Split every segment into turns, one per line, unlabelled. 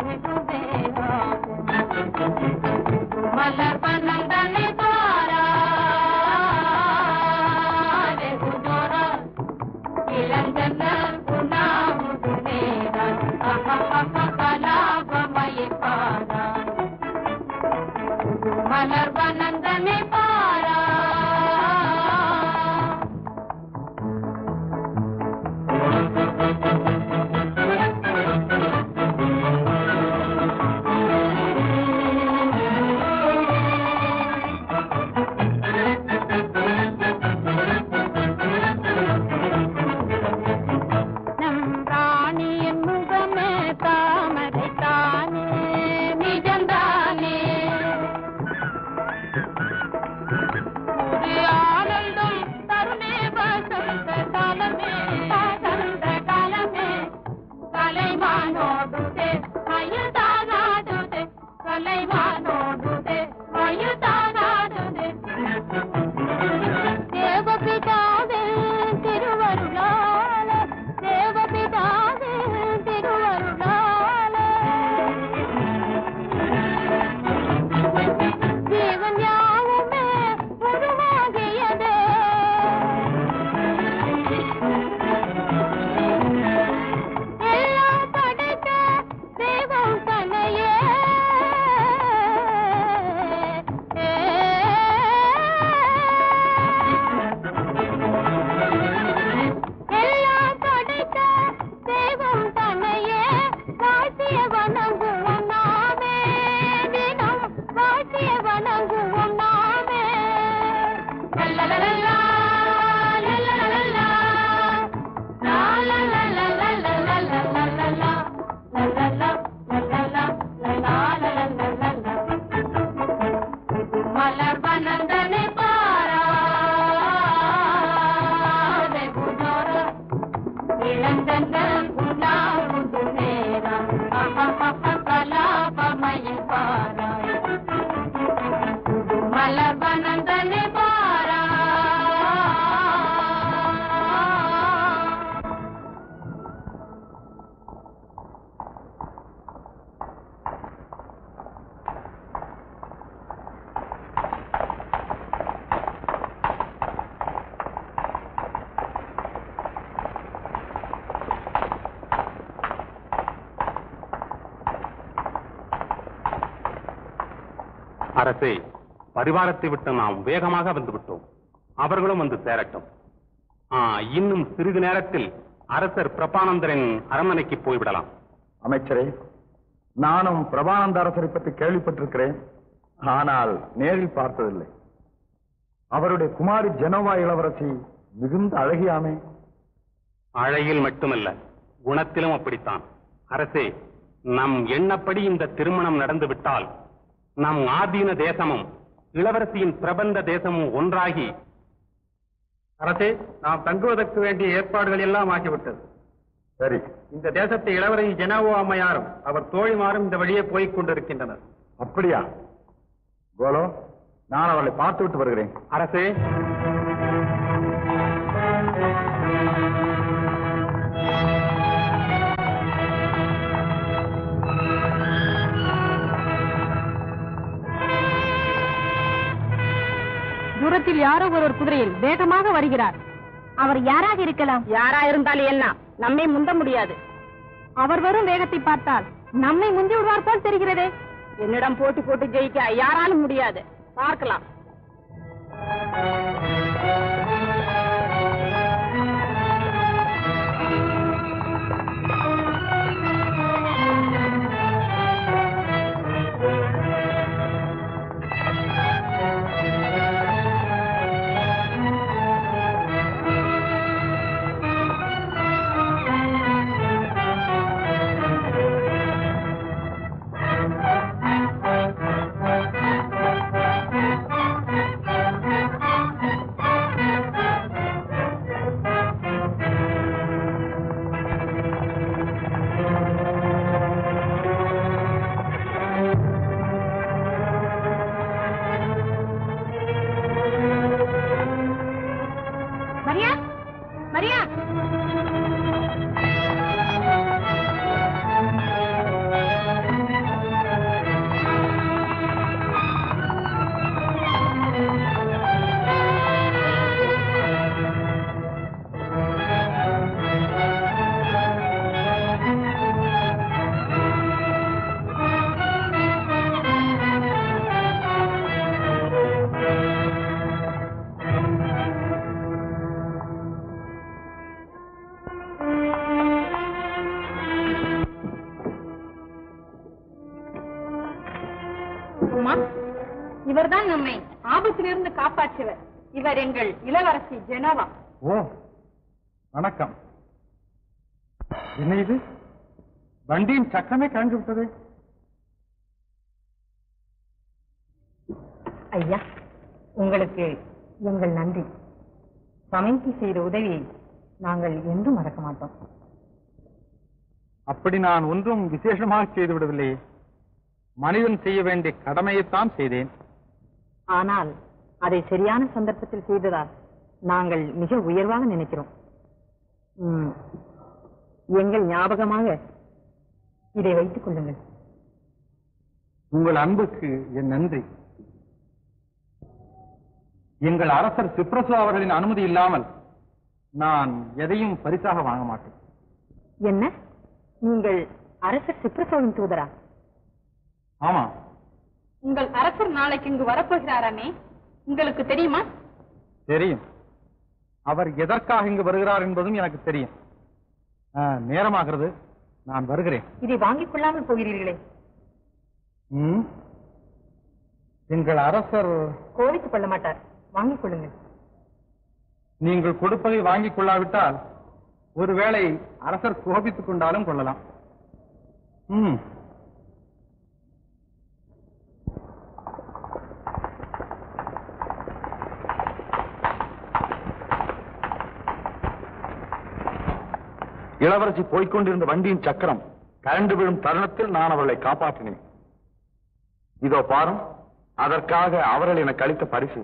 மலர் பன்னந்தனை பாரா வெகு தூரம் இளஞ்சன்னல் புனாமுது நேரம் கலாபமய பாரா மலர் பன்னந்தனை பாரா நம் ராணியின் முகமே தாமரை தானே நிஜந்தானே ஒரு ஆனந்தம் தருணே வசந்த காலமே வசந்த காலமே கலைவானோடுதே மயுதானாடுதே கலைவானோடுதே மயுதானாடுதே தேவபிதாவே திருவருளால தேவபிதாவே திருவருளால ஜீவன் யாவுமே உருவாகியதே எல்லாம் படைத்த தெய்வம் தன்னையே எல்லாம் படைத்த தெய்வம் தன்னையே வாழ்த்திய வணங்குவோம் நாமே தினம் வாழ்த்திய வணங்குவோம் நாமே லல்லலலல்லா, லல்லலலல்லா, லாலலலலலலலலலலலா, லல்லலா, லல்லலா, லலாலலலலலா. மலர் பனந்தனை பாரா வெகு தூரம் இளந்தங்கள் உலாவுது நேரம் கலாபமயில் பாராய் மலர் பனந்தனை பாரா
அரசே பரிவாரத்தை விட்டு நாம் வேகமாக வந்து விட்டோம் அவர்களும் வந்து சேரட்டும் ஆ, இன்னும் சிறிது நேரத்தில் அரசர் பிரபானந்தரின் அரண்மனைக்கு போய்விடலாம்
அமைச்சரே நானும் பிரபானந்த அரசரை பற்றி கேள்விப்பட்டிருக்கிறேன் ஆனால் நேரில் பார்த்ததில்லை அவருடைய குமாரி ஜெனோவா இளவரசி மிகுந்த அழகியாமே
அழகில் மட்டுமல்ல குணத்திலும் அப்படித்தான் அரசே நம் எண்ணப்படி இந்த திருமணம் நடந்துவிட்டால் நம் ஆதீன தேசமும் இளவரசியின் பிரபந்த தேசமும் ஒன்றாகி
அரசே நாம் தங்குவதற்கு வேண்டிய ஏற்பாடுகள் எல்லாம் ஆகிவிட்டது
சரி
இந்த தேசத்தை இளவரசி ஜெனாவோ அம்மையாரும் அவர் தோழிமாரும் இந்த வழியே போய்க் கொண்டிருக்கின்றனர்
அப்படியா கோலோ நான் அவளை பார்த்து விட்டு வருகிறேன்
அரசே
தூரத்தில் யாரோ ஒருவர் குதிரையில் வேகமாக வருகிறார் அவர் யாராக இருக்கலாம் யாரா இருந்தாலும் என்ன நம்மை முந்த முடியாது அவர் வரும் வேகத்தை பார்த்தால் நம்மை முந்தி விடுவார் போல் தெரிகிறதே என்னிடம் போட்டி போட்டு ஜெயிக்க யாராலும் முடியாது பார்க்கலாம் அம்மா இவர்தான் நம்மை ஆபத்திலிருந்து காப்பாற்றியவர் இவர் எங்கள் இளவரசி ஜெனோவா
ஓ வணக்கம் என்ன இது வண்டியின் சக்கரமே கழண்டு விட்டது
ஐயா உங்களுக்கு எங்கள் நன்றி சமைக்கு செய்த உதவியை நாங்கள் என்றும் மறக்க மாட்டோம்
அப்படி நான் ஒன்றும் விசேஷமாக செய்து விடவில்லையே மனிதன் செய்ய வேண்டிய கடமையைத்தான் செய்தேன்
ஆனால் அதை சரியான சந்தர்ப்பத்தில் செய்ததால் நாங்கள் மிக உயர்வாக நினைக்கிறோம் ம், எங்கள் ஞாபகமாக இதை வைத்துக் கொள்ளுங்கள்
உங்கள் அன்புக்கு என் நன்றி எங்கள் அரசர் சிப்ரசு அவர்களின் அனுமதி இல்லாமல் நான் எதையும் பரிசாக வாங்க மாட்டேன்
என்ன நீங்கள் அரசர் சிப்ரசோவின் தூதரா
ஆமா
உங்கள் அரசர் நாளைக்கு இங்கு வரப்போகிறாராமே உங்களுக்கு தெரியுமா
தெரியும் அவர் எதற்காக இங்கு வருகிறார் என்பதும் எனக்கு தெரியும் ஆ, நேரமாகிறது நான் வருகிறேன்
இதை வாங்கிக் கொள்ளாமல் போகிறீர்களே
ம்? எங்கள் அரசர்
கோவித்துக் கொள்ள மாட்டார் வாங்கிக் கொள்ளுங்கள்
நீங்கள் கொடுப்பதை வாங்கிக் கொள்ளாவிட்டால் ஒருவேளை அரசர் கோபித்துக் கொண்டாலும் கொள்ளலாம் ம் இளவரசி போய்க்கொண்டிருந்த வண்டியின் சக்கரம் கரண்டு விழும் தருணத்தில் நான் அவர்களை காப்பாற்றினேன் இதோ பாரும் அதற்காக அவர்கள் எனக்கு அளித்த பரிசு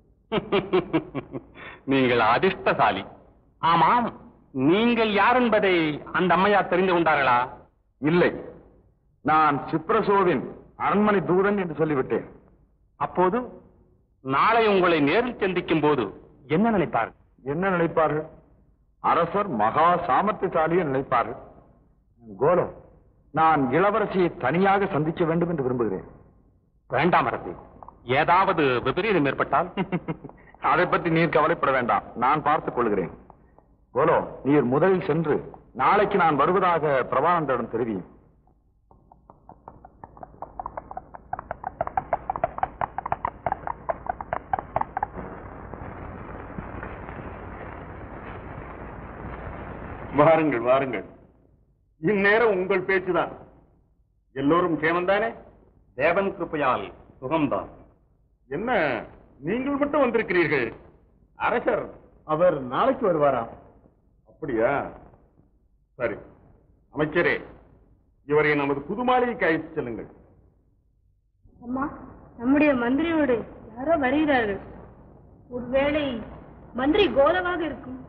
நீங்கள் அதிர்ஷ்டசாலி ஆமாம் நீங்கள் யார் என்பதை அந்த அம்மையார் தெரிந்து கொண்டார்களா
இல்லை நான் சிப்ரசோவின் அரண்மனை தூதன் என்று சொல்லிவிட்டேன்
அப்போது நாளை உங்களை நேரில் சந்திக்கும் போது என்ன நினைப்பார்கள்
என்ன நினைப்பார்கள் அரசர் மகா சாமர்த்தியசாலியை நினைப்பார்கள் கோலோ நான் இளவரசியை தனியாக சந்திக்க வேண்டும் என்று விரும்புகிறேன்
வேண்டாம் அரசே ஏதாவது விபரீதம் ஏற்பட்டால்
அதை பற்றி நீர் கவலைப்பட வேண்டாம் நான் பார்த்துக் கொள்கிறேன் கோலோ நீர் முதலில் சென்று நாளைக்கு நான் வருவதாக பிரபானந்தரிடம் தெரிவியும்
வாருங்கள் வாருங்கள் இந்நேரம் உங்கள் பேச்சுதான் எல்லோரும் கேமந்தானே
தேவன் கிருப்பையால் சுகம்தான்
என்ன நீங்கள் மட்டும் வந்திருக்கிறீர்கள் அரசர் அவர் நாளைக்கு வருவாராம் அப்படியா சரி அமைச்சரே இவரை நமது புது மாளிகைக்கு அழைத்துச் செல்லுங்கள்
அம்மா நம்முடைய மந்திரியோடு யாரோ வருகிறார்கள் ஒருவேளை மந்திரி கோலவாக இருக்கும்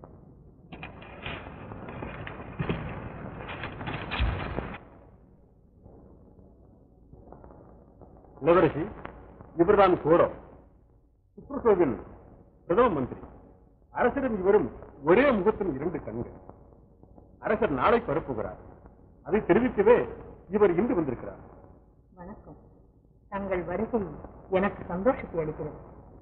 இளவரசி இவர்தான் கோரம் சுப்ரசோவின் பிரதம மந்திரி அரசரின் இவரும் ஒரே முகத்தின் இரண்டு கண்கள் அரசர் நாளை பரப்புகிறார் அதை தெரிவிக்கவே இவர் இன்று வந்திருக்கிறார்
வணக்கம் தங்கள் வருகை எனக்கு சந்தோஷத்தை அளிக்கிறது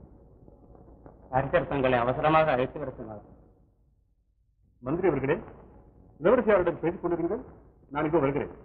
அரசர் தங்களை அவசரமாக அழைத்து வர சொன்னார்
மந்திரி அவர்களே இளவரசியாரிடம் பேசிக் கொண்டிருங்கள் நான் இப்போ வருகிறேன்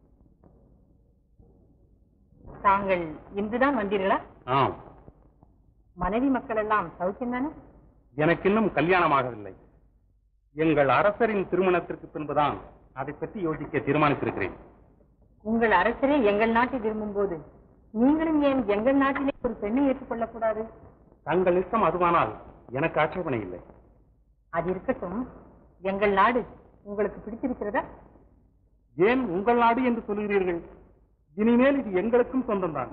தாங்கள் இன்றுதான் வந்தீர்களா
ஆம்
மனைவி மக்கள் எல்லாம் சௌக்கியம் தானே
எனக்கு இன்னும் கல்யாணமாகவில்லை எங்கள் அரசரின் திருமணத்திற்கு பின்புதான் அதை பற்றி யோசிக்க தீர்மானித்திருக்கிறேன்
உங்கள் அரசரே எங்கள் நாட்டை விரும்பும் போது நீங்களும் ஏன் எங்கள் நாட்டிலே ஒரு பெண்ணை ஏற்றுக்கொள்ளக் கூடாது
தங்கள் இஷ்டம் அதுவானால் எனக்கு ஆட்சேபனை இல்லை
அது இருக்கட்டும் எங்கள் நாடு உங்களுக்கு பிடித்திருக்கிறதா
ஏன் உங்கள் நாடு என்று சொல்கிறீர்கள் இனிமேல் இது எங்களுக்கும் சொந்தம்தான்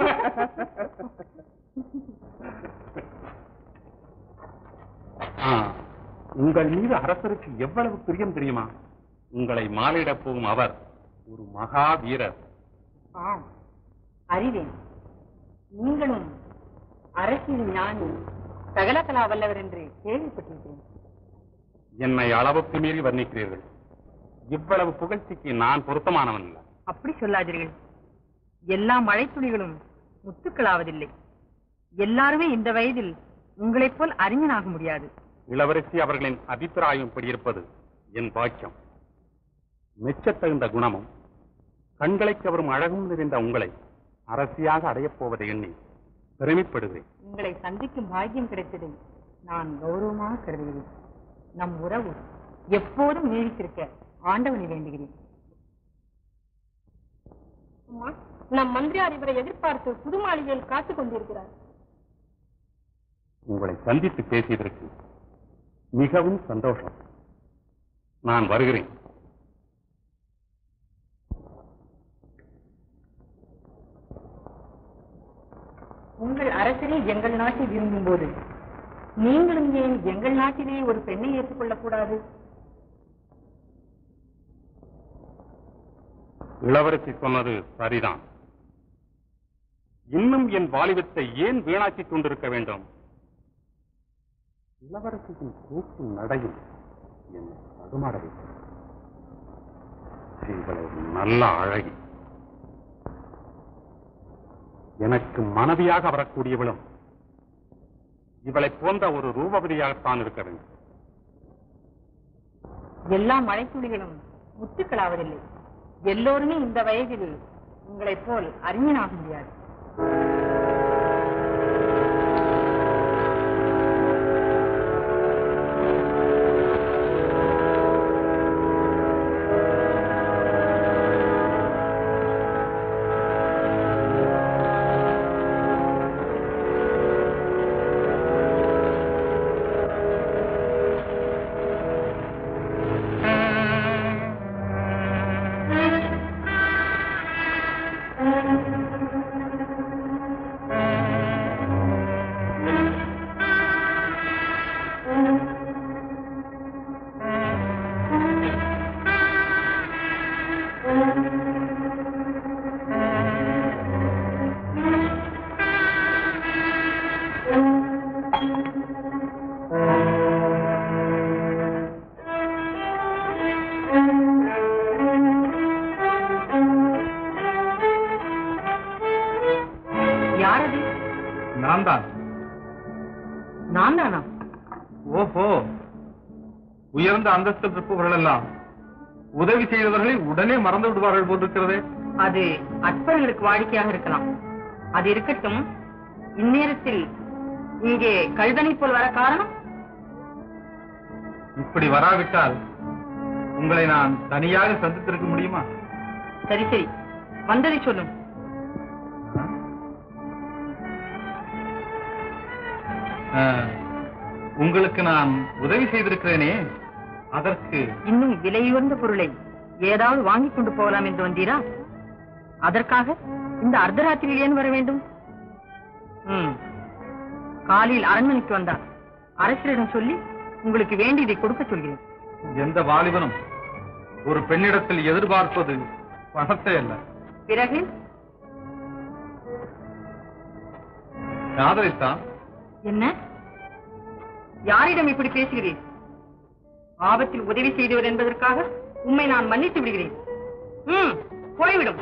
ஆ, உங்கள் மீது அரசருக்கு எவ்வளவு பிரியம் தெரியுமா உங்களை மாலையிடப் போகும் அவர் ஒரு மகா வீரர்
ஆம் அறிவேன் நீங்களும் அரசியல் ஞானி சகலகலா வல்லவர் என்று கேள்விப்பட்டிருக்கிறேன்
என்னை அளவுக்கு மீறி வர்ணிக்கிறீர்கள் இவ்வளவு புகழ்ச்சிக்கு நான் பொருத்தமானவன் அல்ல
அப்படி சொல்லாதீர்கள் எல்லா மழைத்துளிகளும் முத்துக்களாவதில்லை எல்லாருமே இந்த வயதில் உங்களைப் போல் அறிஞனாக முடியாது
இளவரசி அவர்களின் அபிப்பிராயம் இப்படி இருப்பது என் பாக்கியம் மெச்சத்தகுந்த குணமும் கண்களை கவரும் அழகும் நிறைந்த உங்களை அரசியாக அடையப் போவதை எண்ணி பெருமைப்படுகிறேன்
உங்களை சந்திக்கும் பாக்கியம் கிடைத்ததை நான் கௌரவமாக கருதுகிறேன் நம் உறவு எப்போதும் நீடித்திருக்க ஆண்டவனை வேண்டுகிறேன்
அம்மா நம் மந்திரியார் இவரை எதிர்பார்த்து புது மாளிகையில் காத்துக் கொண்டிருக்கிறார்
உங்களை சந்தித்து பேசியதற்கு மிகவும் சந்தோஷம் நான் வருகிறேன்
உங்கள் அரசரே எங்கள் நாட்டை விரும்பும் போது நீங்களும் ஏன் எங்கள் நாட்டிலே ஒரு பெண்ணை ஏற்றுக்கொள்ளக் கூடாது
இளவரசி சொன்னது சரிதான் இன்னும் என் வாலிபத்தை ஏன் வீணாக்கிக் கொண்டிருக்க வேண்டும் இளவரசியின் கூட்டும் நடையும் என்னை தடுமாற வைத்தது இவ்வளவு நல்ல அழகி எனக்கு மனைவியாக வரக்கூடியவளும் இவளை போன்ற ஒரு ரூபவதியாகத்தான் இருக்க வேண்டும்
எல்லா மழைத்துளிகளும் முத்துக்களாவதில்லை எல்லோருமே இந்த வயதில் உங்களைப் போல் அறிஞனாக முடியாது யாரது
நான் தான்
நான் தானா
ஓஹோ உயர்ந்த அந்தஸ்தில் இருப்பவர்கள் எல்லாம் உதவி செய்தவர்களை உடனே மறந்து விடுவார்கள் போன்றிருக்கிறதே
அது அற்பர்களுக்கு வாடிக்கையாக இருக்கலாம் அது இருக்கட்டும் இந்நேரத்தில் இங்கே கழுதனை போல் வர காரணம்
இப்படி வராவிட்டால் உங்களை நான் தனியாக சந்தித்திருக்க முடியுமா
சரி சரி வந்ததை சொல்லும்
ஆ, உங்களுக்கு நான் உதவி செய்திருக்கிறேனே அதற்கு
இன்னும் விலையுயர்ந்த பொருளை ஏதாவது வாங்கிக் கொண்டு போகலாம் என்று வந்தீரா அதற்காக இந்த அர்த்தராத்திரியில் ஏன் வர வேண்டும் ம். காலையில் அரண்மனைக்கு வந்தார் அரசரிடம் சொல்லி உங்களுக்கு வேண்டியதை கொடுக்க சொல்கிறேன்
எந்த வாலிபனும் ஒரு பெண்ணிடத்தில் எதிர்பார்ப்பது பணத்தை அல்ல
பிறகு
காதலித்தான்
என்ன யாரிடம் இப்படி பேசுகிறீர் ஆபத்தில் உதவி செய்தவர் என்பதற்காக உம்மை நான் மன்னித்து விடுகிறேன் ம் போய்விடும்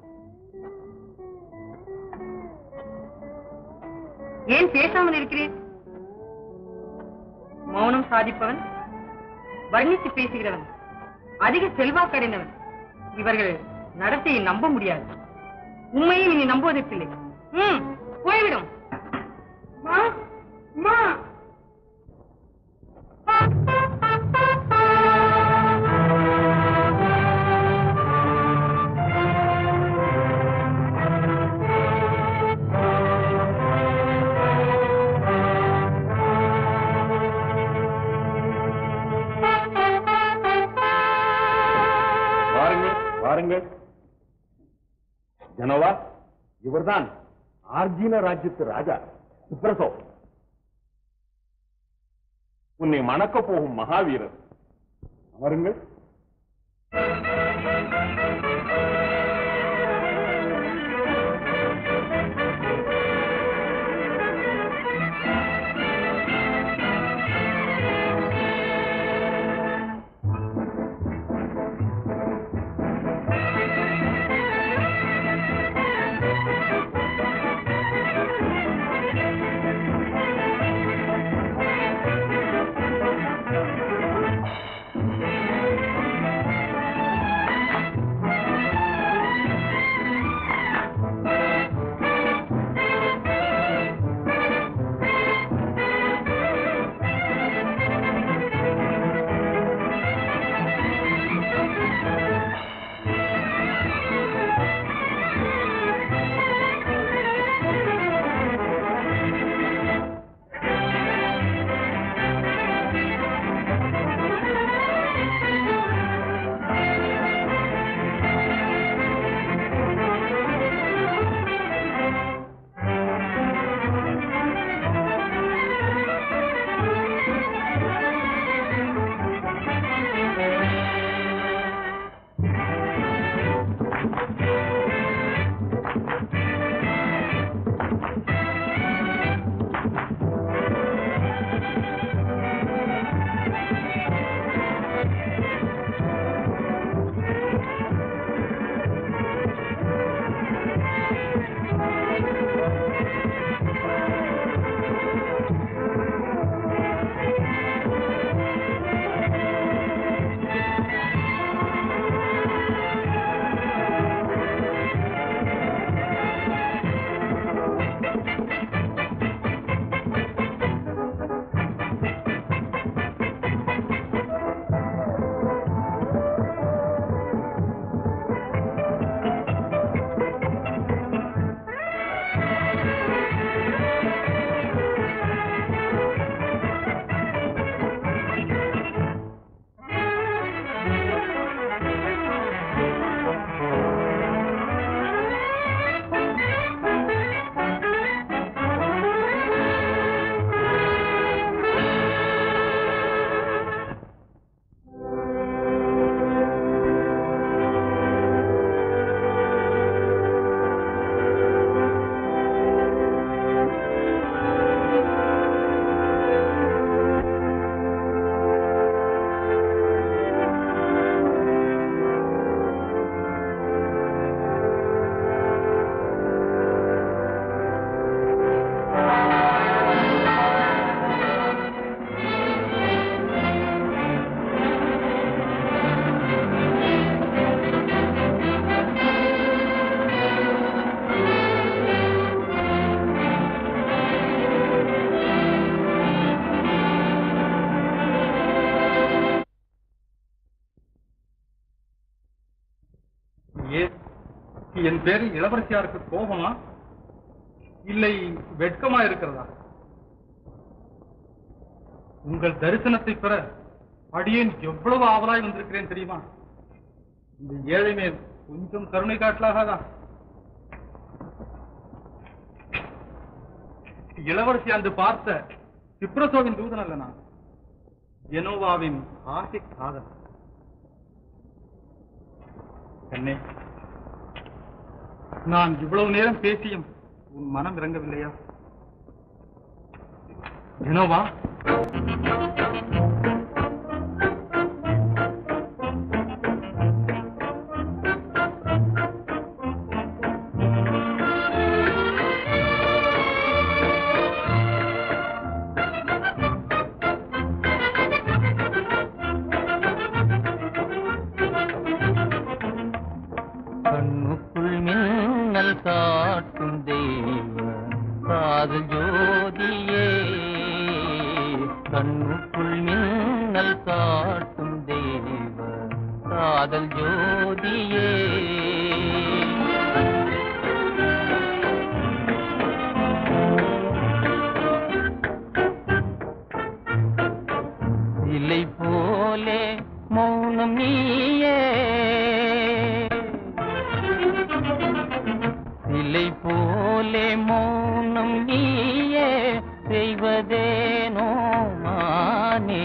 ஏன் பேசாமல் இருக்கிறேன் மௌனம் சாதிப்பவன் வர்ணித்து பேசுகிறவன் அதிக செல்வாக்கடைந்தவன் இவர்கள் நடத்தையை நம்ப முடியாது உண்மையை இனி நம்புவதற்கில்லை ம் போய்விடும் மா மா
வாருங்கள் வாருங்கள் ஜனவா இவர்தான் ஆர்ஜீன ராஜ்யத்து ராஜா சுப்ரசோ உன்னை மணக்க போகும் மகாவீரர் அமருங்கள்
என் பேரில் இளவரசியாருக்கு கோபமா இல்லை வெட்கமா இருக்கிறதா உங்கள் தரிசனத்தை பெற அடியேன் எவ்வளவு ஆவலாய் வந்திருக்கிறேன் தெரியுமா இந்த ஏழை மேல் கொஞ்சம் கருணை காட்டலாகாதா இளவரசி அன்று பார்த்த சிப்ரசோவின் தூதன் அல்ல நான் ஜெனோவாவின் ஆசை காதல் கண்ணே நான் இவ்வளவு நேரம் பேசியும் உன் மனம் இறங்கவில்லையா ஜெனோவா
கண்ணுக்குள் மின்னல் காட்டும் தெய்வ காதல் ஜோதியே கண்ணுக்குள் மின்னல் காட்டும் தெய்வ காதல் ஜோதியே சிலை போலே மௌனம் நீயே சிலை போலே மௌனம் நீயே செய்வதேனோ மானே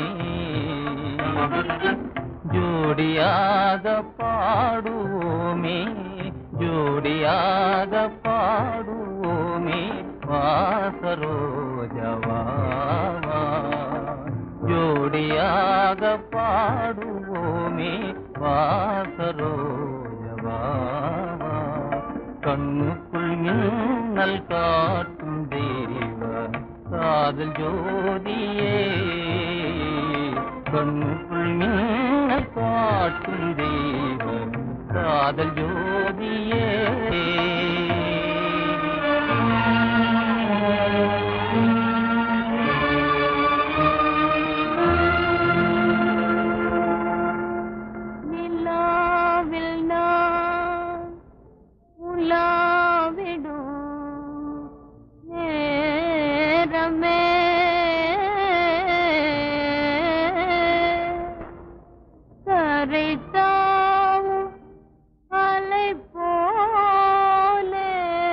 ஜோடியாக பாடுவோமே ஜோடியாக பாடுவோமே வாசரோஜவா ஜோடியாக பாடுவோமே வாசரோஜவா கண்ணுக்குள் மின்னல் காட்டும் தேவ காதல் ஜோதியே கண்ணுக்குள் மின்னல் காட்டும் தேவ காதல் ஜோதியே
நிலாவில் நான் உலாவிடும் நேரமே கரைத்தாவும் அலை போலே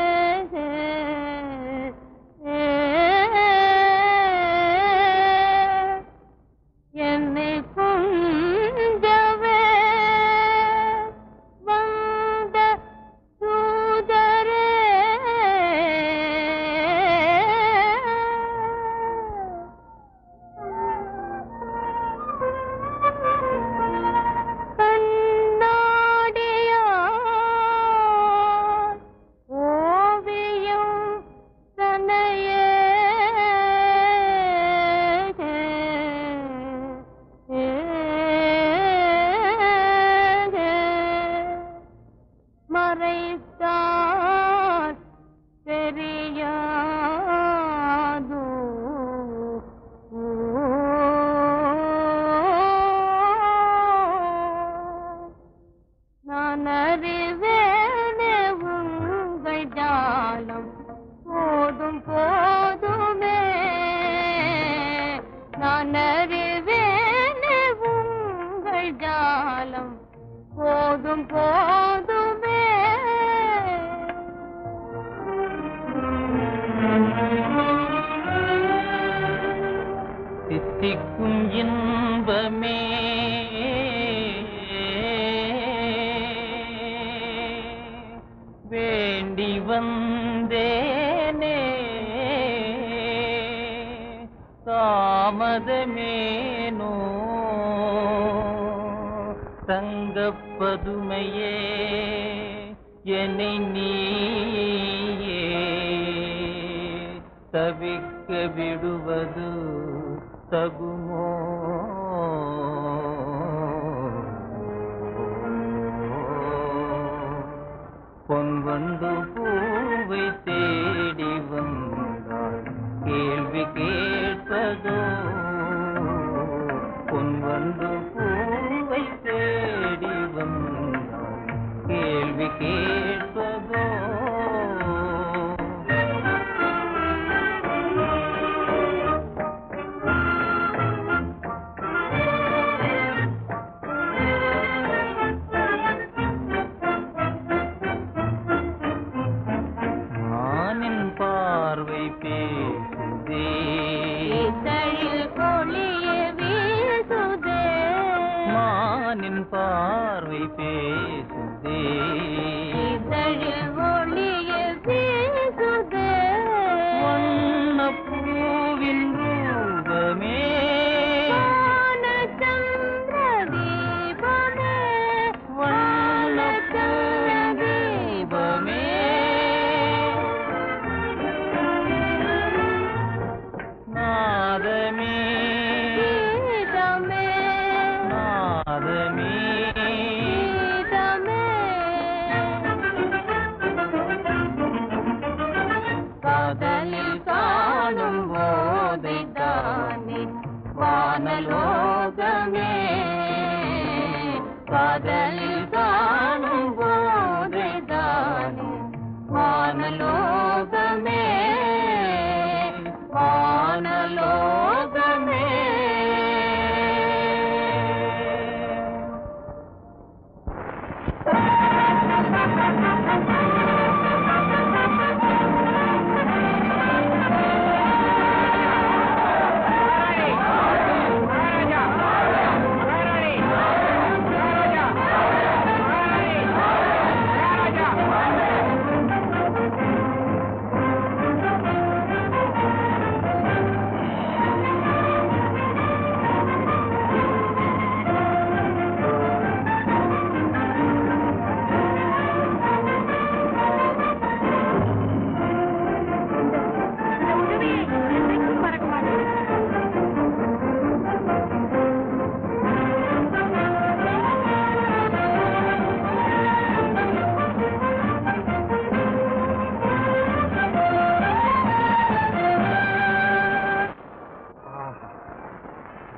என்னை குஞ்சவே வந்த தூதரே கண்ணாடியார் ஓவியம் தன்னையே மறைத்தார் தெரியாதோ நான் அறிவேனே உங்கள் ஜாலம் போதும் போதுமே நான் அறிவேனே உங்கள் ஜாலம் போதும் போதுமே
தித்திக்கும் இன்பமே வேண்டி வந்தேனே தாமதமேனோ தங்கப்பதுமையே என்னை நீயே தவிக்க விடுவது தகுமோ பொன்வண்டு பூவை தேடி வந்தாள் கேள்வி கேட்பதோ பொன்வண்டு பூவை தேடி வந்தாள் கேள்வி கேட்பதோ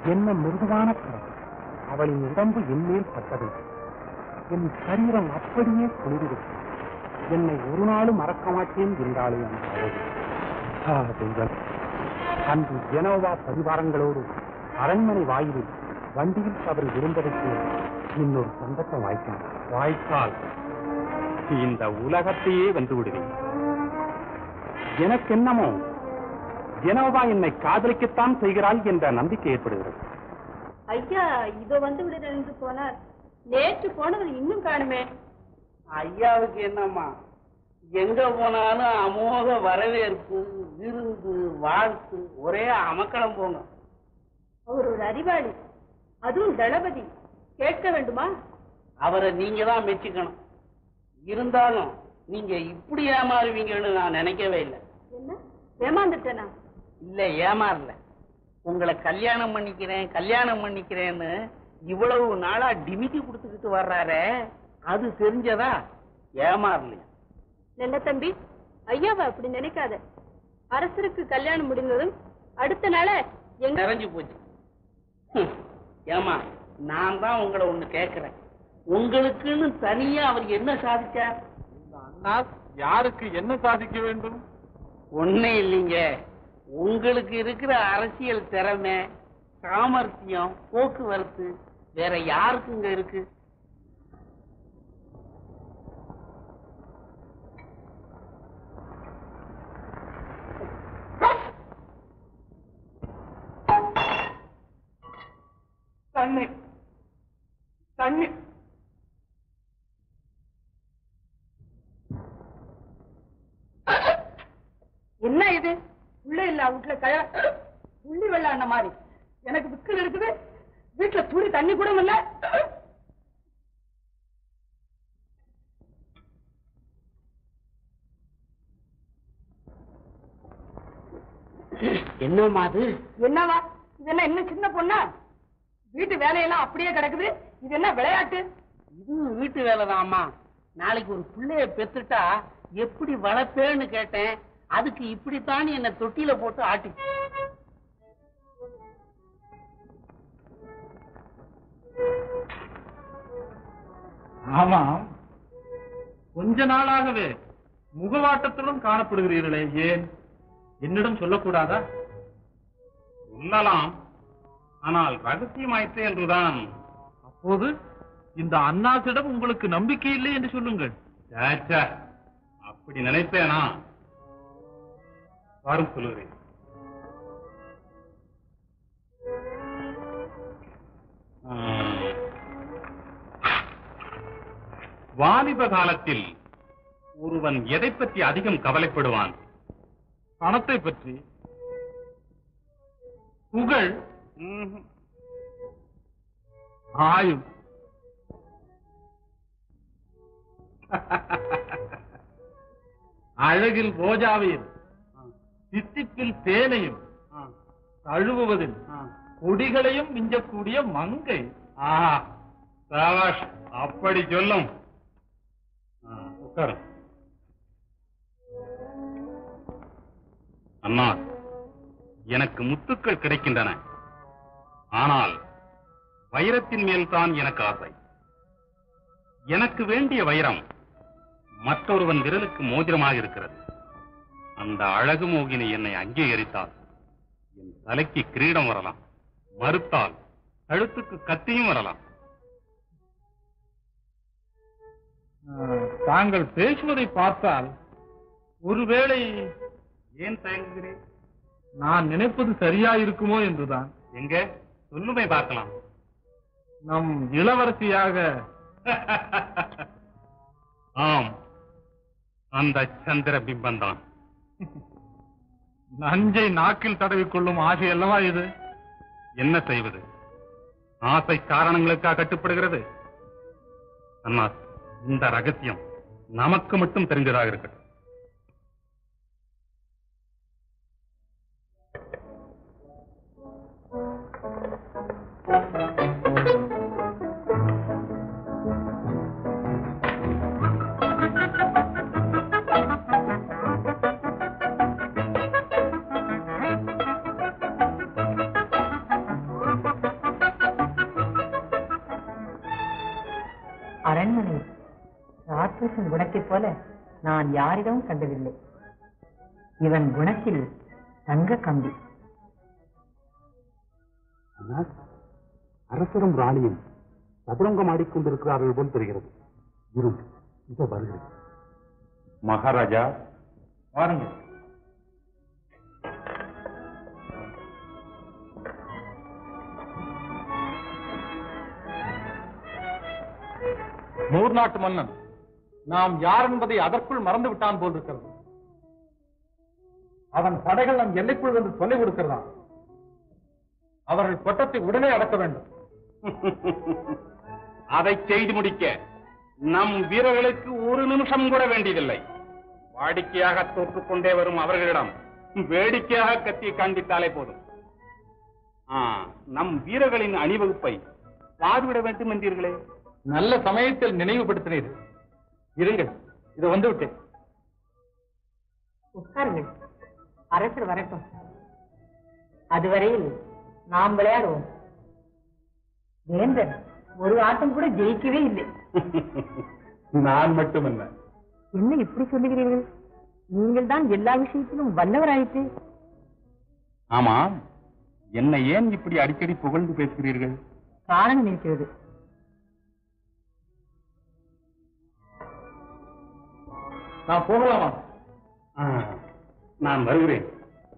என்ன மிருதுவான கரம் அவளின் உடம்பு என்மேல் பட்டது என் சரீரம் அப்படியே குளிர்விட்டது என்னை ஒரு நாளும் மறக்க மாட்டேன் என்றாலே அந்த அழகு ஆ, தெய்வம். அன்று ஜெனோவா பரிவாரங்களோடு அரண்மனை வாயிலில் வண்டியில் தவறி விழுந்ததற்கு இன்னொரு சந்தர்ப்பம் வாய்க்கால் வாய்க்கால் இந்த உலகத்தையே வென்று விடுவேன் எனக்கென்னமோ ஜெனோவா என்னை காதலிக்கத்தான் செய்கிறாள் என்ற நம்பிக்கை ஏற்படுகிறது
ஐயா இதோ வந்து விடுறேன் என்று போனார் நேற்று போனவர் இன்னும் காணுமே
ஐயாவுக்கு என்னம்மா எங்க போனாலும் அமோக வரவேற்பு விருந்து வாழ்த்து ஒரே அமக்களம் போங்க
அவர் ஒரு அறிவாளி அதுவும் தளபதி கேட்க வேண்டுமா
அவரை நீங்க தான் மெச்சிக்கணும் இருந்தாலும் நீங்க இப்படி ஏமாறுவீங்கன்னு நான் நினைக்கவே இல்லை
என்ன ஏமாந்துட்டேனா
இல்ல ஏமாறல உங்களை கல்யாணம் பண்ணிக்கிறேன் கல்யாணம் பண்ணிக்கிறேன்னு இவ்வளவு நாளா டிமிட்டி கொடுத்துக்கிட்டு வர்றாரே அது தெரிஞ்சதா ஏமாறலையா
நல்ல தம்பி ஐயாவை அப்படி நினைக்காத அரசருக்கு கல்யாணம் முடிந்ததும் அடுத்த நாள எங்க
நிறைஞ்சு போச்சு ஹம். ஏமா நான் தான் உங்களை ஒண்ணு கேக்குறேன் உங்களுக்குன்னு தனியா அவர் என்ன சாதிச்சார்
அண்ணா யாருக்கு என்ன சாதிக்க வேண்டும்
ஒண்ணே இல்லைங்க உங்களுக்கு இருக்கிற அரசியல் திறமை சாமர்த்தியம் போக்குவரத்து வேற யாருக்குங்க இருக்கு
தண்ணி தண்ணி
என்ன இது உள்ள இல்ல வீட்டுல கழ புள்ளி வெள்ள அண்ண மாதிரி எனக்கு விக்கல் இருக்குது வீட்டுல துணி தண்ணி கூட இல்ல
என்னம்மா அது
என்னவா இது என்ன இன்னும் சின்ன பொண்ணா வீட்டு வேலையெல்லாம் அப்படியே கிடக்குது இது என்ன விளையாட்டு
இதுவும் வீட்டு வேலைதாம்மா நாளைக்கு ஒரு பிள்ளைய பெத்துட்டா எப்படி வளர்ப்பேன்னு கேட்டேன் அதுக்கு இப்படித்தான் என்ன தொட்டில போட்டு ஆட்டி
ஆமாம் கொஞ்ச நாளாகவே முகவாட்டத்துடன் காணப்படுகிறீர்களே ஏன் என்னிடம் சொல்லக்கூடாதா
சொல்லலாம் ஆனால் ரகசியமாயிற்று என்றுதான்
அப்போது இந்த அண்ணாசிடம் உங்களுக்கு நம்பிக்கை இல்லை என்று சொல்லுங்கள்
ச்சே, அப்படி நினைப்பேனா வரும் சொல்லுகிறேன் ஆம். வாலிப காலத்தில் ஒருவன் எதை பற்றி அதிகம் கவலைப்படுவான்
பணத்தை பற்றி புகழ்
ம்ஹும்.
ஆயுள் அழகில் ரோஜாவையும் சித்திப்பில் தேனையும் தழுவுவதில் கொடிகளையும் மிஞ்சக்கூடிய மங்கை
ஆஹா சாபாஷ் அப்படி சொல்லும் ஆ, உட்காரு அண்ணா எனக்கு முத்துக்கள் கிடைக்கின்றன ஆனால் வைரத்தின் மேல் தான் எனக்கு ஆசை எனக்கு வேண்டிய வைரம் மற்றொருவன் விரலுக்கு மோதிரமாக இருக்கிறது அந்த அழகு மோகினி என்னை அங்கீகரித்தால் என் தலைக்கு கிரீடம் வரலாம் மறுத்தால் கழுத்துக்கு கத்தியும் வரலாம்
ஆஹ், தாங்கள் பேசுவதை பார்த்தால் ஒருவேளை
ஏன் தயங்குகிறேன்
நான் நினைப்பது சரியா இருக்குமோ என்றுதான்
எங்க சொல்லுமை பார்க்கலாம்
நம் இளவரசியாக
ஆம் அந்த சந்திர பிம்பம்தான்
நஞ்சை நாக்கில் தடவிக்கொள்ளும் ஆசை அல்லவா இது
என்ன செய்வது ஆசை காரணங்களுக்கா கட்டுப்படுகிறது அண்ணா இந்த ரகசியம் நமக்கு மட்டும் தெரிந்ததாக இருக்கட்டும்
இளவரசன் குணத்தைப் போல நான் யாரிடமும் கண்டதில்லை இவன் குணத்தில் தங்க கம்பி
ஆனால் அரசரும் ராணியும் சதுரங்கம் ஆடிக்கொண்டிருக்கிறார்கள் போல் தெரிகிறது இரு இதோ வருகிறேன்
மகாராஜா
வாருங்கள் நூறு நாட்டு மன்னன் நாம் யார் என்பதை அதற்குள் மறந்து விட்டான் போல் இருக்கிறது அவன் படைகள் நம் எல்லைக்குள் வந்து சொல்லிக் கொடுக்கிறதாம் அவர்கள் கொட்டத்தை உடனே அடக்க வேண்டும்
அதை செய்து முடிக்க நம் வீரர்களுக்கு ஒரு நிமிஷம் கூட வேண்டியதில்லை வாடிக்கையாக தோற்றுக் கொண்டே வரும் அவர்களிடம் வேடிக்கையாக கத்தியை காண்பித்தாலே போதும் ஆ, நம் வீரர்களின் அணிவகுப்பை பார்விட வேண்டும் என்றீர்களே
நல்ல சமயத்தில் நினைவுபடுத்தினீர் இருங்கள் இது வந்து விட்டேன்
உட்காருங்கள் அரசர் வரட்டும் அதுவரையில் நாம் விளையாடுவோம் வேந்தன் ஒரு ஆட்டம் கூட ஜெயிக்கவே இல்லை
நான் மட்டுமல்ல
என்ன இப்படி சொல்லுகிறீர்கள் நீங்கள் தான் எல்லா விஷயத்திலும் வல்லவராயிற்று
ஆமா என்னை ஏன் இப்படி அடிக்கடி புகழ்ந்து பேசுகிறீர்கள்
காரணம் இருக்கிறது
நான் போகலாமா
ஆ, நான் வருகிறேன்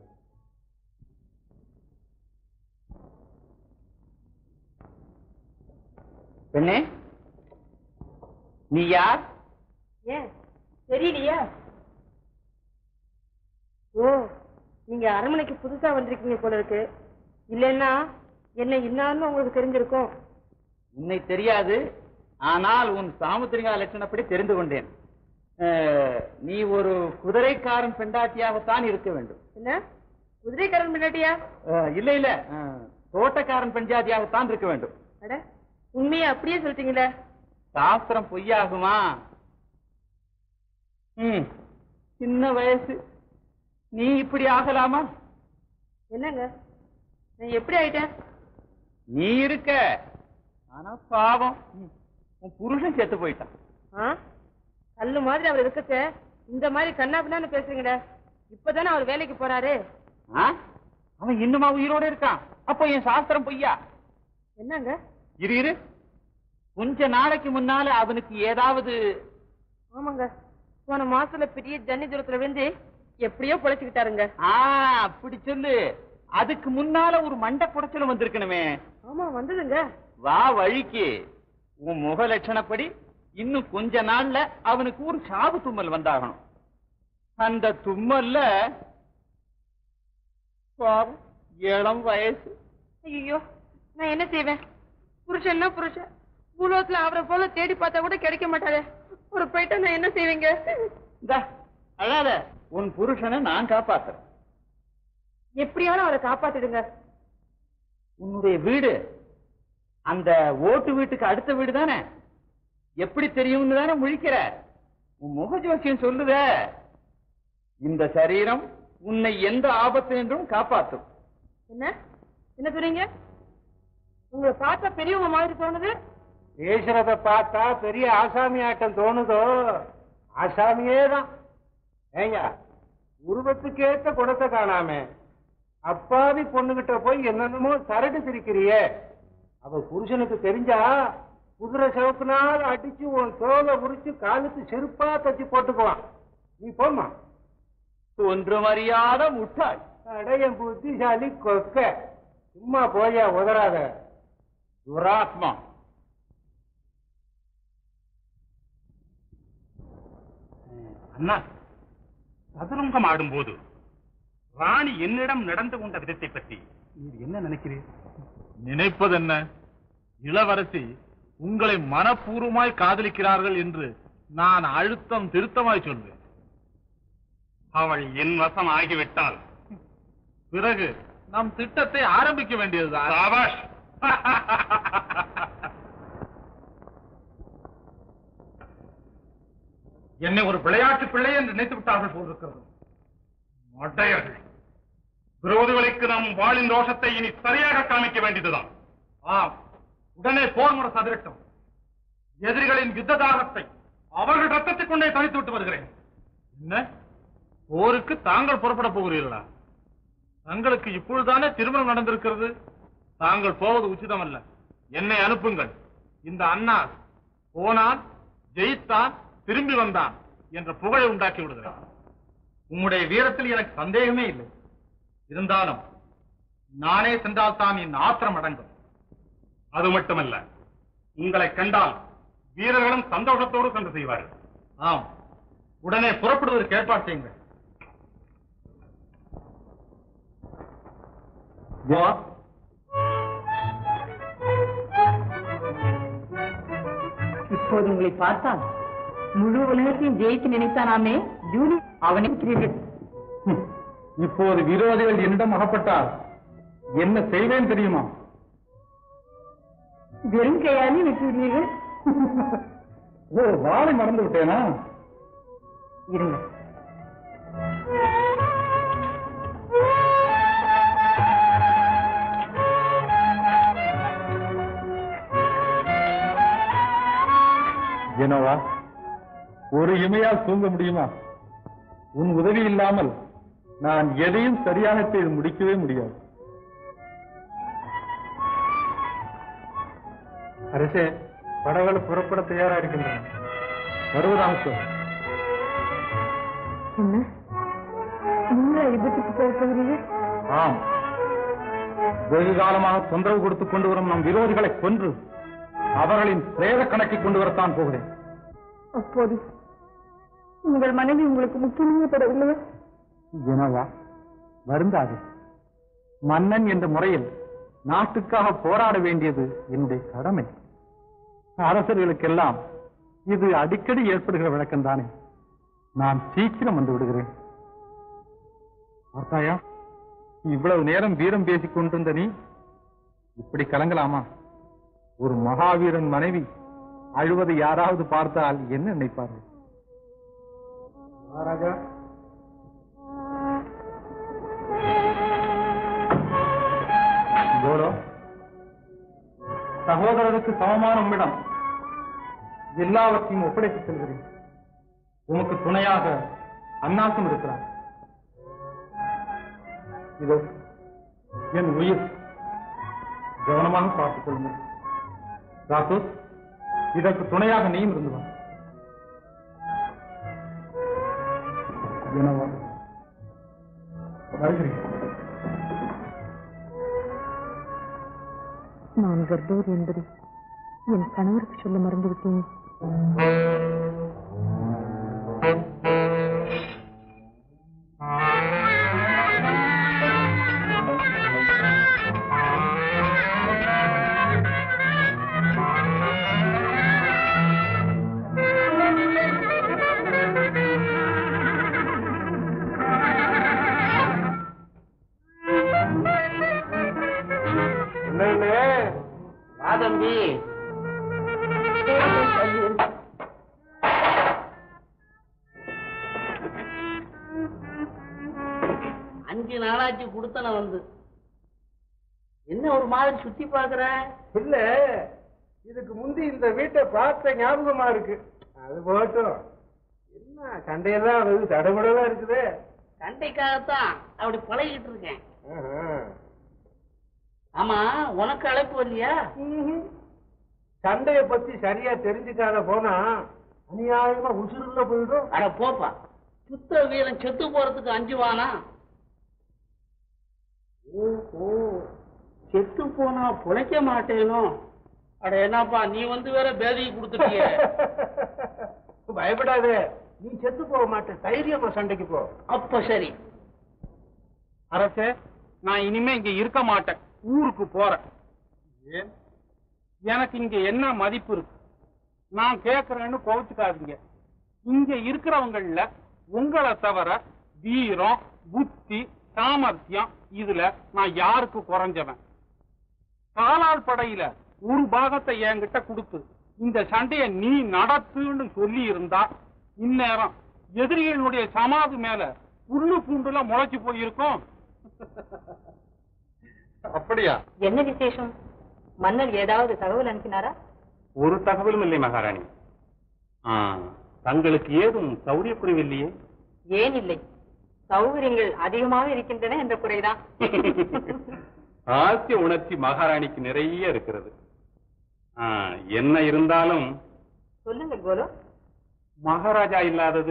பெண்ணே நீ யார்
ஏன் தெரியலையா ஓ நீங்க அரண்மனைக்கு புதுசா வந்திருக்கீங்க போல இருக்கு இல்லைன்னா என்ன இன்னான்னு உங்களுக்கு தெரிஞ்சிருக்கும்
உன்னை தெரியாது ஆனால் உன் சாமுத்திரிகா லட்சணப்படி தெரிந்து கொண்டேன் அஹ், நீ ஒரு குதிரைக்காரன் பெண்டாட்டியாகத்தான் இருக்க வேண்டும்
என்ன குதிரைக்காரன் பின்னாட்டியா
அஹ், இல்ல இல்ல அஹ், தோட்டக்காரன் பெண்ஜாதியாகத்தான் இருக்க வேண்டும்
அட உண்மையை அப்படியே சொல்லிட்டீங்களே
சாஸ்திரம் பொய்யாகுமா ம் சின்ன வயசு நீ இப்படி ஆகலாமா
என்னங்க நான் எப்படி ஆயிட்டேன்
நீ இருக்க ஆனா பாவம் ம், உன் புருஷன் செத்து போயிட்டான்
ஆ கல்லு மாதிரி அவர் இருக்கச்ச இந்த மாதிரி கண்ணா பின்னான்னு பேசுறீங்கடா இப்பதானே அவர் வேலைக்கு போறாரு
ஆ? அவன் இன்னுமா உயிரோட இருக்கான் அப்போ என் சாஸ்திரம் பொய்யா
என்னங்க
இரு இரு கொஞ்ச நாளைக்கு முன்னால அவனுக்கு ஏதாவது
ஆமாங்க போன மாசத்துல பெரிய ஜன்னி தூரத்துல விழுந்து எப்படியோ பொழைச்சுக்கிட்டாருங்க
ஆ அப்படி சொல்லு அதுக்கு முன்னால ஒரு மண்டை குடைச்சலும் வந்திருக்கணுமே
ஆமா வந்ததுங்க
வா வழிக்கு உன் முக லட்சணப்படி இன்னும் கொஞ்ச நாள்ல அவனுக்கு ஒரு சாவு தும்மல் வந்தாகணும் அந்த தும்மல்ல பாவம், இளம் வயசு
ஐயோ நான் என்ன செய்வேன் புருஷன்னா புருஷன் பூலோகத்துல அவரை போல தேடி பார்த்தா கூட கிடைக்க மாட்டாரே ஒரு போயிட்டா நான் என்ன செய்வீங்க
இந்தா, அழாத உன் புருஷனை நான் காப்பாத்துறேன்
எப்படியாவது அவரை காப்பாத்திடுங்க
உன்னுடைய வீடு அந்த ஓட்டு வீட்டுக்கு அடுத்த வீடு தானே எப்படி தெரியும்னு தானே முழிக்கிற உன் முக ஜோசியம் சொல்லுதே இந்த சரீரம் உன்னை எந்த ஆபத்து என்றும் காப்பாற்றும்
என்ன என்ன சொல்றீங்க உங்களை பார்த்தா பெரியவங்க மாதிரி தோணுது
பேசுறத பார்த்தா பெரிய ஆசாமி ஆட்டம் தோணுதோ ஆசாமியே தான் ஏங்க உருவத்துக்கு ஏத்த குணத்தை காணாம அப்பாவி பொண்ணுகிட்ட போய் என்னென்னமோ சரடு சிரிக்கிறியே அவ புருஷனுக்கு தெரிஞ்சா குதிரை சிவப்புனால அடிச்சு உன் தோலை உரிச்சு காலுக்கு செருப்பா தச்சு போட்டுக்குவான் நீ போமா
ஒன்றும் அறியாத முட்டாள்
அடையன் புத்திசாலி கொக்க சும்மா போயா உதறாத
துராத்மா
அண்ணா சதுரங்கம் ஆடும்போது ராணி என்னிடம் நடந்து கொண்ட விதத்தை பற்றி நீர் என்ன நினைக்கிறீர்
நினைப்பது என்ன இளவரசி உங்களை மனப்பூர்வமாய் காதலிக்கிறார்கள் என்று நான் அழுத்தம் திருத்தமாய் சொல்வேன்
அவள் என் வசம் ஆகிவிட்டால்
பிறகு நம் திட்டத்தை ஆரம்பிக்க வேண்டியதுதான்
சாபாஷ்
என்னை ஒரு விளையாட்டு பிள்ளை என்று நினைத்து விட்டார்கள் போல் இருக்கிறது
மட்டையர்கள் விரோதிகளுக்கு நம் வாளின் ரோஷத்தை இனி சரியாக காமிக்க வேண்டியதுதான்
ஆம் உடனே போர் முறை சதிரட்டும் எதிரிகளின் யுத்த தாகத்தை அவர்கள் ரத்தத்தை கொண்டே தனித்து விட்டு வருகிறேன் என்ன போருக்கு தாங்கள் புறப்பட போகிறீர்களா தங்களுக்கு இப்பொழுதுதானே திருமணம் நடந்திருக்கிறது தாங்கள் போவது உச்சிதமல்ல என்னை அனுப்புங்கள் இந்த அண்ணா போனான் ஜெயித்தான் திரும்பி வந்தான் என்ற புகழை உண்டாக்கி விடுகிறேன் உம்முடைய வீரத்தில் எனக்கு சந்தேகமே இல்லை இருந்தாலும் நானே சென்றால் தான் என் ஆத்திரம் அடங்கும் அது மட்டுமல்ல உங்களை கண்டால் வீரர்களும் சந்தோஷத்தோடு சென்று செய்வார்கள் ஆம் உடனே புறப்படுவதற்கு ஏற்பாடு செய்யுங்கள்
இப்போது உங்களை பார்த்தால் முழு உலகத்தையும் ஜெயித்து நினைத்தானாமே ஜூலி அவனை விக்கிறீர்கள்.
இப்போது விரோதிகள் என்னிடம் அகப்பட்டால் என்ன செய்வேன் தெரியுமா
வெறும் கையாலே விட்டுவிடுவீர்கள்
ஓ வாளை மறந்து விட்டேனா
இருங்க
என்னவா ஒரு இமையால் தூங்க முடியுமா உன் உதவி இல்லாமல் நான் எதையும் சரியாக செய்து முடிக்கவே முடியாது அரசே படகுகள் புறப்பட தயாரா இருக்கின்றன வருவதாக சொல்
என்ன நீங்கள் விபத்துக்கு போக போகிறீர்கள்
ஆம் வெகு காலமாக தொந்தரவு கொடுத்து கொண்டு வரும் நம் விரோதிகளை கொன்று அவர்களின் பிரேத கணக்கை கொண்டு வரத்தான் போகிறேன்
அப்போது உங்கள் மனைவி உங்களுக்கு முக்கியமாகப்படவில்லையா
ஜனவா வருந்தாது மன்னன் என்ற முறையில் நாட்டுக்காக போராட வேண்டியது என்னுடைய கடமை அரசர்களுக்கெல்லாம் இது அடிக்கடி ஏற்படுகிற விளக்கம் தானே நான் சீக்கிரம் வந்து விடுகிறேன் பார்த்தாயா இவ்வளவு நேரம் வீரம் பேசிக் கொண்டிருந்த நீ இப்படி கலங்கலாமா ஒரு மகாவீரன் மனைவி அழுவதை யாராவது பார்த்தால் என்ன நினைப்பார்கள் மகாராஜா கோலோ சகோதரருக்கு சமமான உம்மிடம் எல்லாவற்றையும் ஒப்படைத்து செல்கிறேன் உமக்கு துணையாக அன்னாசும் இருக்கிறார் இதோ என் உயிர் கவனமாக பார்த்துக் கொள்ளுங்கள் ராசோஸ் இதற்கு துணையாக நீயும் இருந்து வா என்னவா வருகிறேன்
நான் கர்ப்பவதி என்பதை என் கணவருக்கு சொல்ல மறந்துவிட்டேன்
தம்பி அஞ்சு நாளாச்சு கொடுத்தன வந்து என்ன ஒரு மாதிரி சுத்தி பாக்குற
இல்ல இதுக்கு முந்தி இந்த வீட்டை பார்த்த ஞாபகமா இருக்கு அது போட்டும் என்ன சண்டையெல்லாம் வந்து தடபடவா இருக்குது
சண்டைக்காகத்தான் அப்படி பழகிட்டு இருக்கேன் ஆமா உனக்கு அழைப்பு வரலையா
சண்டைய பத்தி சரியா தெரிஞ்சுக்காத போனா அநியாயமா உசுருல போயிடும்
அட போப்பா சுத்த வீரன் செத்து போறதுக்கு அஞ்சுவானா ஓஹோ செத்து போனா பொழைக்க மாட்டேனோ அட என்னப்பா நீ வந்து வேற பேதியை கொடுத்துட்டிய
பயப்படாத நீ செத்து போக மாட்ட தைரியமா சண்டைக்கு போ
அப்ப சரி
அரசே நான் இனிமே இங்க இருக்க மாட்டேன் ஊருக்கு போறேன் ஏன் எனக்கு இங்க என்ன மதிப்பு இருக்கு நான் கேக்குறேன்னு கோவிச்சுக்காதீங்க இங்க இருக்கிறவங்கள உங்களை தவிர வீரம் புத்தி சாமர்த்தியம் இதுல நான் யாருக்கு குறைஞ்சவன் காலாள் படையில ஒரு பாகத்தை என்கிட்ட கொடுத்து இந்த சண்டைய நீ நடத்துன்னு சொல்லி இருந்தா இந்நேரம் எதிரிகளுடைய சமாதி மேல புல்லு பூண்டுல முளைச்சு போயிருக்கும்
அப்படியா
என்ன விசேஷம் மன்னர் ஏதாவது தகவல் அனுப்பினாரா
ஒரு தகவலும் இல்லை மகாராணி ஆ, தங்களுக்கு ஏதும் சௌரிய குறைவில்லையே
ஏன் இல்லை சௌகரியங்கள் அதிகமாக இருக்கின்றன என்ற குறைதான்
ஆசிய உணர்ச்சி மகாராணிக்கு நிறைய இருக்கிறது ஆ, என்ன இருந்தாலும்
சொல்லுங்கள் கோலு
மகாராஜா இல்லாதது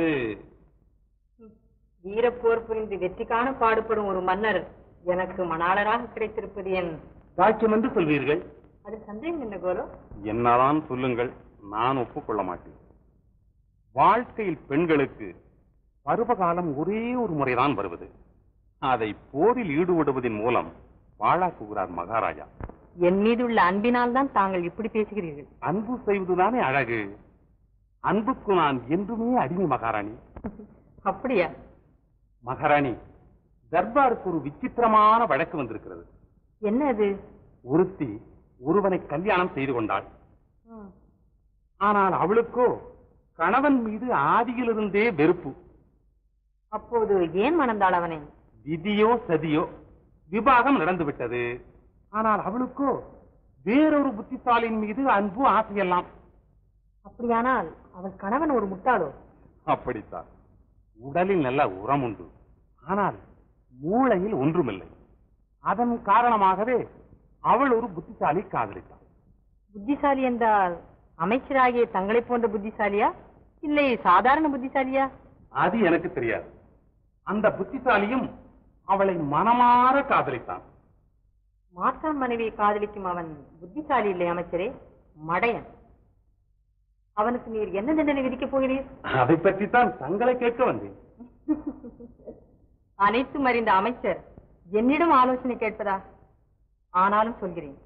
வீரப்போர் புரிந்து வெற்றி காண பாடுபடும் ஒரு மன்னர் எனக்கு மணாளராக கிடைத்திருப்பது என்
பாக்கியம் என்று சொல்வீர்கள்
அது சந்தேகம் என்ன கோலு
என்னதான் சொல்லுங்கள் நான் ஒப்புக்கொள்ள மாட்டேன் வாழ்க்கையில் பெண்களுக்கு பருவகாலம் ஒரே ஒரு முறைதான் வருவது அதை போரில் ஈடுபடுவதன் மூலம் பாழாக்குகிறார் மகாராஜா
என் மீது உள்ள அன்பினால் தான் தாங்கள் இப்படி பேசுகிறீர்கள்
அன்பு செய்வதுதானே அழகு அன்புக்கு நான் என்றுமே அடிமை மகாராணி
அப்படியா
மகாராணி தர்பாருக்கு ஒரு விசித்திரமான வழக்கு வந்திருக்கிறது
என்ன அது
ஒருத்தி ஒருவனை கல்யாணம் செய்து கொண்டாள் ஆனால் அவளுக்கோ கணவன் மீது ஆதியிலிருந்தே வெறுப்பு
அப்போது ஏன் மணந்தாள் அவனை
விதியோ சதியோ விவாகம் நடந்துவிட்டது ஆனால் அவளுக்கோ வேறொரு புத்திசாலியின் மீது அன்பு ஆசையெல்லாம்
அப்படியானால் அவள் கணவன் ஒரு முட்டாளோ
அப்படித்தான் உடலில் நல்ல உரம் உண்டு ஆனால் மூளையில் ஒன்றுமில்லை அதன் காரணமாகவே அவள் ஒரு புத்திசாலி காதலித்தாள்
புத்திசாலி என்றால் அமைச்சராகிய தங்களைப் போன்ற புத்திசாலியா இல்லை சாதாரண புத்திசாலியா
அது எனக்கு தெரியாது அந்த புத்திசாலியும் அவளை மனமாற காதலித்தான்
மாற்றான் மனைவியை காதலிக்கும் அவன் புத்திசாலி இல்லை அமைச்சரே மடையன் அவனுக்கு நீர் என்ன தண்டனை விதிக்கப் போகிறீர்
அதை பற்றித்தான் தங்களை கேட்க வந்தேன்
அனைத்தும் அறிந்த அமைச்சர் என்னிடம் ஆலோசனை கேட்பதா ஆனாலும் சொல்கிறேன்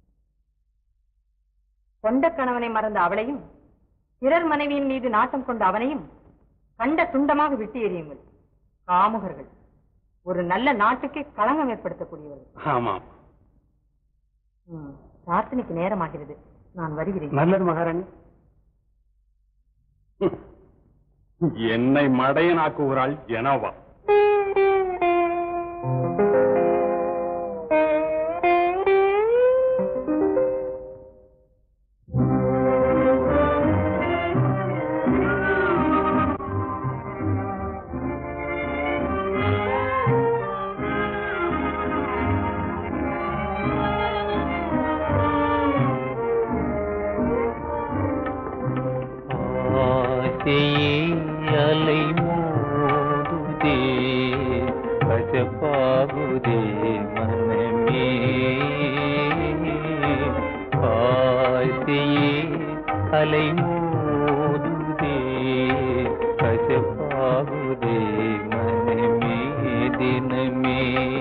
கொண்ட கணவனை மறந்த அவளையும் பிறர் மனைவியின் மீது நாட்டம் கொண்ட அவனையும் கண்ட துண்டமாக விட்டு எறியுங்கள் காமுகர்கள் ஒரு நல்ல நாட்டுக்கே களங்கம் ஏற்படுத்தக்கூடியவர்கள்
ஆமாம்
ம், பிரார்த்தனைக்கு நேரமாகிறது நான் வருகிறேன்
நல்லது மகாராணி என்னை மடையனாக்குகிறாள் ஜெனோவா
ஆசையே அலை மோதுதே கசப்பாகுதே மனமே ஆசையே அலை மோதுதே கசப்பாகுதே மனமே தினமே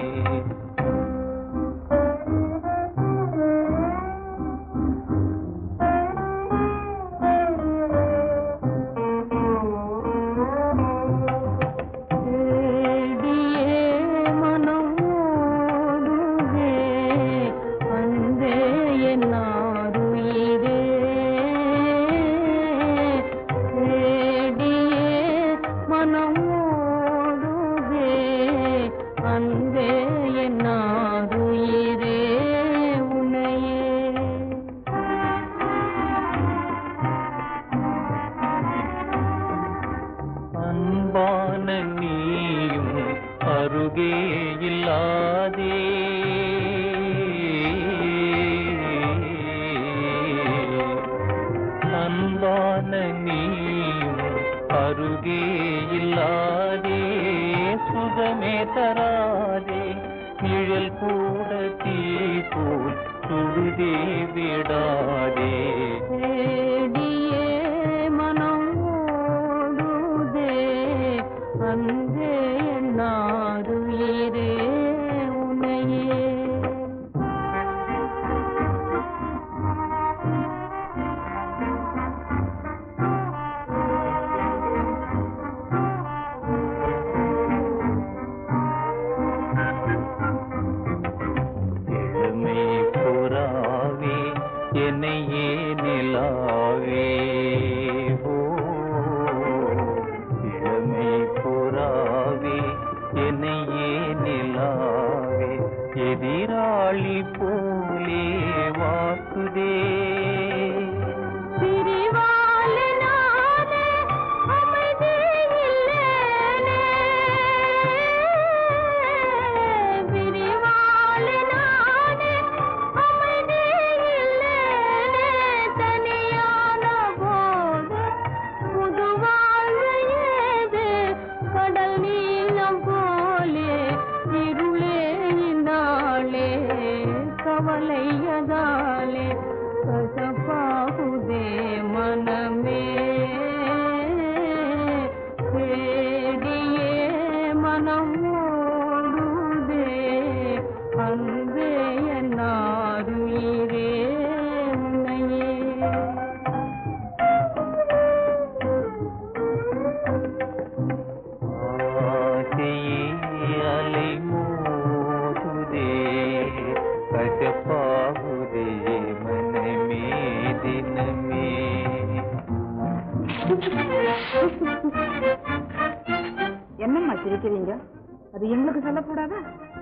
தேடியே மனம் ஓடுதே அன்பே என்னாருயிரே தேடியே மனம் ஓடுதே அன்பே என்னாருயிரே உனையே
அன்பான நீயும் அருகே இல்லாதே அன்பான நீயும் அருகே இல்லாதே சுகமே தராதே நிழல் கூட தீ போல் சுடுதே விடாதே
தேடியே மனம் ஓடுதே அன்பே என்னாருயிரே உனையே
இளமை புறாவே என்னையே நிலாவே ஓ இளமை புறாவே என்னையே நிலாவே எதிராளி போலே வாக்குதே
பிரிவாலினாலே மனம் ஓடுதே அன்பே என்னாருயிரே உன்னையே
ஆசையே அலை மோதுதே கசப்பாகுதே மனமே தினமே
என்னம்மா சிரிக்கிறீங்க அது எங்களுக்கு சொல்லக்கூடாதா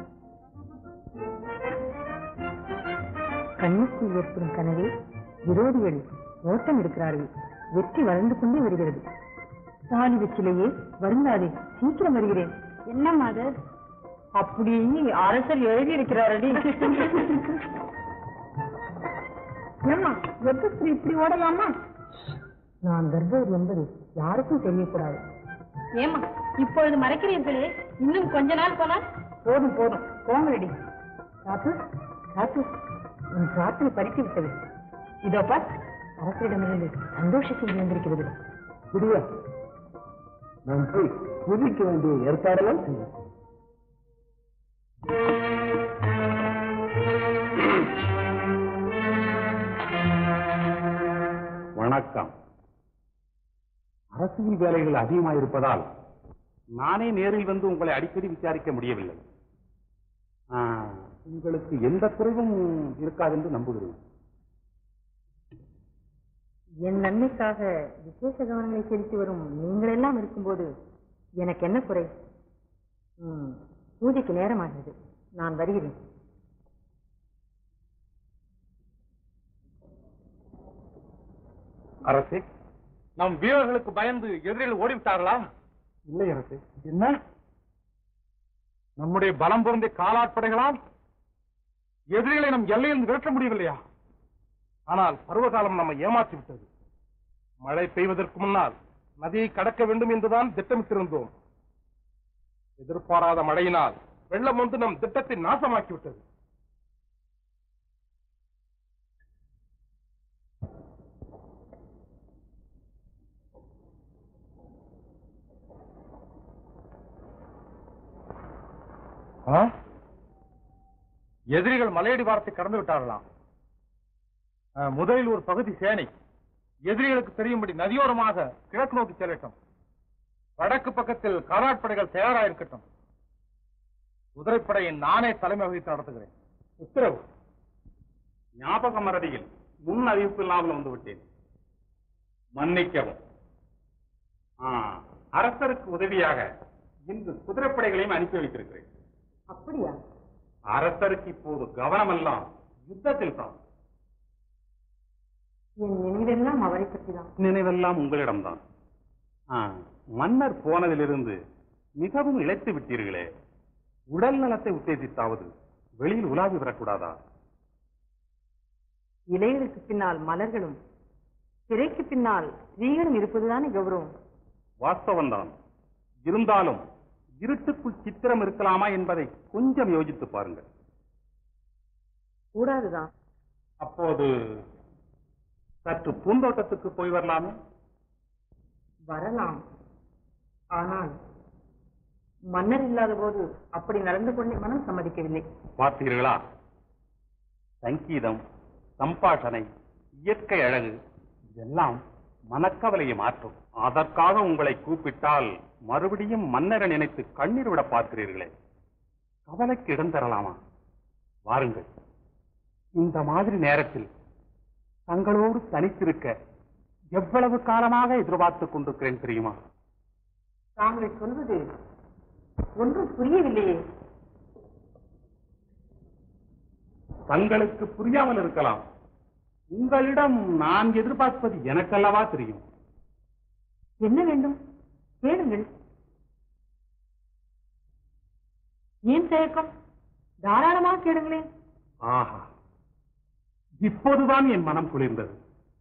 கண்ணுக்குள் ஏற்படும் கனவே விரோதிகள் ஓட்டம் எடுக்கிறார்கள் வெற்றி வளர்ந்து கொண்டே வருகிறது தாலி வெற்றிலேயே வருந்தாதே சீக்கிரம் வருகிறேன் என்னம்மா அது அப்படி அரசர் எழுதி இருக்கிறாரடி ஏம்மா வெப்பஸ்திரி இப்படி ஓடலாமா நான் கர்ப்பவதி என்பது யாருக்கும் தெரியக்கூடாது
ஏமா இப்பொழுது மறைக்கிறீர்களே இன்னும் கொஞ்ச நாள் போனால்
போதும் போதும் போங்கடி ராத்து ராத்து உன் பிரார்த்தனை பறித்து விட்டது இதோ பார் அரசரிடமிருந்து சந்தோஷ செய்தி வந்திருக்கிறது
விடுவா நான் போய் புதிக்க வேண்டிய ஏற்பாடெல்லாம் செய்யும் வணக்கம் அரசியல் வேலைகள் அதிகமாயிருப்பதால் நானே நேரில் வந்து உங்களை அடிக்கடி விசாரிக்க முடியவில்லை ஆ, உங்களுக்கு எந்த குறைவும் இருக்காதென்று நம்புகிறேன்
என் நன்மைக்காக விசேஷ கவனங்களை செலுத்தி வரும் நீங்கள் எல்லாம் இருக்கும்போது எனக்கு என்ன குறை ம், பூஜைக்கு நேரமாகிறது நான் வருகிறேன்
அரசே நம் வீரர்களுக்கு பயந்து எதிரில் ஓடிவிட்டார்களா
இல்லை அரசே
என்ன நம்முடைய பலம் பொருந்திய காலாட்படைகளால் எதிரிகளை நம் எல்லையில் விரட்ட முடியவில்லையா ஆனால் பருவகாலம் நம்மை ஏமாற்றி விட்டது மழை பெய்வதற்கு முன்னால் நதியை கடக்க வேண்டும் என்றுதான் திட்டமிட்டிருந்தோம் எதிர்பாராத மழையினால் வெள்ளம் வந்து நம் திட்டத்தை நாசமாக்கி விட்டது ஆ? எதிரிகள் மலையடி வாரத்தை கடந்து விட்டார்களாம் ஆ, முதலில் ஒரு பகுதி சேனை எதிரிகளுக்கு தெரியும்படி நதியோரமாக கிழக்கு நோக்கி செல்லட்டும் வடக்கு பக்கத்தில் காலாட்படைகள் தயாராயிருக்கட்டும் குதிரைப்படையை நானே தலைமை வகித்து நடத்துகிறேன்
உத்தரவு ஞாபக மறதியில் முன் அறிவிப்பு இல்லாமல் வந்து விட்டேன் மன்னிக்கவும் ஆ, அரசருக்கு உதவியாக இன்று குதிரைப்படைகளையும் அனுப்பி வைத்திருக்கிறேன்
அப்படியா
அரசருக்கு இப்போது கவனமெல்லாம் யுத்தத்தில் தான்
என் நினைவெல்லாம் அவரை பற்றி தான்
நினைவெல்லாம் உங்களிடம்தான் ஆ, மன்னர் போனதிலிருந்து மிகவும் இழைத்து விட்டீர்களே உடல் நலத்தை உத்தேசித்தாவது வெளியில் உலாவி வரக்கூடாதா
இலைகளுக்கு பின்னால் மலர்களும் திரைக்கு பின்னால் ஸ்திரீகளும் இருப்பதுதானே கௌரவம்
வாஸ்தவம்தான் இருந்தாலும் இருட்டுக்குள் சித்திரம் இருக்கலாமா என்பதை கொஞ்சம் யோசித்து பாருங்கள்
கூடாதுதான்
அப்போது சற்று பூந்தோட்டத்துக்கு போய் வரலாமே
வரலாம் ஆனால் மன்னர் இல்லாத போது அப்படி நடந்து கொண்டே மனம் சம்மதிக்கவில்லை
பார்த்தீர்களா சங்கீதம் சம்பாஷணை இயற்கை அழகு இதெல்லாம் மனக்கவலையை மாற்றும் அதற்காக உங்களை கூப்பிட்டால் மறுபடியும் மன்னரை நினைத்து கண்ணீர் விட பார்க்கிறீர்களே கவலைக்கு இடம் தரலாமா வாருங்கள் இந்த மாதிரி நேரத்தில் தங்களோடு தனித்திருக்க எவ்வளவு காலமாக எதிர்பார்த்துக் கொண்டிருக்கிறேன் தெரியுமா
தாங்கள் சொல்வது ஒன்றும் புரியவில்லையே
தங்களுக்கு புரியாமல் இருக்கலாம் உங்களிடம் நான் எதிர்பார்ப்பது எனக்கல்லவா தெரியும்
என்ன வேண்டும் கேளுங்கள் ஏன் தயக்கம் தாராளமாக கேளுங்களேன்
ஆஹா இப்போதுதான் என் மனம் குளிர்ந்தது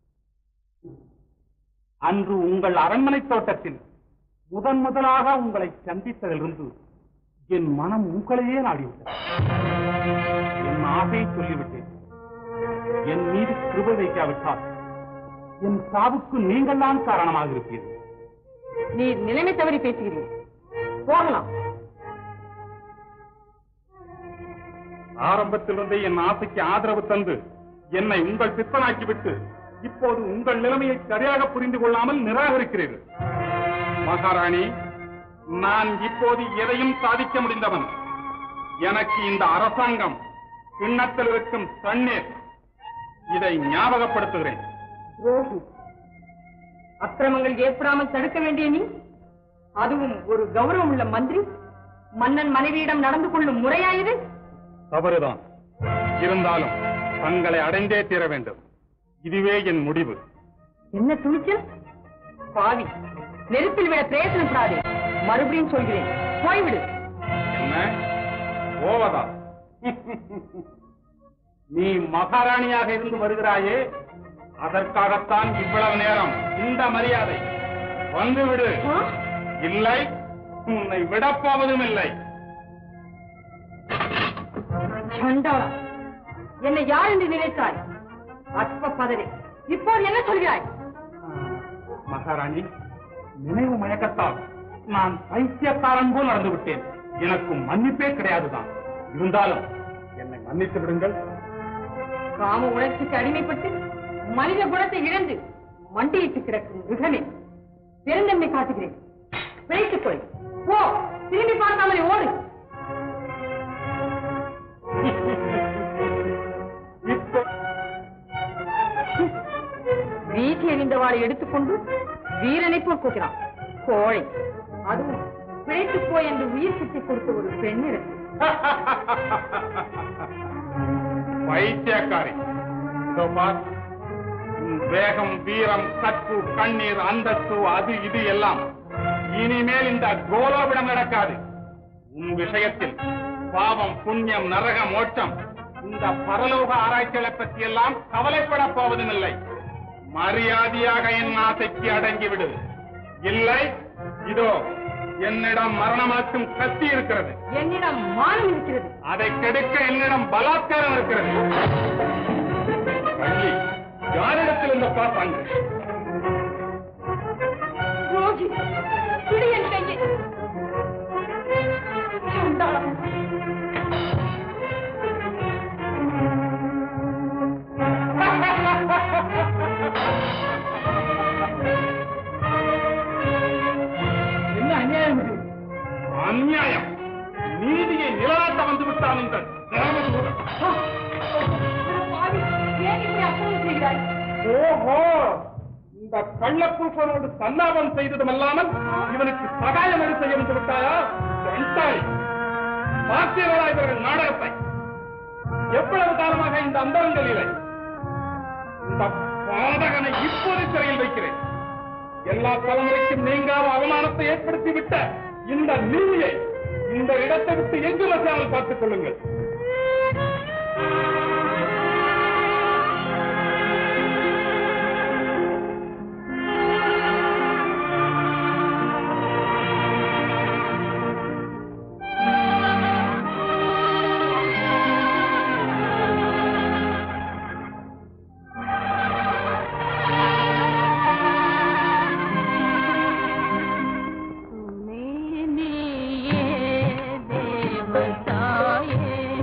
அன்று உங்கள் அரண்மனை தோட்டத்தில் முதன் முதலாக உங்களை சந்தித்ததிலிருந்து என் மனம் உங்களையே நாடிவிட்டது என் ஆசையை சொல்லிவிட்டேன் என் மீது கிருபை வைக்காவிட்டால் என் சாவுக்கு நீங்கள் தான் காரணமாக இருப்பீர்கள்
நீ நிலைமை தவறி பேசுகிறீர் போகலாம்
ஆரம்பத்திலிருந்தே என் ஆசைக்கு ஆதரவு தந்து என்னை உங்கள் பித்தனாக்கி விட்டு இப்போது உங்கள் நிலைமையை சரியாக புரிந்து கொள்ளாமல் நிராகரிக்கிறீர்கள் மகாராணி நான் இப்போது எதையும் சாதிக்க முடிந்தவன் எனக்கு இந்த அரசாங்கம் கிண்ணத்தில் இருக்கும் தண்ணீர் இதை ஞாபகப்படுத்துகிறேன்
துரோகி அக்கிரமங்கள் ஏற்படாமல் தடுக்க வேண்டிய நீ அதுவும் ஒரு கௌரவம் உள்ள மந்திரி மன்னன் மனைவியிடம் நடந்து கொள்ளும் முறையாயுது
தவறுதான் இருந்தாலும் தங்களை அடைந்தே தீர வேண்டும் இதுவே என் முடிவு
என்ன துணிச்சல் பாவி நெருப்பில் விட பிரயத்தனப்படாதே மறுபடியும் சொல்கிறேன் போய்விடு
என்ன போவதா நீ மகாராணியாக இருந்து வருகிறாயே அதற்காகத்தான் இவ்வளவு நேரம் இந்த மரியாதை வந்துவிடு
ஆ?
இல்லை உன்னை விடப்போவதும் இல்லை
சண்டாளா என்னை யார் என்று நினைத்தாய் அற்ப பதறி இப்போது என்ன சொல்கிறாய்
மகாராணி நினைவு மயக்கத்தால் நான் பைத்தியக்காரன் போல் நடந்து விட்டேன் எனக்கு மன்னிப்பே கிடையாதுதான் இருந்தாலும் என்னை மன்னித்து விடுங்கள்
காம உணர்ச்சிக்கு அடிமைப்பட்டு மனித குணத்தை இழந்து மண்டியிட்டு கிடக்கும் மிருகமே பெருந்தன்மை காட்டுகிறேன் பிழைத்துக் கொள் போ திரும்பி பார்க்காமலே ஓடு
இப்போ
வீசி எறிந்தவாளை எடுத்துக்கொண்டு வீரனை போல் கூட்டினான் கோழை அதுவும் பிழைத்துப் போ என்று உயிர் சுற்றி கொடுத்த ஒரு பெண்ணிற்கு
பைத்தியக்காரி இதோ பார் உன் வேகம் வீரம் கற்பு கண்ணீர் அந்தஸ்து அது இது எல்லாம் இனிமேல் இந்த கோலோபிடம் நடக்காது உன் விஷயத்தில் பாவம் புண்ணியம் நரக மோட்சம் இந்த பரலோக ஆராய்ச்சிகளை பற்றி எல்லாம் கவலைப்பட போவதும் இல்லை மரியாதையாக என் ஆசைக்கு அடங்கிவிடு இல்லை இதோ என்னிடம் மரணமாக்கும் கத்தி இருக்கிறது
என்னிடம் மானம் இருக்கிறது
அதை கெடுக்க என்னிடம் பலாத்காரம் இருக்கிறது வள்ளி யாரிடத்தில் இந்த பாசாங்க
ரோகி பிடி என் கையை சண்டாளம்.
என்ன அநியாயம் இது அநியாயம் நீதியை நிலநாட்ட வந்து விட்டான் இந்த தேவதூதன்.
பாவி, ஏன் இப்படி அக்கிரமம் செய்கிறாய்
ஓஹோ இந்த கள்ளப்பூசனோடு சல்லாபம் செய்ததும் அல்லாமல் இவனுக்கு சகாயம் எது செய்ய வந்து விட்டாயா கண்டாய் பார்த்தீர்களா இவர்கள் நாடகத்தை எவ்வளவு காலமாக இந்த அந்தரங்களிலே இந்த பாதகனை இப்போது சிறையில் வைக்கிறேன் எல்லா தலைமுறைக்கும் நீங்காத அவமானத்தை ஏற்படுத்தி விட்ட இந்த நீதியை இந்த இடத்தை விட்டு எங்கு வச்சாமல் பார்த்துக் கொள்ளுங்கள்
நீயே தேவதாயே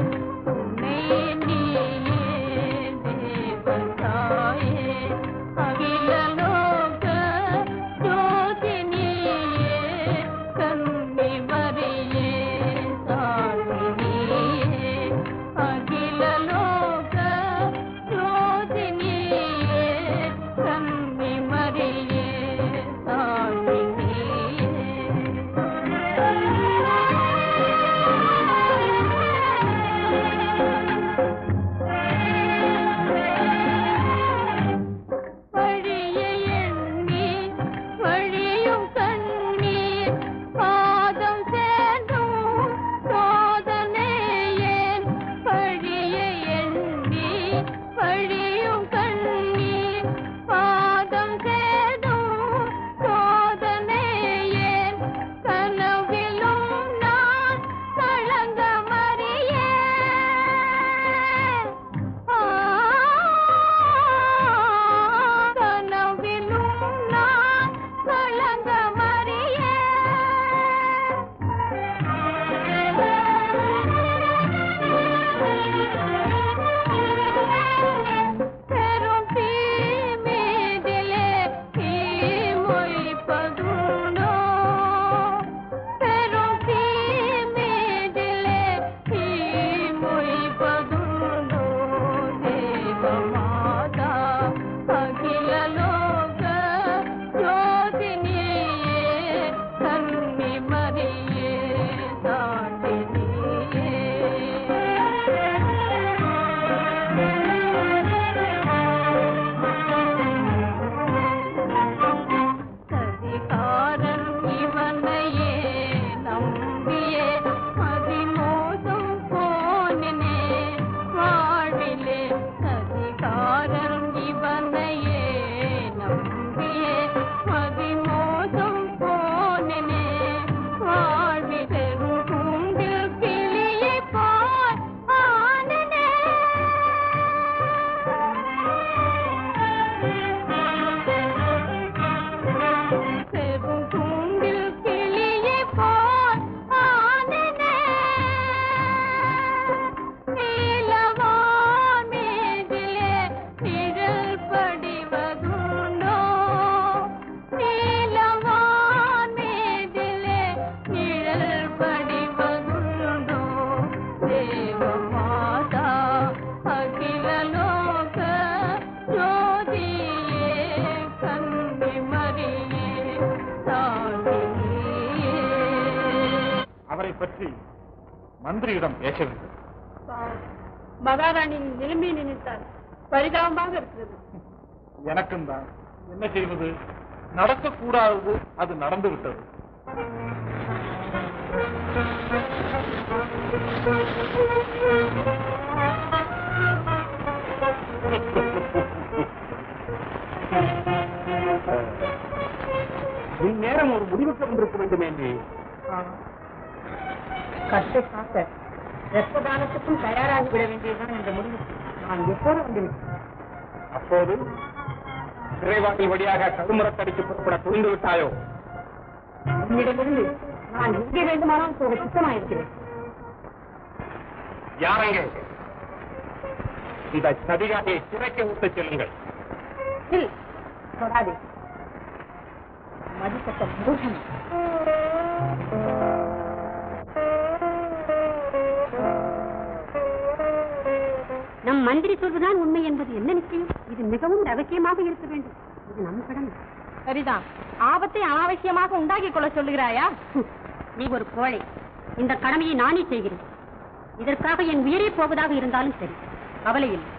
பற்றி மந்திரியிடம் பேச வேண்டும்
மகாராணியின் நிலைமையை நினைத்தால் பரிதாபமாக இருக்கிறது
எனக்கும் தான் என்ன செய்வது நடக்கக்கூடாதது அது நடந்து விட்டது
இந்நேரம் ஒரு முடிவுக்கு வந்திருக்க வேண்டுமே நீ
கட்டை காக்க ரத்ததானத்துக்கும் தயாராகி விட வேண்டியதுதான் என்ற முடிவு நான் எப்போது வந்துவிட்டேன்
அப்போது சிறைவாயில் வழியாக கருமுறத்தடிக்கு புறப்பட துணிந்து விட்டாயோ
உன்னிடமிருந்து நான் எங்கே வேண்டுமானாலும் போக சித்தமாயிருக்கிறேன்
யாரங்கே இந்த சதிகாரியை சிறைக்கு ஊட்டச் செல்லுங்கள்
இல், தொடாதே மதிக்கட்ட மிருகம்
நம் மந்திரி சொல்வதுதான் உண்மை என்பது என்ன நிச்சயம் இது மிகவும் ரகசியமாக இருக்க வேண்டும் இது நம் கடமை சரிதான் ஆபத்தை அனாவசியமாக உண்டாக்கிக் கொள்ள சொல்லுகிறாயா நீ ஒரு கோழை இந்த கடமையை நானே செய்கிறேன் இதற்காக என் உயிரே போவதாக இருந்தாலும் சரி கவலை இல்லை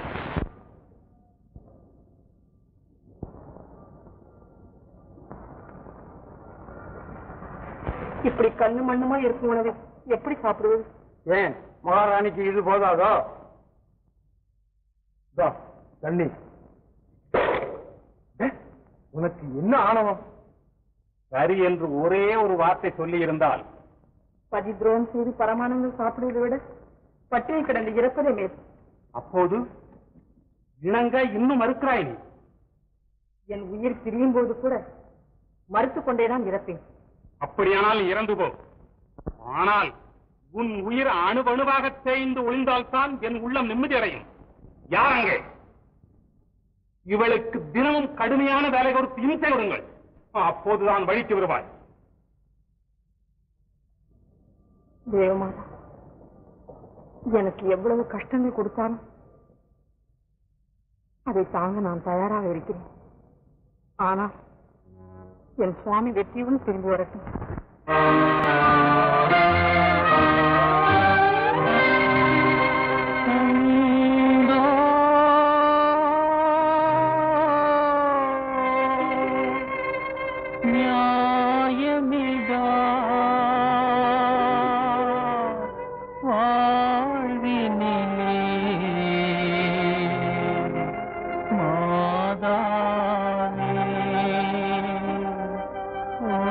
இப்படி கண்ணு மண்ணுமா இருக்கும் உணவை எப்படி சாப்பிடுவது
ஏன் மகாராணிக்கு இது போதாதோ இதோ, தண்ணி ஏ, உனக்கு என்ன ஆணவம் சரி என்று ஒரே ஒரு வார்த்தை சொல்லி இருந்தால்
பதி துரோகம் செய்து பரமானங்கள் சாப்பிடுவதை விட பட்டினி கிடந்து இறப்பதே மேல்
அப்போது இணங்க இன்னும் மறுக்கிறாய் நீ
என் உயிர் பிரியும் போது கூட மறுத்துக் கொண்டேதான் இறப்பேன்
அப்படியானால் இறந்து போ ஆனால் உன் உயிர் அணுவணுவாக தேய்ந்து ஒளிந்தால்தான் என் உள்ளம் நிம்மதி அடையும் யாரங்கே இவளுக்கு தினமும் கடுமையான வேலை கொடுத்து இம்சை கொடுங்கள் அப்போதுதான் வழிக்கு வருவாய்
தேவமாதா எனக்கு எவ்வளவு கஷ்டங்கள் கொடுத்தாலும் அதை தாங்க நான் தயாராக இருக்கிறேன் ஆனால் என் சுவாமி வெற்றியுடன் திரும்பி வரட்டும்
நியாயமிதா வாழ்வினிலே மாதாவே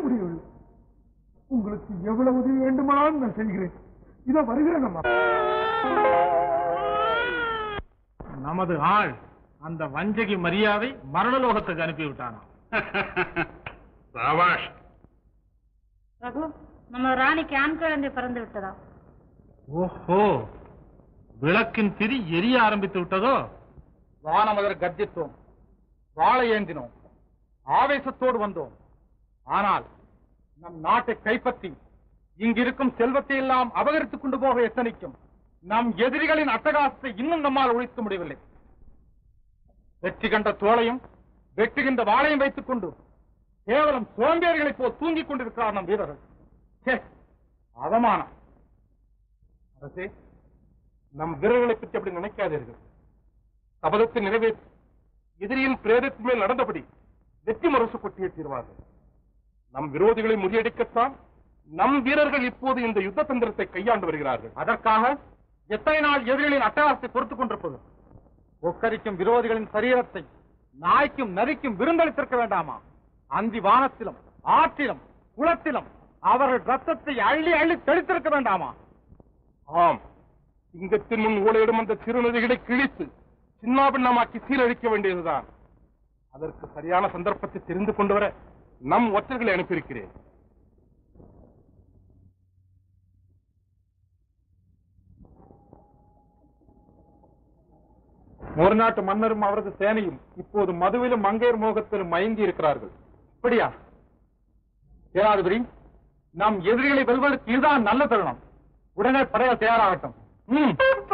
முடியவில்லை உங்களுக்கு எவ்வளவு உதவி வேண்டுமானாலும் நான் செய்கிறேன் இதோ வருகிறேன் அம்மா
நமது ஆள் அந்த வஞ்சகி மரியாதை மரணலோகத்துக்கு அனுப்பிவிட்டானா
சாபாஷ்
ரகு நம்ம ராணிக்கு ஆண் குழந்தை பிறந்து விட்டதா
ஓஹோ விளக்கின் திரி எரிய ஆரம்பித்து விட்டதோ
வானமதர் கர்ஜித்தோம் வாழை ஏந்தினோம் ஆவேசத்தோடு வந்தோம் ஆனால் நம் நாட்டை கைப்பற்றி இங்கிருக்கும் செல்வத்தை எல்லாம் அபகரித்துக் கொண்டு போக எத்தனைக்கும் நம் எதிரிகளின் அட்டகாசத்தை இன்னும் நம்மால் ஒழிக்க முடியவில்லை வெற்றி கண்ட தோளையும் வெட்டுகின்ற வாளையும் வைத்துக் கொண்டு கேவலம் சோம்பேறிகளைப் போல் தூங்கிக் கொண்டிருக்கிறார் நம் வீரர்கள் ச்சே, அவமானம் அரசே நம் வீரர்களை பற்றி அப்படி நினைக்காதீர்கள் சபதத்தை நிறைவேற்றி எதிரியின் பிரேதத்தின் மேல் நடந்தபடி வெற்றி முரசு கொட்டியே தீர்வார்கள் நம் விரோதிகளை முறியடிக்கத்தான் நம் வீரர்கள் இப்போது இந்த யுத்த தந்திரத்தை கையாண்டு வருகிறார்கள் அதற்காக எத்தனை நாள் எதிரிகளின் அட்டகாசத்தை பொறுத்துக் கொண்டிருப்பது ஒக்கரிக்கும் விரோதிகளின் சரீரத்தை நாய்க்கும் நரிக்கும் விருந்தளித்திருக்க வேண்டாமா அந்தி வானத்திலும் ஆற்றிலும் குளத்திலும் அவர்கள் ரத்தத்தை அள்ளி அள்ளி தெளித்திருக்க வேண்டாமா ஆம் சிங்கத்தின் முன் ஊழையிடும் அந்த சிறுநதிகளை கிழித்து சின்னாபின்னமாக்கி சீரழிக்க வேண்டியதுதான் அதற்கு சரியான சந்தர்ப்பத்தை தெரிந்து கொண்டு வர நம் ஒற்றர்களை அனுப்பியிருக்கிறேன் ஒரு நாட்டு மன்னரும் அவரது சேனையும் இப்போது மதுவிலும் மங்கையர் மோகத்திலும் மயங்கி இருக்கிறார்கள் அப்படியா சேனாதிபதி நம் எதிரிகளை வெல்வதற்கு இதுதான் நல்ல தருணம் உடனே படையால் தயாராகட்டும் ம்.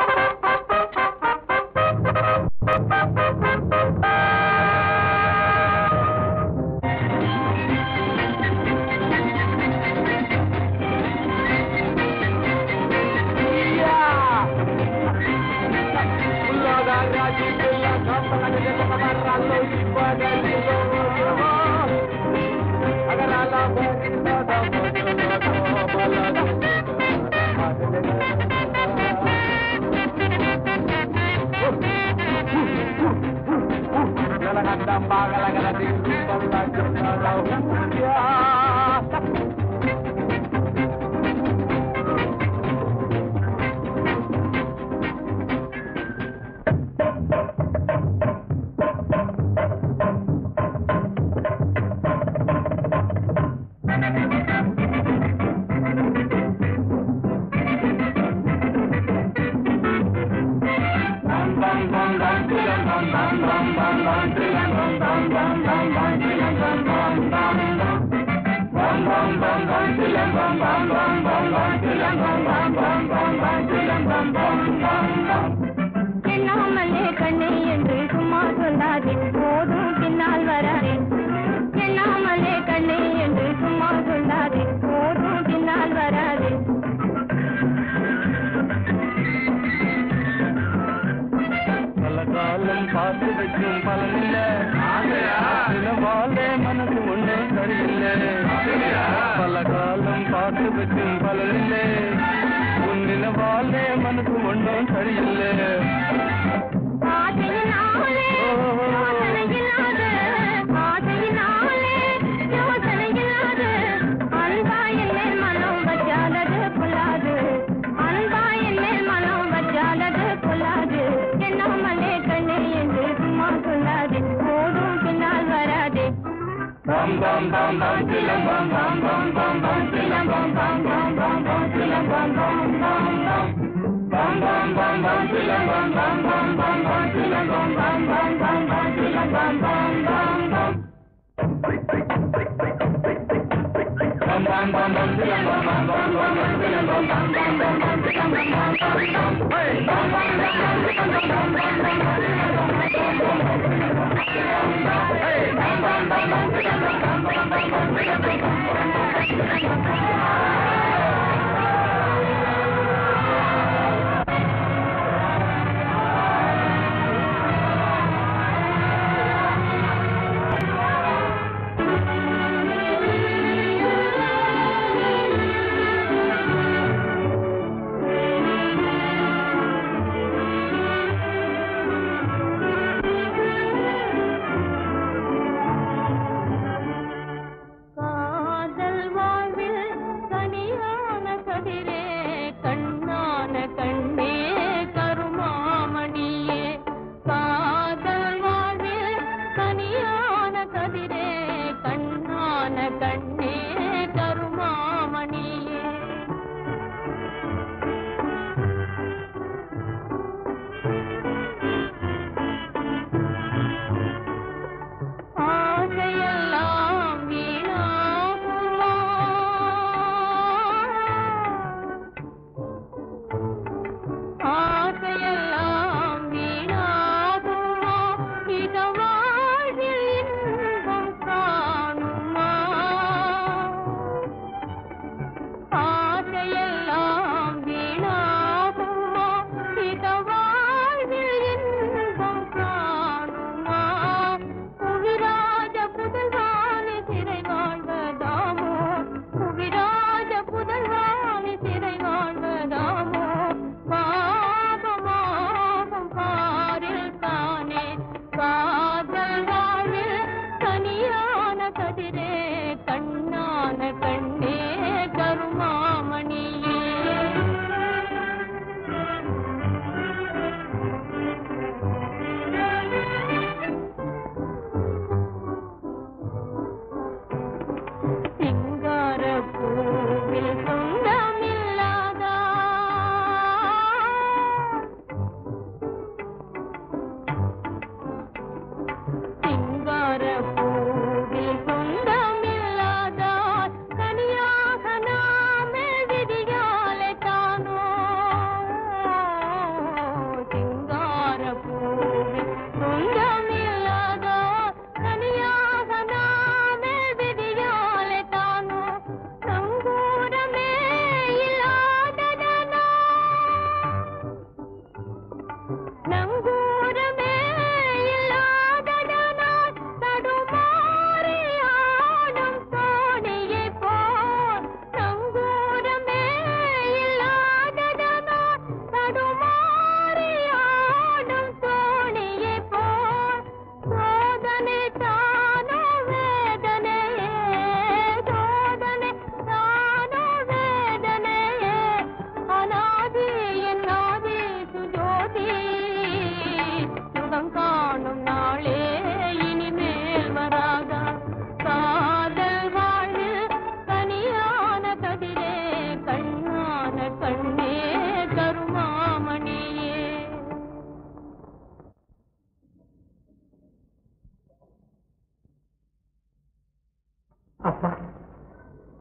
எண்ணாமலே கண்ணே என்று சும்மா சொல்லாதே போதும் பின்னால் வராதே எண்ணாமலே கண்ணே என்று சும்மா சொல்லாதே போதும் பின்னால் வராதே
பல காலம் பார்த்து வைக்கும் பலனில்ல வாழே மனசு ஒன்றும் சரியில்லை பல காலம் பார்த்து வைக்கும் பலனில்லை உன்னில வாழே மனசு ஒன்றும் சரியில்லை
ஆசையினாலே யோசனையில்லாத ஆசையினாலே யோசனையில்லாத அன்பா என்னே மனம் வச்சாலது பொல்லாது அன்பா என்னே மனம் வச்சாலது பொல்லாது எண்ணாமலே கண்ணே என்று சும்மா சொல்லாதே போதும் பின்னால் வராதே
பம் பம் பம் பம் சிலம் பம் பம் பம் பம் பம் சிலம் பம் பம் பம் பம் பம் சிலம் பம் பம் பம் பம் பம் பம் பம் பம் சிலம் பம் பம் பம் பம் பம் சிலம் பம் பம் பம் பம் பம் சிலம் பம் பம் பம் பம் Bam bam bam bam silam bam bam bam bam bam silam bam bam bam bam bam silam bam bam bam bam hey bam bam bam bam silam bam bam bam bam bam silam bam bam bam bam bam hey bam bam bam bam silam bam bam bam bam bam silam bam bam bam bam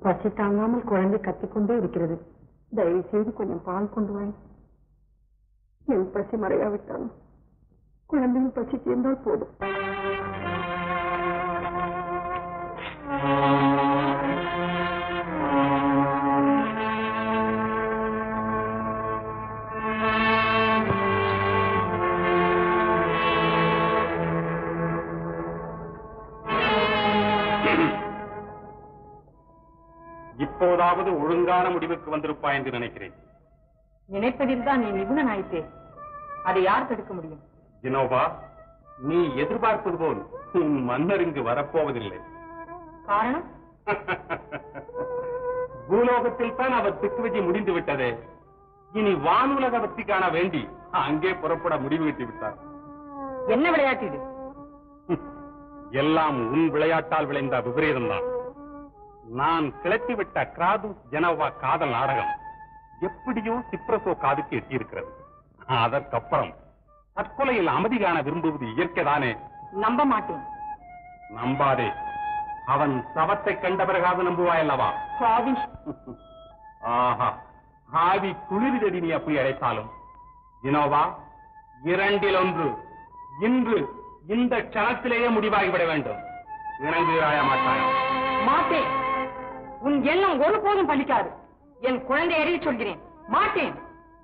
பசி தாங்காமல் குழந்தை கத்திக்கொண்டே இருக்கிறது தயவு செய்து கொஞ்சம் பால் கொண்டு வாய் என் பசி மறையாவிட்டாலும் குழந்தையின் பசி தீர்ந்தால் போதும்
இப்போதாவது ஒழுங்கான முடிவுக்கு வந்திருப்பாய் என்று நினைக்கிறேன்
நினைப்பதில் தான் நீ நிபுணன் ஆயிட்டே அதை யார் தடுக்க முடியும்
ஜினோபா நீ எதிர்பார்ப்பது போல் உன் மன்னர் இங்கு வரப்போவதில்லை
காரணம்
பூலோகத்தில் தான் அவர் திக்குவிஜி முடிந்து விட்டதே இனி வானுலக வெற்றி காண வேண்டி அங்கே புறப்பட முடிவுவிட்டு விட்டார்
என்ன விளையாட்டு இது
எல்லாம் உன் விளையாட்டால் விளைந்த விபரீதம்தான் நான் கிளப்பிவிட்ட கிராதுஸ் ஜெனோவா காதல் நாடகம் எப்படியோ சிப்ரசோ காதுக்கு எட்டியிருக்கிறது அதற்கப்புறம் தற்கொலையில் அமைதி காண விரும்புவது இயற்கைதானே
நம்ப மாட்டேன்
நம்பாதே அவன் சவத்தை கண்ட பிறகாவது நம்புவாய் அல்லவா
சுவாமி
ஆஹா ஆவி குளிர்தடி நீ அப்படி அழைத்தாலும் இனோவா இரண்டில் ஒன்று இன்று இந்த க்ஷணத்திலேயே முடிவாகிவிட வேண்டும் இணங்குகிறாய மாட்டாயா
மாட்டேன் உன் எண்ணம் ஒருபோதும் பலிக்காது என் குழந்தை அறிய சொல்கிறேன் மாட்டேன்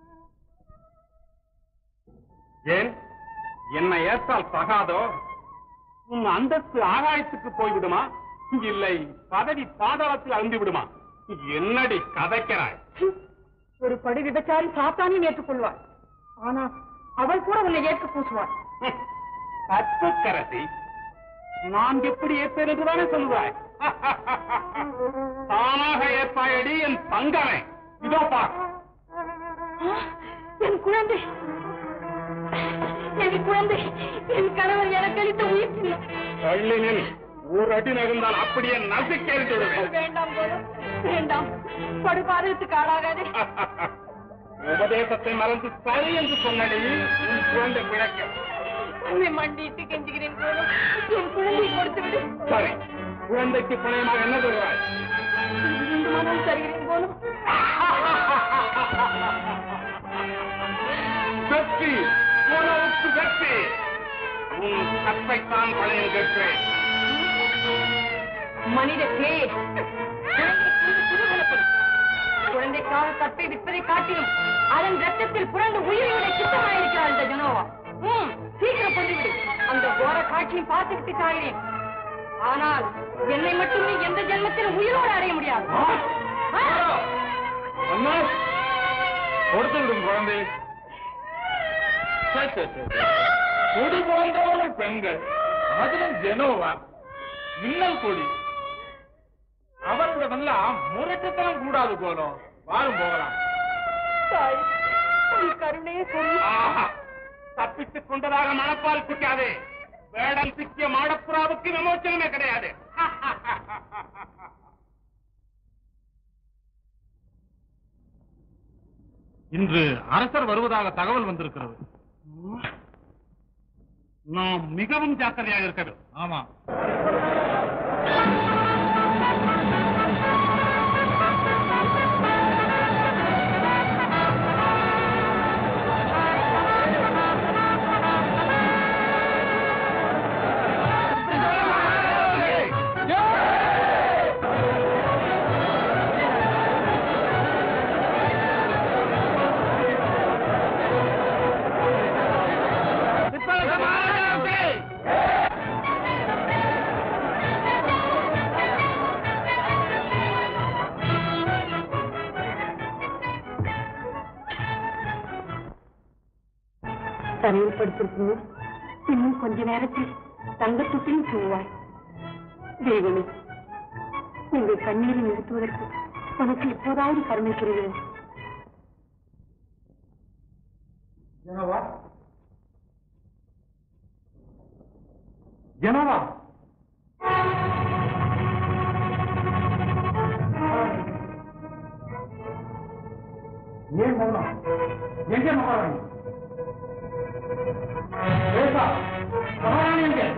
ஏன் என்னை ஏற்றால் தகாதோ உன் அந்தஸ்து ஆகாயத்துக்கு போய்விடுமா இல்லை பதவி பாதாளத்தில் அழுந்து விடுமா என்னடி கதைக்கிறாய்
ஒரு படு விபச்சாரி சாத்தானையும் ஏற்றுக்கொள்வாள் ஆனா அவள் கூட உன்னை ஏற்க பூசுவாள்
கற்பக்கரசி நான் எப்படி ஏற்பேன் என்றுதானே சொல்லுவாய் தானாக ஏற்பாயடி என் தங்கமே இதோ பார்
என் குழந்தை என் குழந்தை என் கணவர் எனக்கு அளித்த உயிர் சின்னம்
தள்ளினில் ஒரு அடி நகர்ந்தால் அப்படியே நசுக்கி எறிந்து விடுவேன்
வேண்டாம் போதும் வேண்டாம் படுபாதத்துக்கு ஆளாகாதே
உபதேசத்தை மறந்து சரி என்று சொன்னடி உன் குழந்தை பிழைக்க
உண்மை மண்டிட்டு கெஞ்சுகிறேன் போதும் என் குழந்தை கொடுத்து விடு
சரி குழந்தைக்கு பிணையமாக என்ன சொல்கிறாய்
இரண்டு மனம் தருகிறேன் போதும்
வெற்றி உணவுக்கு வெற்றி உன் கற்பைத்தான் பழையம் கேட்கிறேன்
மனித பேய் குழந்தை கொண்டு குதூகலப்படு. குழந்தைக்காக கற்பை விற்பதை காட்டிலும் அதன் ரத்தத்தில் புரண்டு உயிரை விட சித்தமாயிருக்கிறார் இந்த ஜனோவா ம், சீக்கிரம் கொண்டுவிடு அந்த கோர காட்சியும் பார்த்துவிட்டு சாகிறேன் ஆனால் என்னை மட்டும் நீ எந்த ஜென்மத்திலும் உயிரோடு அடைய முடியாது ஆ!
அம்மா கொடுத்து விடும் குழந்தை சரி, சரி, சரி. கொடி பிறந்தவர்கள் பெண்கள் அதிலும் ஜெனோவா மின்னல் கொடி அவர்களிடமெல்லாம் முரட்டுத்தனம் கூடாது போலும் வாரும் போகலாம்
தாய் உன் கருணையே சரி
ஆஹா தப்பித்துக் கொண்டதாக மணப்பால் குடிக்காதே வேடம் சிக்கிய மாடப்புறாவுக்கு விமோச்சனமே கிடையாது
இன்று அரசர் வருவதாக தகவல் வந்திருக்கிறது
நாம் மிகவும் ஜாக்கிரதையாக இருக்க வேண்டும்
ஆமா
தரையில் படுத்திருக்கீங்க இன்னும் கொஞ்ச நேரத்தில் தங்கத்துட்டிலும் தூவாய் தெய்வமே உங்கள் கண்ணீரை நிறுத்துவதற்கு உனக்கு இப்போதாவது கருணை புரிகிறேன்
ஜனவா ஜனவா ஏன் மௌனம் எங்கே மகாராணி பேசா மகாராணி எங்கே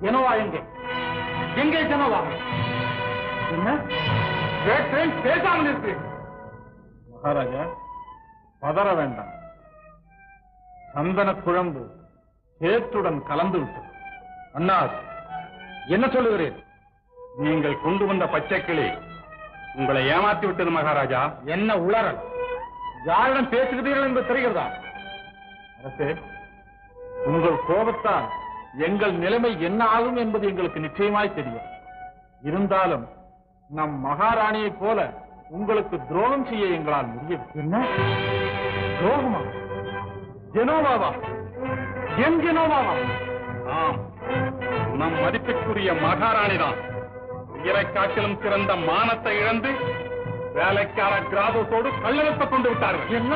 ஜெனோவா எங்கே எங்கே ஜெனோவா என்ன கேட்டேன் பேசாமல் இருக்கு மகாராஜா பதற வேண்டாம் சந்தன குழம்பு சேற்றுடன் கலந்து விட்டது அண்ணா என்ன சொல்லுகிறேன் நீங்கள் கொண்டு வந்த பச்சை கிளி உங்களை ஏமாத்தி விட்டது மகாராஜா என்ன உளறல் யாரிடம் பேசுகிறீர்கள் என்று தெரிகிறதா அரசே உங்கள் கோபத்தால் எங்கள் நிலைமை என்ன ஆகும் என்பது எங்களுக்கு நிச்சயமாய் தெரியும் இருந்தாலும் நம் மகாராணியைப் போல உங்களுக்கு துரோகம் செய்ய எங்களால் முடியும் என்ன துரோகமா ஜெனோவாவா என் ஜெனோவாவா ஆம் நம் மதிப்பிற்குரிய மகாராணி தான் உயிரை காட்டிலும் சிறந்த மானத்தை இழந்து வேலைக்கார கிராதத்தோடு கல்லெழுத்த கொண்டு விட்டார்கள் என்ன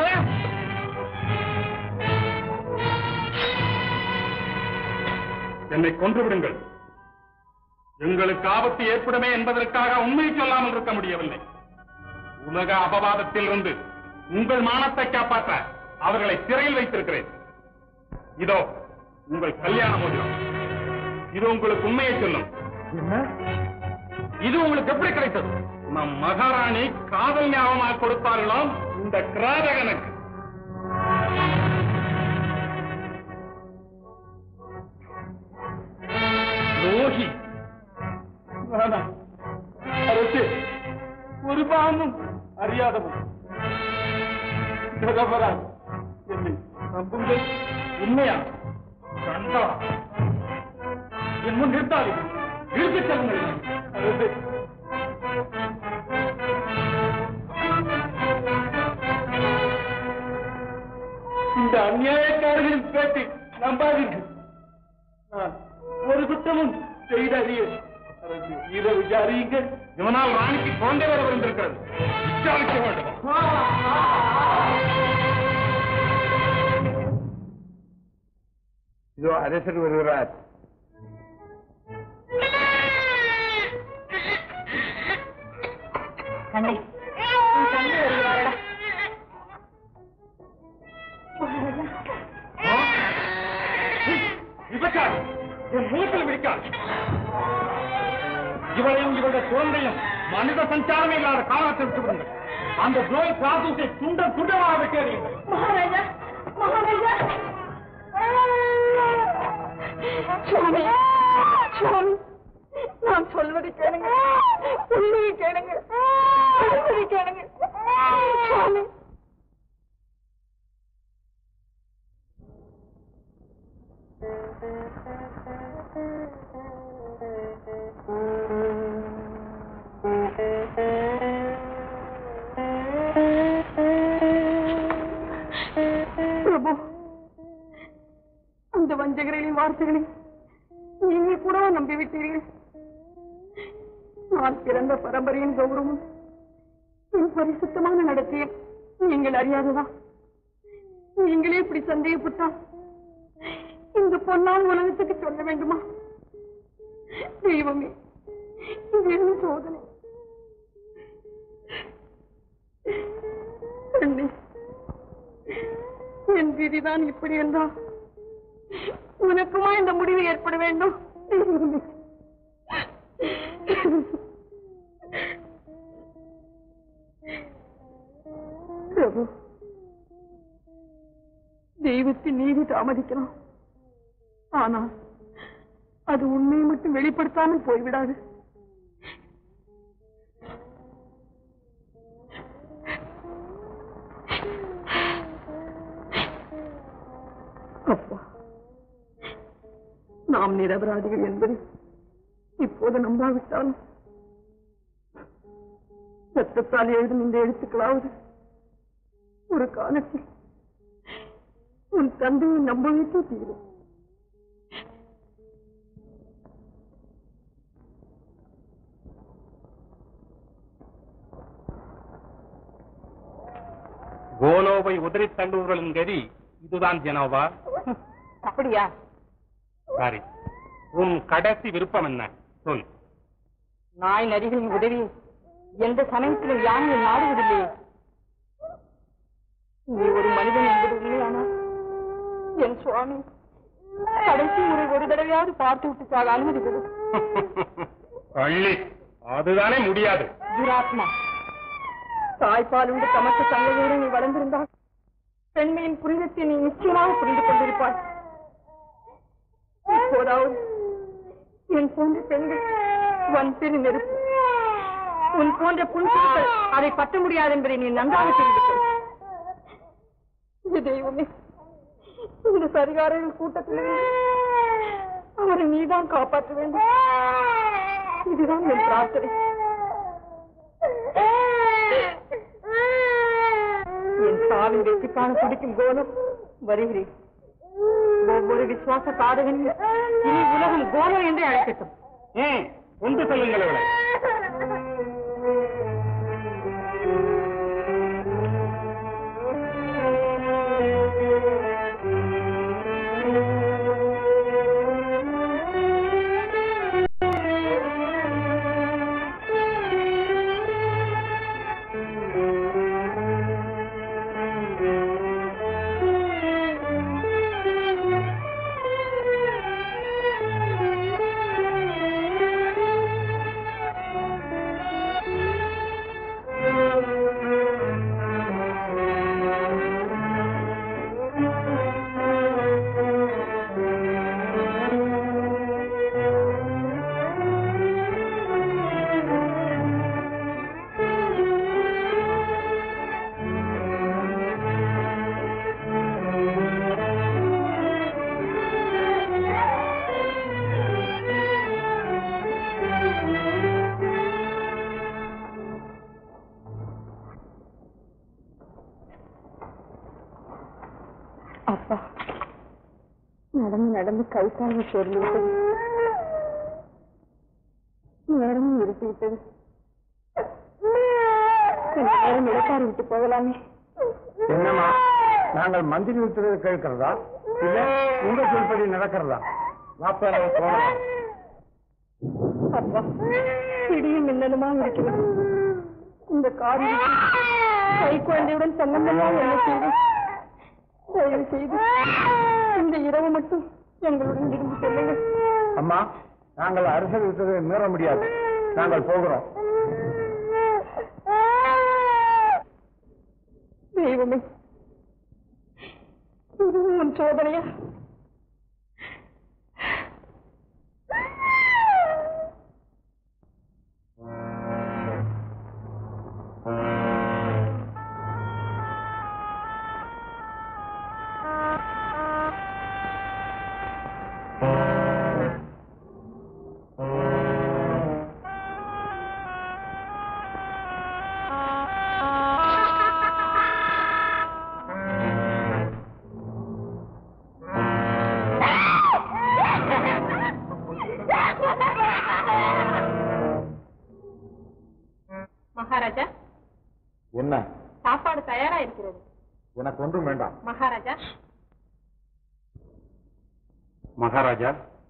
என்னை கொன்று விடுங்கள் எங்களுக்கு ஆபத்து ஏற்படுமே என்பதற்காக உண்மை சொல்லாமல் இருக்க முடியவில்லை உலக அபவாதத்தில் இருந்து உங்கள் மானத்தை காப்பாற்ற அவர்களை சிறையில் வைத்திருக்கிறேன் இதோ உங்கள் கல்யாண மோதிரம் இது உங்களுக்கு உண்மையை சொல்லும் என்ன இது உங்களுக்கு எப்படி கிடைத்தது நம் மகாராணி காதல் ஞாபகமாக கொடுத்தார்களாம் இந்த கிராதகனுக்கு துரோகி வேணாம். அரசே ஒரு பாவமும் அறியாதவன் நிரபராதி. என்னை நம்புங்கள் உண்மையா கண்டா என் முன் நிறுத்தாதீர்கள் இழுத்துச் செல்லுங்கள் அரசே இந்த அநியாயக்காரர்களின் பேட்டை நம்பாதீர்கள் நான் ஒரு குற்றமும் செய்தறிய இதை விசாரியுங்கள் இவனால் ராணிக்கு குழந்தை வர வந்திருக்கிறது விசாரிக்க வேண்டும்
இதோ அரசர் வருகிறார்
கண்ணே உன் தம்பி வருகிறாரடா
விபச்சாரி என் முகத்தில் விழிக்காது இவளையும் இவருடைய குழந்தையும் மனித சஞ்சாரமே இல்லாத காலத்தை விட்டு விடுங்கள் அந்த துரோகி பிராசூசை துண்டம் துண்டமாக வெட்டியறியுங்கள்
மகாராஜா மகாராஜா சுவாமி சுவாமி நான் சொல்வதை கேளுங்க சொல்வதை கேளுங்க சொல்வதை கேளுங்க சுவாமி பிரபு அந்த வஞ்சகர்களின் வார்த்தைகளை நீங்கள் கூட நம்பிவிட்டீர்கள் நான் பிறந்த பரம்பரையின் கௌரவம் என் பரிசுத்தமான நடத்தையும் நீங்கள் அறியாததா நீங்களே இப்படி சந்தேகப்பட்டால் இந்த பொன்னாள் உலகத்துக்கு சொல்ல வேண்டுமா தெய்வமே இது என்ன சோதனை அண்ணே, என் விதிதான் இப்படி என்றால் உனக்குமா இந்த முடிவு ஏற்பட வேண்டும் தெய்வமே. பிரபு தெய்வத்தின் நீதி தாமதிக்கலாம் ஆனால் அது உண்மையை மட்டும் வெளிப்படுத்தாமல் போய்விடாது அப்பா நாம் நிரபராதிகள் என்பதை இப்போது நம்பாவிட்டாலும் சத்தத்தால் எழுதும் இந்த எழுத்துக்களாவது ஒரு காலத்தில் உன் தந்தையை நம்ப வைத்தே தீரும்
கோலோவை உதறி தள்ளுவர்களின் கதி இதுதான் ஜெனோவா
அப்படியா
சாரி உன் கடைசி விருப்பம் என்ன சொல்
நாய் நரிகளின் உதவி எந்த சமயத்திலும் யானையை நாடுவதில்லையே நீ ஒரு மனிதன் என்பது உண்மையானால் என் சுவாமி கடைசி முறை ஒரு தடவையாவது பார்த்து விட்டு சாக அனுமதி கொடு
அள்ளி அதுதானே முடியாது
துராத்மா தாய்ப்பால் உண்டு தமக்கு தங்கையோடு நீ வளர்ந்திருந்தால் பெண்மையின் புனிதத்தை நீ நிச்சயமாக புரிந்து கொண்டிருப்பாய் இப்போதாவது என் போன்ற பெண்கள் வன் பெரு நெருப்பு உன் போன்ற புண்புழுக்கள் அதை பற்ற முடியாது என்பதை நீ நன்றாக தெரிந்து கொள் இது தெய்வமே இந்த சரிகாரர்கள் கூட்டத்திலிருந்து அவரை நீதான் காப்பாற்ற வேண்டும் இதுதான் என் பிரார்த்தனை என் சாவின் வெற்றிக்கான துடிக்கும் கோலம் வருகிறேன் ஒவ்வொரு விசுவாச பாதகனும் இனி உலகம் கோலம் என்றே அழைக்கட்டும்
ம் கொண்டு செல்லுங்கள் அவளை
அப்பா நடந்து நடந்து கை கால்கள் சேர்ந்து விட்டது நேரமும் இருட்டி விட்டது கொஞ்ச நேரம் இடைக்காரி விட்டு போகலாமே
என்னம்மா நாங்கள் மந்திரி உத்தரவு கேட்கிறதா இல்ல உங்க சொல்படி நடக்கிறதா வாப்பா நம்ம போகலாம்
அப்பா இடியும் மின்னலுமா இருக்கிறது இந்த காரியம் கை குழந்தையுடன் சம்பந்தமாக என்ன செய்து தயவு செய்து இந்த இரவு மட்டும் எங்களுடன் இருந்து செல்லுங்கள்
அம்மா நாங்கள் அரசர் உத்தரவை மீற முடியாது நாங்கள் போகிறோம்
தெய்வமே இதுவும் உன் சோதனையா மகாராஜா
என்ன
சாப்பாடு தயாரா இருக்கிறது
எனக்கு ஒன்றும் வேண்டாம்
மகாராஜா
மகாராஜா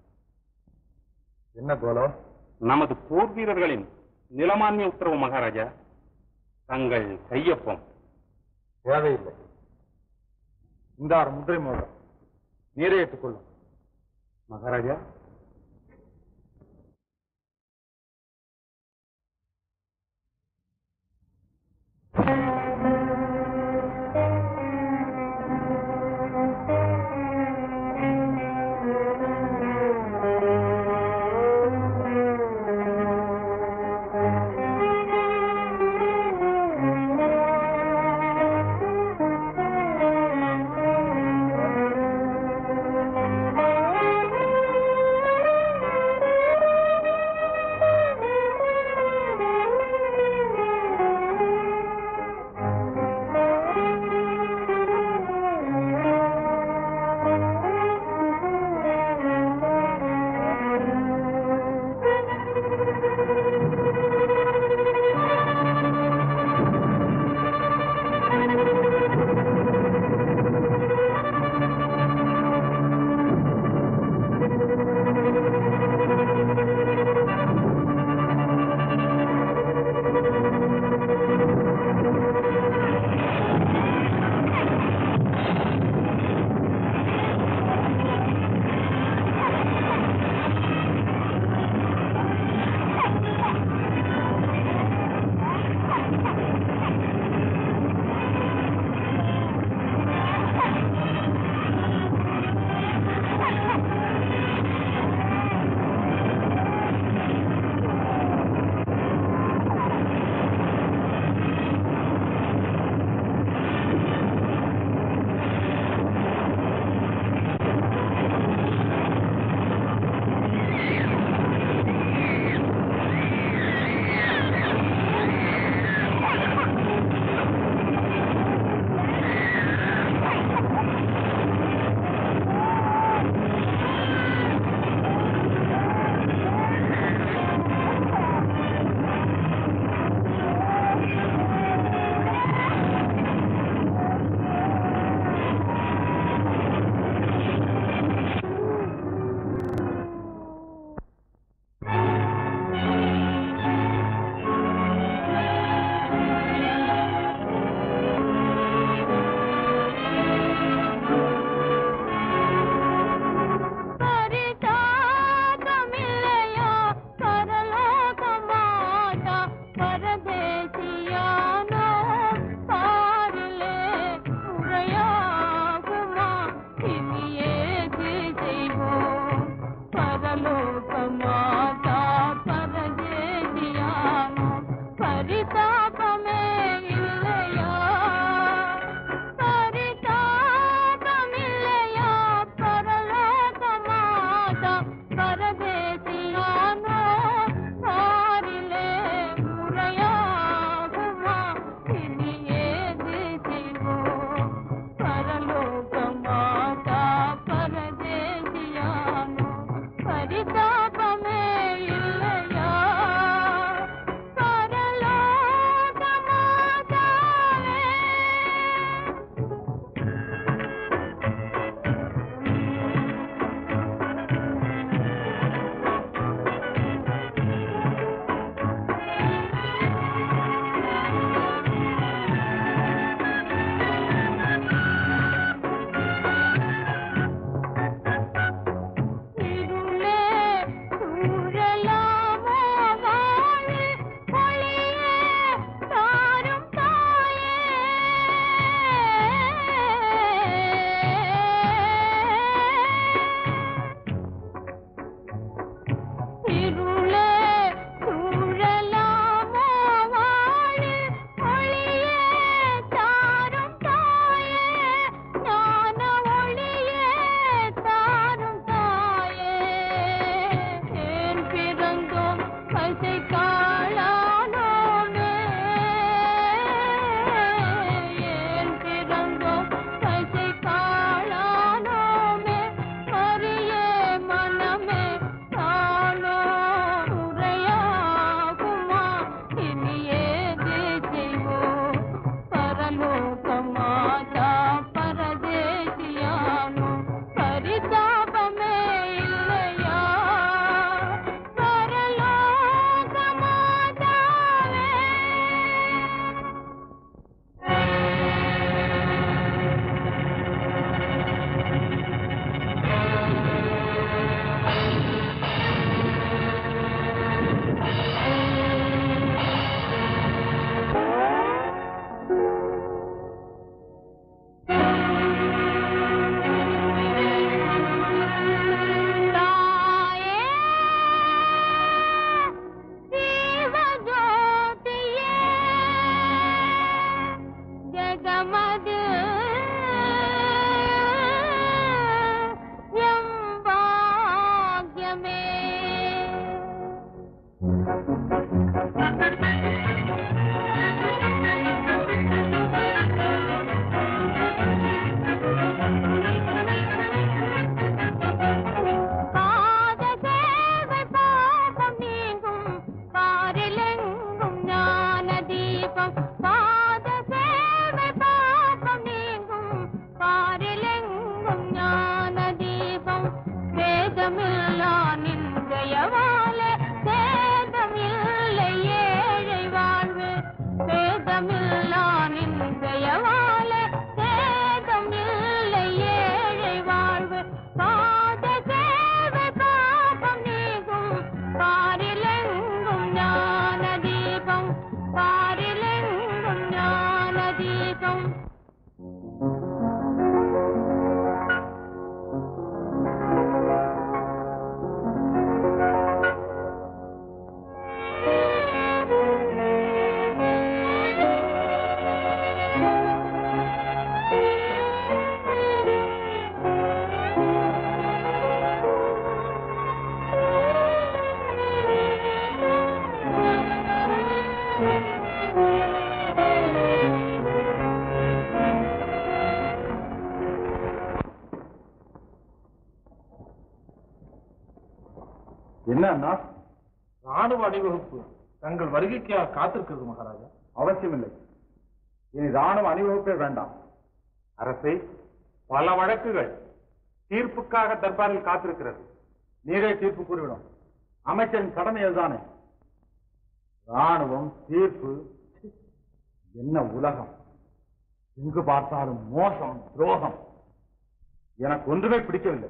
என்ன கோலோ
நமது போர் வீரர்களின் நிலமான்ய உத்தரவு மகாராஜா தங்கள் கையொப்பம்
தேவையில்லை இந்தார் முன்றை மோகம் நீரே ஏற்றுக்கொள்ளும்
மகாராஜா
Thank you.
என்ன அண்ணா
ராணுவ அணிவகுப்பு தங்கள் வருகைக்காக காத்திருக்கிறது மகாராஜா
அவசியமில்லை இனி ராணுவ அணிவகுப்பே வேண்டாம் அரசே பல வழக்குகள் தீர்ப்புக்காக தர்பாரில் காத்திருக்கிறது நீரே தீர்ப்பு கூறிவிடும் அமைச்சரின் கடமை அதுதானே ராணுவம் தீர்ப்பு சி, என்ன உலகம் எங்கு பார்த்தாலும் மோசம் துரோகம் எனக்கு ஒன்றுமே பிடிக்கவில்லை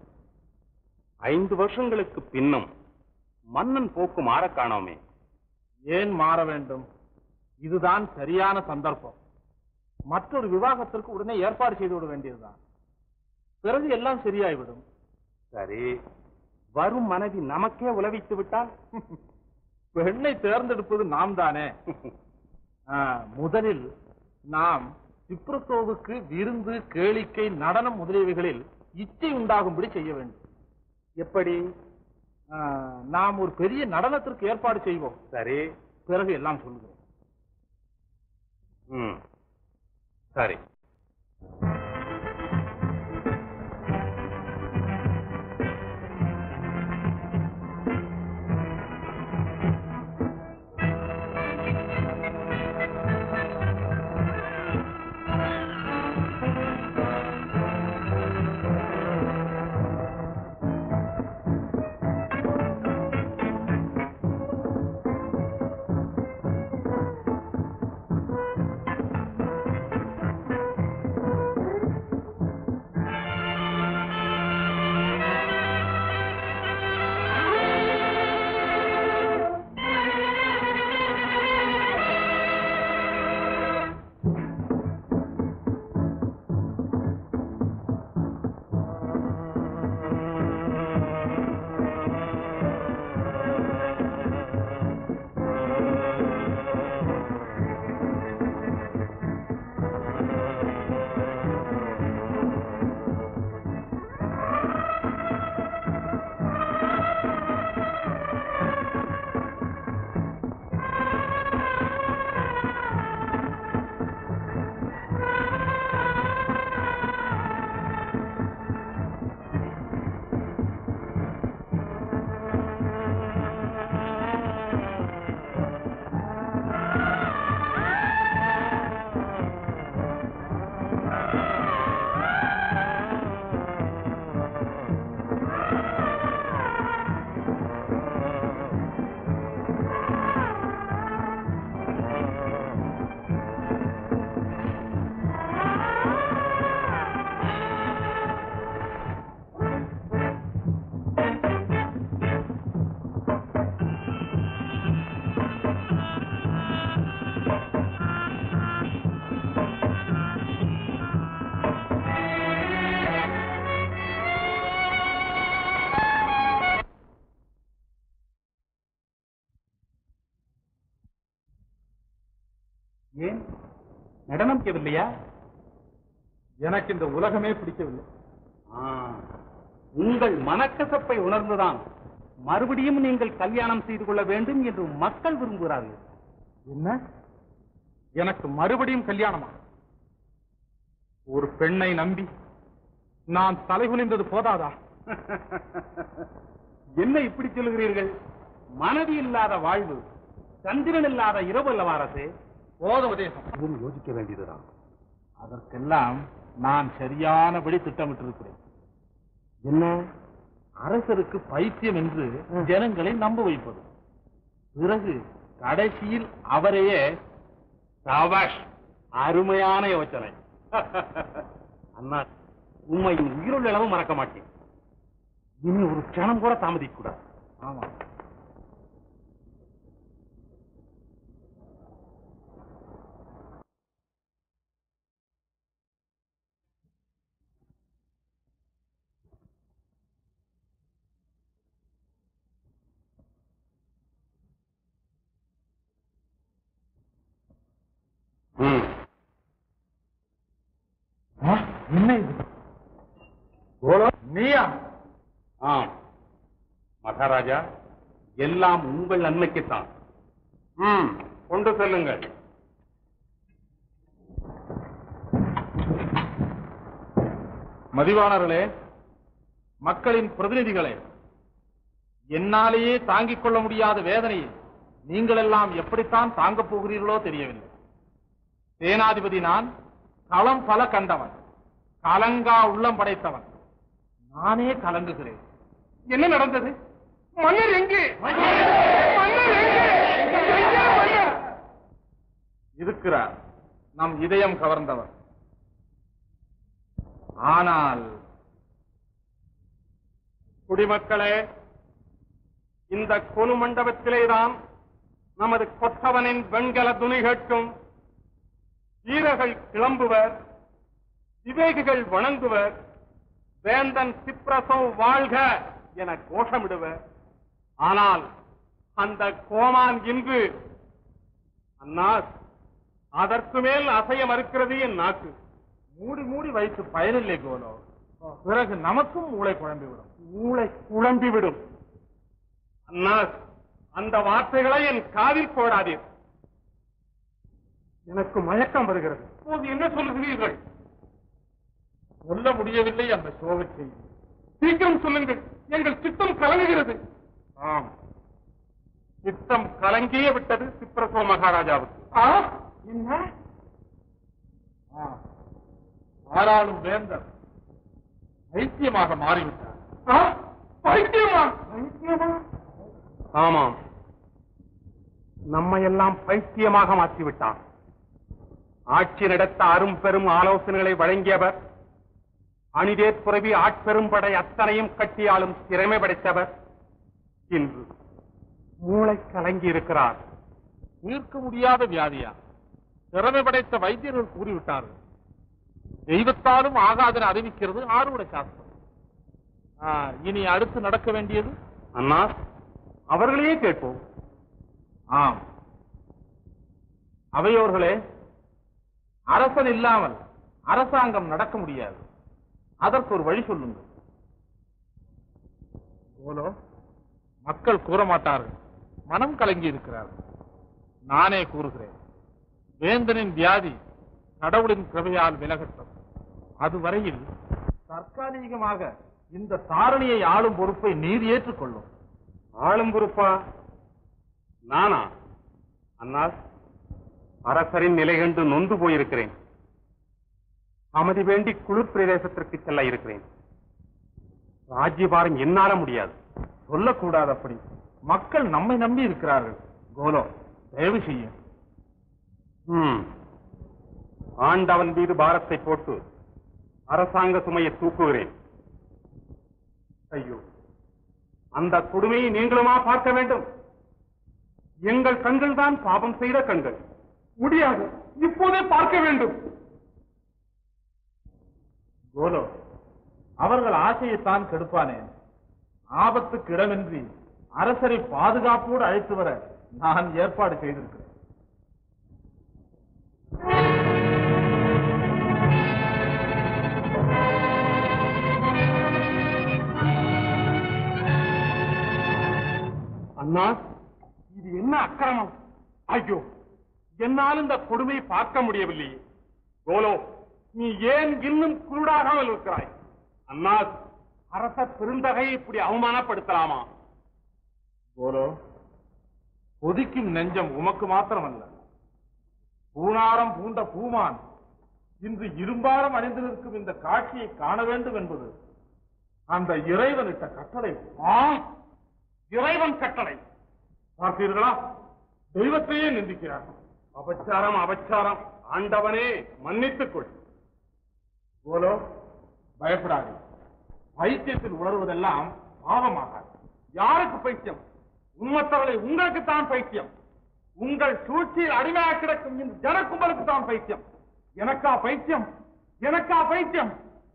ஐந்து வருஷங்களுக்கு பின்னும் மன்னன் போக்கு மாறக் காணோமே
ஏன் மாற வேண்டும் இதுதான் சரியான சந்தர்ப்பம் மற்றொரு விவாகத்திற்கு உடனே ஏற்பாடு செய்து விட வேண்டியதுதான் பிறகு எல்லாம் சரியாய்விடும்
சரி வரும் மனைவி நமக்கே உலவித்து விட்டால்
பெண்ணை தேர்ந்தெடுப்பது நாம் தானே ஆ, முதலில் நாம் சிப்ரத்தோவுக்கு விருந்து கேளிக்கை நடனம் முதலியவைகளில் இச்சை உண்டாகும்படி செய்ய வேண்டும்
எப்படி
ஆ, நாம் ஒரு பெரிய நடனத்திற்கு ஏற்பாடு செய்வோம்
சரி
பிறகு எல்லாம் சொல்லுகிறேன்
ம் சரி
ஏன் நடனம் கேவில்லையா எனக்கு இந்த உலகமே பிடிக்கவில்லை
உங்கள் மனக்கசப்பை உணர்ந்துதான் மறுபடியும் நீங்கள் கல்யாணம் செய்து கொள்ள வேண்டும் என்று மக்கள் விரும்புகிறார்கள்
என்ன எனக்கு மறுபடியும் கல்யாணமா ஒரு பெண்ணை நம்பி நான் தலைகுனிந்தது போதாதா
என்ன இப்படி சொல்லுகிறீர்கள் மனைவி இல்லாத வாழ்வு சந்திரன் இல்லாத இரவு அல்லவா அரசே
போத உதயம்
இதுவும் யோசிக்க வேண்டியதுதான்
அதற்கெல்லாம் நான் சரியானபடி திட்டமிட்டிருக்கிறேன்
என்ன
அரசருக்கு பைத்தியம் என்று ஜனங்களை நம்ப வைப்பது பிறகு கடைசியில் அவரையே
சாபாஷ் அருமையான யோசனை அண்ணா உண்மையின் உயிருள்ள அளவு மறக்க மாட்டேன் இனி ஒரு க்ஷணம் கூட தாமதிக்க கூடாது
ஆமா ஆ, என்ன இது கோலம் நீயா
ஆம் மகாராஜா எல்லாம் உங்கள் நன்மைக்குத்தான் ம் கொண்டு செல்லுங்கள்
மதிவாணர்களே மக்களின் பிரதிநிதிகளே என்னாலேயே தாங்கிக் கொள்ள முடியாத வேதனையை நீங்கள் எல்லாம் எப்படித்தான் தாங்கப் போகிறீர்களோ தெரியவில்லை சேனாதிபதி நான் களம் பல கண்டவன் கலங்கா உள்ளம் படைத்தவன் நானே கலங்குகிறேன்
என்ன நடந்தது மன்னர் எங்கே மன்னர் எங்கே எங்கே மன்னர்
இருக்கிறார் நம் இதயம் கவர்ந்தவர் ஆனால்
குடிமக்களே இந்த கொலு மண்டபத்திலேதான் நமது கொத்தவனின் வெண்கல துணி கேட்கும் வீரர்கள் கிளம்புவர் விவேகிகள் வணங்குவர் வேந்தன் சிப்ரசோ வாழ்க என கோஷமிடுவர் ஆனால் அந்த கோமான் இன்று அன்னாஸ் அதற்கு மேல் அசைய மறுக்கிறது என் நாக்கு
மூடி மூடி வைத்து பயனில்லை கோலோ பிறகு நமக்கும் மூளை குழம்பிவிடும்
மூளை குழம்பிவிடும் அன்னாஸ் அந்த வார்த்தைகளை என் காதில் போடாதீர் எனக்கு மயக்கம் வருகிறது இப்போது என்ன சொல்லுகிறீர்கள்
சொல்ல முடியவில்லை அந்த சோக செய்தி
சீக்கிரம் சொல்லுங்கள் எங்கள் சித்தம் கலங்குகிறது ஆம் சித்தம் கலங்கியே விட்டது சிப்ரசோ மகாராஜாவுக்கு ஆ என்ன
ஆ. ஆறாளும் வேந்தர் பைத்தியமாக மாறிவிட்டார்
ஆ? பைத்தியமா பைத்தியமா ஆமாம் நம்மையெல்லாம் பைத்தியமாக மாற்றிவிட்டார் ஆட்சி நடத்த அரும் பெரும் ஆலோசனைகளை வழங்கியவர் அணிதேர் புரவி ஆட்பெரும் படை அத்தனையும் கட்டியாலும் திறமை படைத்தவர் இன்று மூளை கலங்கி இருக்கிறார்
தீர்க்க முடியாத வியாதியா திறமை படைத்த வைத்தியர்கள் கூறிவிட்டார்கள் தெய்வத்தாலும் ஆகாதன அறிவிக்கிறது ஆறுவட சாஸ்திரம் ஆ, இனி அடுத்து நடக்க வேண்டியது
அண்ணா அவர்களையே கேட்போம்
ஆம் அவையோர்களே அரசன் இல்லாமல் அரசாங்கம் நடக்க முடியாது அதற்கு ஒரு வழி சொல்லுங்கள் போலோ மக்கள் கூற மாட்டார்கள் மனம் கலங்கி இருக்கிறார்கள் நானே கூறுகிறேன் வேந்தனின் வியாதி கடவுளின் கிருபையால் விலகட்டும் அதுவரையில் தற்காலிகமாக இந்த தாரணியை ஆளும் பொறுப்பை நீர் ஏற்றுக்கொள்ளும்
ஆளும் பொறுப்பா நானா அண்ணா அரசரின் நிலை கண்டு நொந்து போயிருக்கிறேன் அமைதி வேண்டி குளிர் பிரதேசத்திற்கு செல்ல இருக்கிறேன் ராஜ்யபாரம் என்னால முடியாது
சொல்லக்கூடாது அப்படி மக்கள் நம்மை நம்பி இருக்கிறார்கள் கோலோ தயவு செய்யும்
ம். ஆண்டவன் மீது பாரத்தை போட்டு அரசாங்க சுமையை தூக்குகிறேன் ஐயோ அந்த கொடுமையை நீங்களுமா பார்க்க வேண்டும் எங்கள் கண்கள் தான் பாவம் செய்த கண்கள் முடியாது இப்போதே பார்க்க வேண்டும்
கோலோ அவர்கள் ஆசையைத்தான் கெடுப்பானே ஆபத்துக்கு இடமின்றி அரசரை பாதுகாப்போடு அழைத்து வர நான் ஏற்பாடு செய்திருக்கிறேன்
அண்ணா இது என்ன அக்கிரமம் ஐயோ என்னால் இந்த கொடுமையை பார்க்க முடியவில்லையே கோலோ நீ ஏன் இன்னும் குருடாகாமல் இருக்கிறாய் அண்ணா அரச பெருந்தகையை இப்படி அவமானப்படுத்தலாமா
கோலோ கொதிக்கும் நெஞ்சம் உமக்கு மாத்திரமல்ல பூனாரம் பூண்ட பூமான் இன்று இரும்பாரம் அணிந்து நிற்கும் இந்த காட்சியை காண வேண்டும் என்பது அந்த இறைவனிட்ட கட்டளை
ஆம் இறைவன் கட்டளை பார்த்தீர்களா தெய்வத்தையே நிந்திக்கிறார் அபச்சாரம் அபச்சாரம் ஆண்டவனே மன்னித்துக் கொள்
போலோ பயப்படாதே பைத்தியத்தில் உணர்வதெல்லாம் பாவமாகாது
யாருக்கு பைத்தியம் உண்மத்தவளை உங்களுக்கு தான் பைத்தியம் உங்கள் சூழ்ச்சியில் அடிமையாக கிடக்கும் இந்த ஜனக்கும்பலுக்கு தான் பைத்தியம் எனக்கா பைத்தியம் எனக்கா பைத்தியம்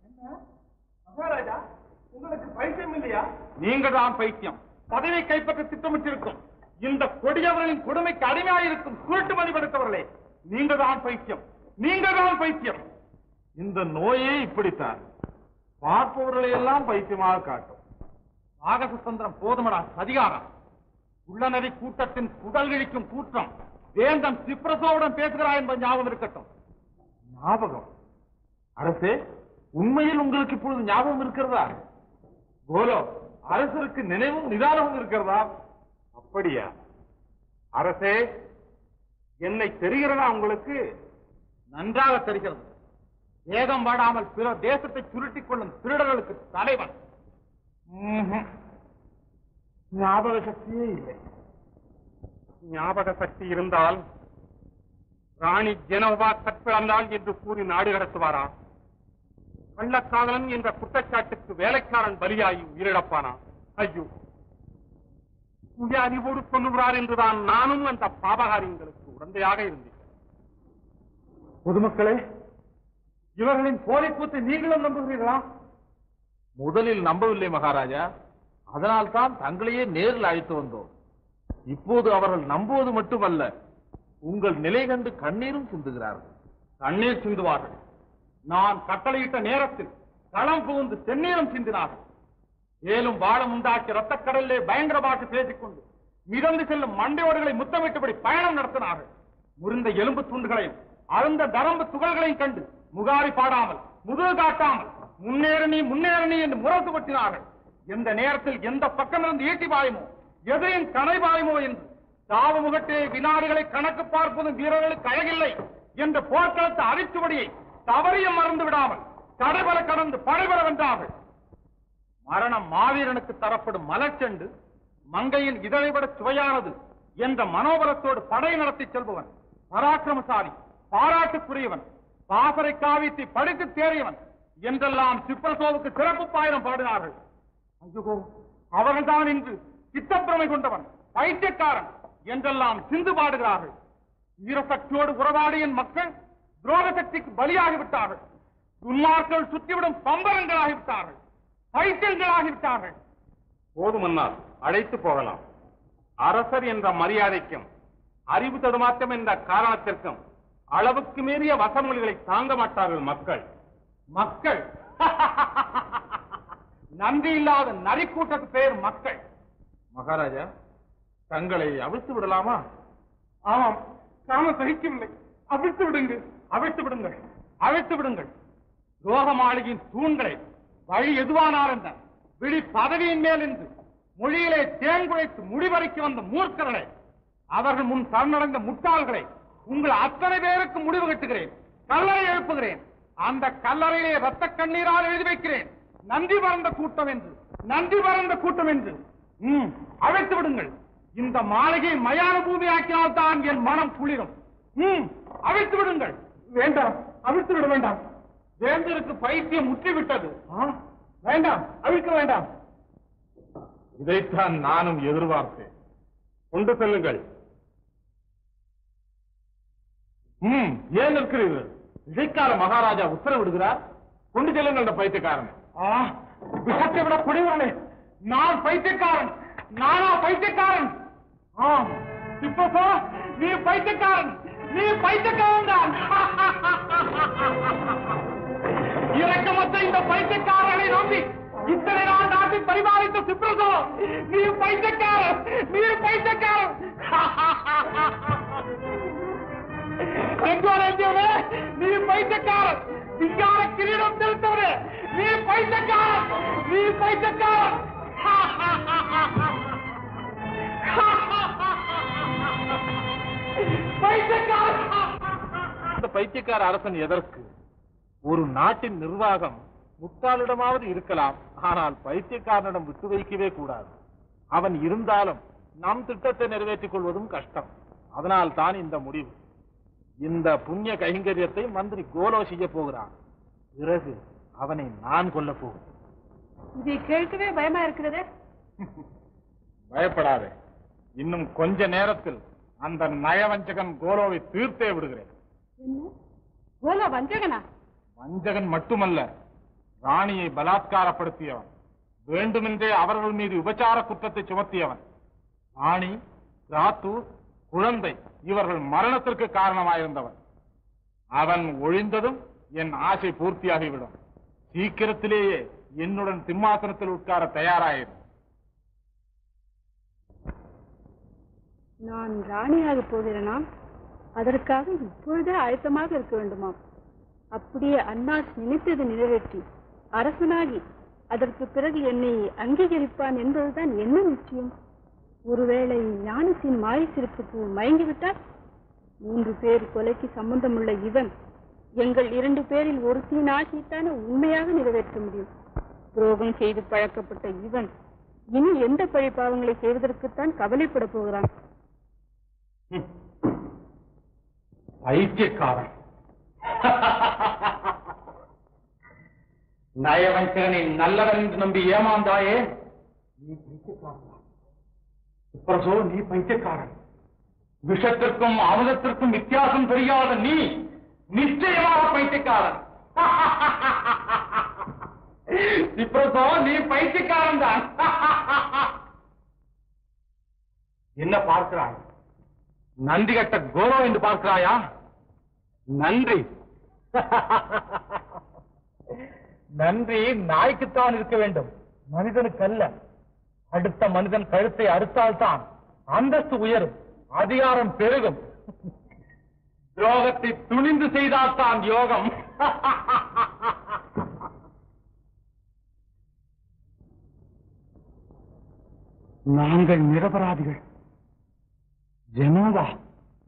மகாராஜா உங்களுக்கு பைத்தியம் இல்லையா நீங்க தான் பைத்தியம் பதவியை கைப்பற்ற திட்டமிட்டிருக்கும் இந்த கொடியவர்களின் கொடுமைக்கு அடிமையாயிருக்கும் சுருட்டு மதிப்படுத்தவர்களே நீங்க தான் பைத்தியம் நீங்க தான் பைத்தியம்
இந்த நோயே இப்படித்தான் பார்ப்பவர்களை எல்லாம் பைத்தியமாக காட்டும்
நாகசுதந்திரம் போதுமடா அதிகாரம் உள்ளநதி கூட்டத்தின் குடல் கிழிக்கும் கூட்டம் வேந்தன் சிப்ரசோவுடன் பேசுகிறாய் என்பது ஞாபகம் இருக்கட்டும்
ஞாபகம் அரசே உண்மையில் உங்களுக்கு இப்பொழுது ஞாபகம் இருக்கிறதா கோலோ அரசருக்கு நினைவும் நிதானமும் இருக்கிறதா
அப்படியா அரசே என்னை தெரிகிறதா உங்களுக்கு நன்றாக தெரிகிறது வேதம் வாடாமல் பிற தேசத்தை சுருட்டிக் கொள்ளும் திருடர்களுக்கு தலைவன்
ம்ஹும். ஞாபக சக்தியே இல்லை
ஞாபக சக்தி இருந்தால் ராணி ஜெனோவா கற்பிழந்தாள் என்று கூறி நாடு கடத்துவாரா கள்ளக்காதலன் என்ற குற்றச்சாட்டுக்கு வேலைக்காரன் பலியாகி உயிரிழப்பானா ஐயோ சுய அறிவோடு சொல்லுகிறார் என்றுதான் நானும் அந்த பாபகாரியங்களுக்கு உடந்தையாக இருந்தேன்
பொதுமக்களே இவர்களின் போரை கூத்தை நீங்களும் நம்புகிறீர்களா
முதலில் நம்பவில்லை மகாராஜா அதனால் தான் தங்களையே நேரில் அழைத்து வந்தோம் இப்போது அவர்கள் நம்புவது மட்டுமல்ல உங்கள் நிலை கண்டு கண்ணீரும் சிந்துகிறார்கள்
கண்ணீர் சிந்துவார்கள் நான் கட்டளையிட்ட நேரத்தில் களம் புகுந்து தென்னீரம் சிந்தினார்கள் மேலும் வாழம் உண்டாக்கி ரத்தக்கடலிலே பயங்கரமாக பேசிக்கொண்டு மிதந்து செல்லும் மண்டையோடுகளை முத்தமிட்டபடி பயணம் நடத்தினார்கள் முறிந்த எலும்பு துண்டுகளையும் அழுந்த தரம்பு துகள்களையும் கண்டு முகாரி பாடாமல் முதுகு காட்டாமல் முன்னேறு நீ முன்னேறு நீ என்று முரசு பற்றினார்கள் எந்த நேரத்தில் எந்த பக்கமிருந்து ஈட்டி பாயுமோ எதிரின் கணை பாயுமோ என்று சாவு முகட்டே வினாடிகளை கணக்கு பார்ப்பதும் வீரர்களுக்கு அழகில்லை என்ற போர்க்களத்து அரிச்சுவடியை தவறியும் மறந்து விடாமல் தடைபல கடந்து படைபெற வென்றார்கள் மரணம் மாவீரனுக்கு தரப்படும் மலர்ச்செண்டு மங்கையின் இதழைவிட சுவையானது என்ற மனோபலத்தோடு படை நடத்தி செல்பவன் பராக்கிரமசாலி பாராட்டுக்குரியவன் பாசறை காவியத்தை படித்து தேறியவன் என்றெல்லாம் சிப்பரசோவுக்கு சிறப்பு பாயிரம் பாடினார்கள் ஐயோ அவர்கள்தான் இன்று சித்தப்பிரமை கொண்டவன் பைத்தியக்காரன் என்றெல்லாம் சிந்து பாடுகிறார்கள் வீரசக்தியோடு உறவாடிய மக்கள் துரோக சக்திக்கு பலியாகிவிட்டார்கள் துன்மார்கள் சுற்றிவிடும் பம்பரங்களாகிவிட்டார்கள் பைத்தியங்களாகிவிட்டார்கள் போதுமன்னால் அழைத்து போகலாம் அரசர் என்ற மரியாதைக்கும் அறிவு தடுமாற்றம் என்ற காரணத்திற்கும் அளவுக்கு மீறிய வசமொழிகளை தாங்க மாட்டார்கள் மக்கள் மக்கள் நன்றி இல்லாத நரிக்கூட்டத்து பெயர் மக்கள்
மகாராஜா தங்களை அவிழ்த்து விடலாமா
ஆமாம் காம சகிக்கவில்லை அவிழ்த்து விடுங்கள் அவிழ்த்து விடுங்கள் அவிழ்த்து விடுங்கள் ரோக மாளிகையின் தூண்களை வழி எதுவானார் என்ற விழி பதவியின் மேல் இருந்து மொழியிலே தேங்குழைத்து முடிவரைக்கு வந்த மூர்க்கர்களை அவர்கள் முன் சரணடைந்த முட்டாள்களை உங்கள் அத்தனை பேருக்கு முடிவு கட்டுகிறேன் கல்லறை எழுப்புகிறேன் அந்த கல்லறையிலே ரத்த கண்ணீரால் எழுதி வைக்கிறேன் நன்றி மறந்த கூட்டம் என்று நன்றி மறந்த கூட்டம் என்று ம், அழைத்து விடுங்கள் இந்த மாளிகையை மயான பூமி ஆக்கினால் தான் என் மனம் குளிரும் ம், அவிழ்த்து விடுங்கள் வேண்டாம் அவிழ்த்து விட வேண்டாம் வேந்தருக்கு பைத்தியம் முற்றிவிட்டது ஆ, வேண்டாம் அவிழ்க்க வேண்டாம்
இதைத்தான் நானும் எதிர்பார்த்தேன்
கொண்டு செல்லுங்கள்
ம் ஏன் இருக்கிறீர்கள் இடைக்கால மகாராஜா உத்தரவிடுகிறார் கொண்டு செல்லுங்கள் அந்த பைத்தியக்காரனை
ஆ, விஷத்தை விட குடிவரனே நான் பைத்தியக்காரன் நானா பைத்தியக்காரன் ஆம் இப்போ நீ பைத்தியக்காரன் நீ பைத்தியக்காரன் தான் இறக்கமற்ற இந்த பைத்தியக்காரனை நம்பி இத்தனை நாள் நாட்டை பரிமாறித்த சிப்ரசோ நீ பைத்தியக்காரன் நீ பைத்தியக்காரன் எங்கோரே நீ பைத்தியக்காரன் விஞ்ஞான கிரீடம் செலுத்தவரே நீ பைத்தியக்காரன் நீ பைத்தியக்காரன் பைத்தியக்காரன்
இந்த பைத்தியக்கார அரசன் எதற்கு ஒரு நாட்டின் நிர்வாகம் முட்டாளிடமாவது இருக்கலாம் ஆனால் பைத்தியக்காரனிடம் விட்டு வைக்கவே கூடாது அவன் இருந்தாலும் நம் திட்டத்தை நிறைவேற்றிக் கொள்வதும் கஷ்டம் அதனால் தான் இந்த முடிவு இந்த புண்ணிய கைங்கரியத்தை மந்திரி கோலோ செய்ய போகிறான் பிறகு அவனை நான் கொல்லப் போகிறேன்
இதை கேட்கவே பயமா இருக்கிறதே
பயப்படாதே இன்னும் கொஞ்ச நேரத்தில் அந்த நயவஞ்சகன் கோலோவை தீர்த்தே விடுகிறேன்
என்ன கோலா வஞ்சகனா
வஞ்சகன் மட்டுமல்ல ராணியை பலாத்காரப்படுத்தியவன் வேண்டுமென்றே அவர்கள் மீது உபச்சார குற்றத்தை சுமத்தியவன் ராணி ராத்தூர் குழந்தை இவர்கள் மரணத்திற்கு காரணமாயிருந்தவன் அவன் ஒழிந்ததும் என் ஆசை பூர்த்தியாகிவிடும் சீக்கிரத்திலேயே என்னுடன் சிம்மாசனத்தில் உட்கார தயாராயிரு
நான் ராணியாக போகிறேனா அதற்காக இப்பொழுதே ஆயத்தமாக இருக்க வேண்டுமாம் அப்படியே அன்னாஸ் நினைத்தது நிறைவேற்றி அரசனாகி அதற்கு பிறகு என்னை அங்கீகரிப்பான் என்பதுதான் என்ன நிச்சயம் ஒருவேளை ஞானத்தின் மாய சிரிப்புக்கு மயங்கிவிட்டால் மூன்று பேர் கொலைக்கு சம்பந்தமுள்ள இவன் எங்கள் இரண்டு பேரில் ஒருத்தியின் ஆசைத்தானே உண்மையாக நிறைவேற்ற முடியும் துரோகம் செய்து பழக்கப்பட்ட இவன் இனி எந்த பழி பாவங்களை செய்வதற்குத்தான் கவலைப்பட போகிறான்
பைத்தியக்காரன் நயவஞ்சகனை நல்லவன் என்று நம்பி ஏமாந்தாயே நீ பைத்தியக்காரன் பிரசோ நீ பைத்தியக்காரன் விஷத்திற்கும் அமுதத்திற்கும் வித்தியாசம் தெரியாத நீ நிச்சயமாக பைத்தியக்காரன் பிரசோ நீ பைத்தியக்காரன் தான் என்ன பார்க்கிறாய் நன்றி கட்ட கோரோ என்று பார்க்கிறாயா நன்றி நன்றி நாய்க்குத்தான் இருக்க வேண்டும் மனிதனுக்கு அல்ல அடுத்த மனிதன் கழுத்தை அறுத்தால்தான் அந்தஸ்து உயரும் அதிகாரம் பெருகும் துரோகத்தை துணிந்து செய்தால்தான் யோகம் நாங்கள் நிரபராதிகள் ஜெனோவா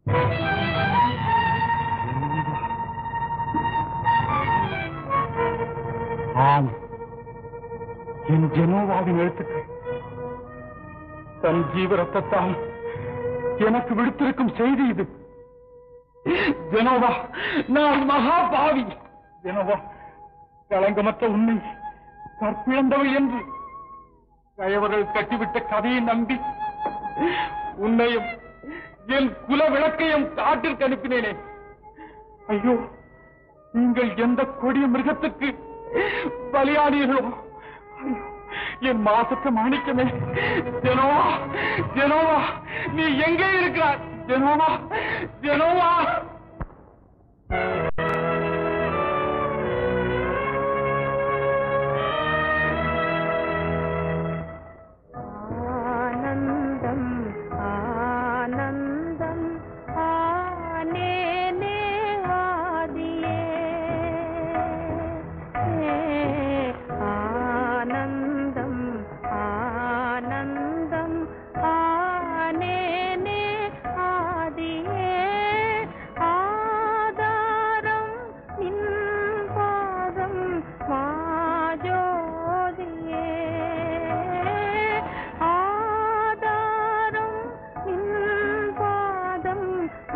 ஆம் என் ஜெனோவாவின் எழுத்துக்கள் தன் ஜீவ ரத்தத்தால் எனக்கு விடுத்திருக்கும் செய்தி இது ஜெனோவா நான் மகா பாவி ஜெனோவா களங்கமற்ற உண்மை கற்பிழந்தவள் என்று கயவர்கள் கட்டிவிட்ட கதையை நம்பி உன்னையும் என் குல விளக்கையும் காட்டிற்கு அனுப்பினேனே ஐயோ நீங்கள் எந்த கொடிய மிருகத்துக்கு பலியானீர்களோ ஐயோ, என் மாசற்ற மாணிக்கமே ஜெனோவா ஜெனோவா நீ எங்கே இருக்கிறாய் ஜெனோவா ஜெனோவா
ஆனந்தம் ஆனந்தம் ஆனேனே ஆதியே ஆனந்தம் ஆனந்தம் ஆனேனே ஆதியே ஆதாரம் நின் பாதம் மாஜோதியே ஆதாரம் நின் பாதம்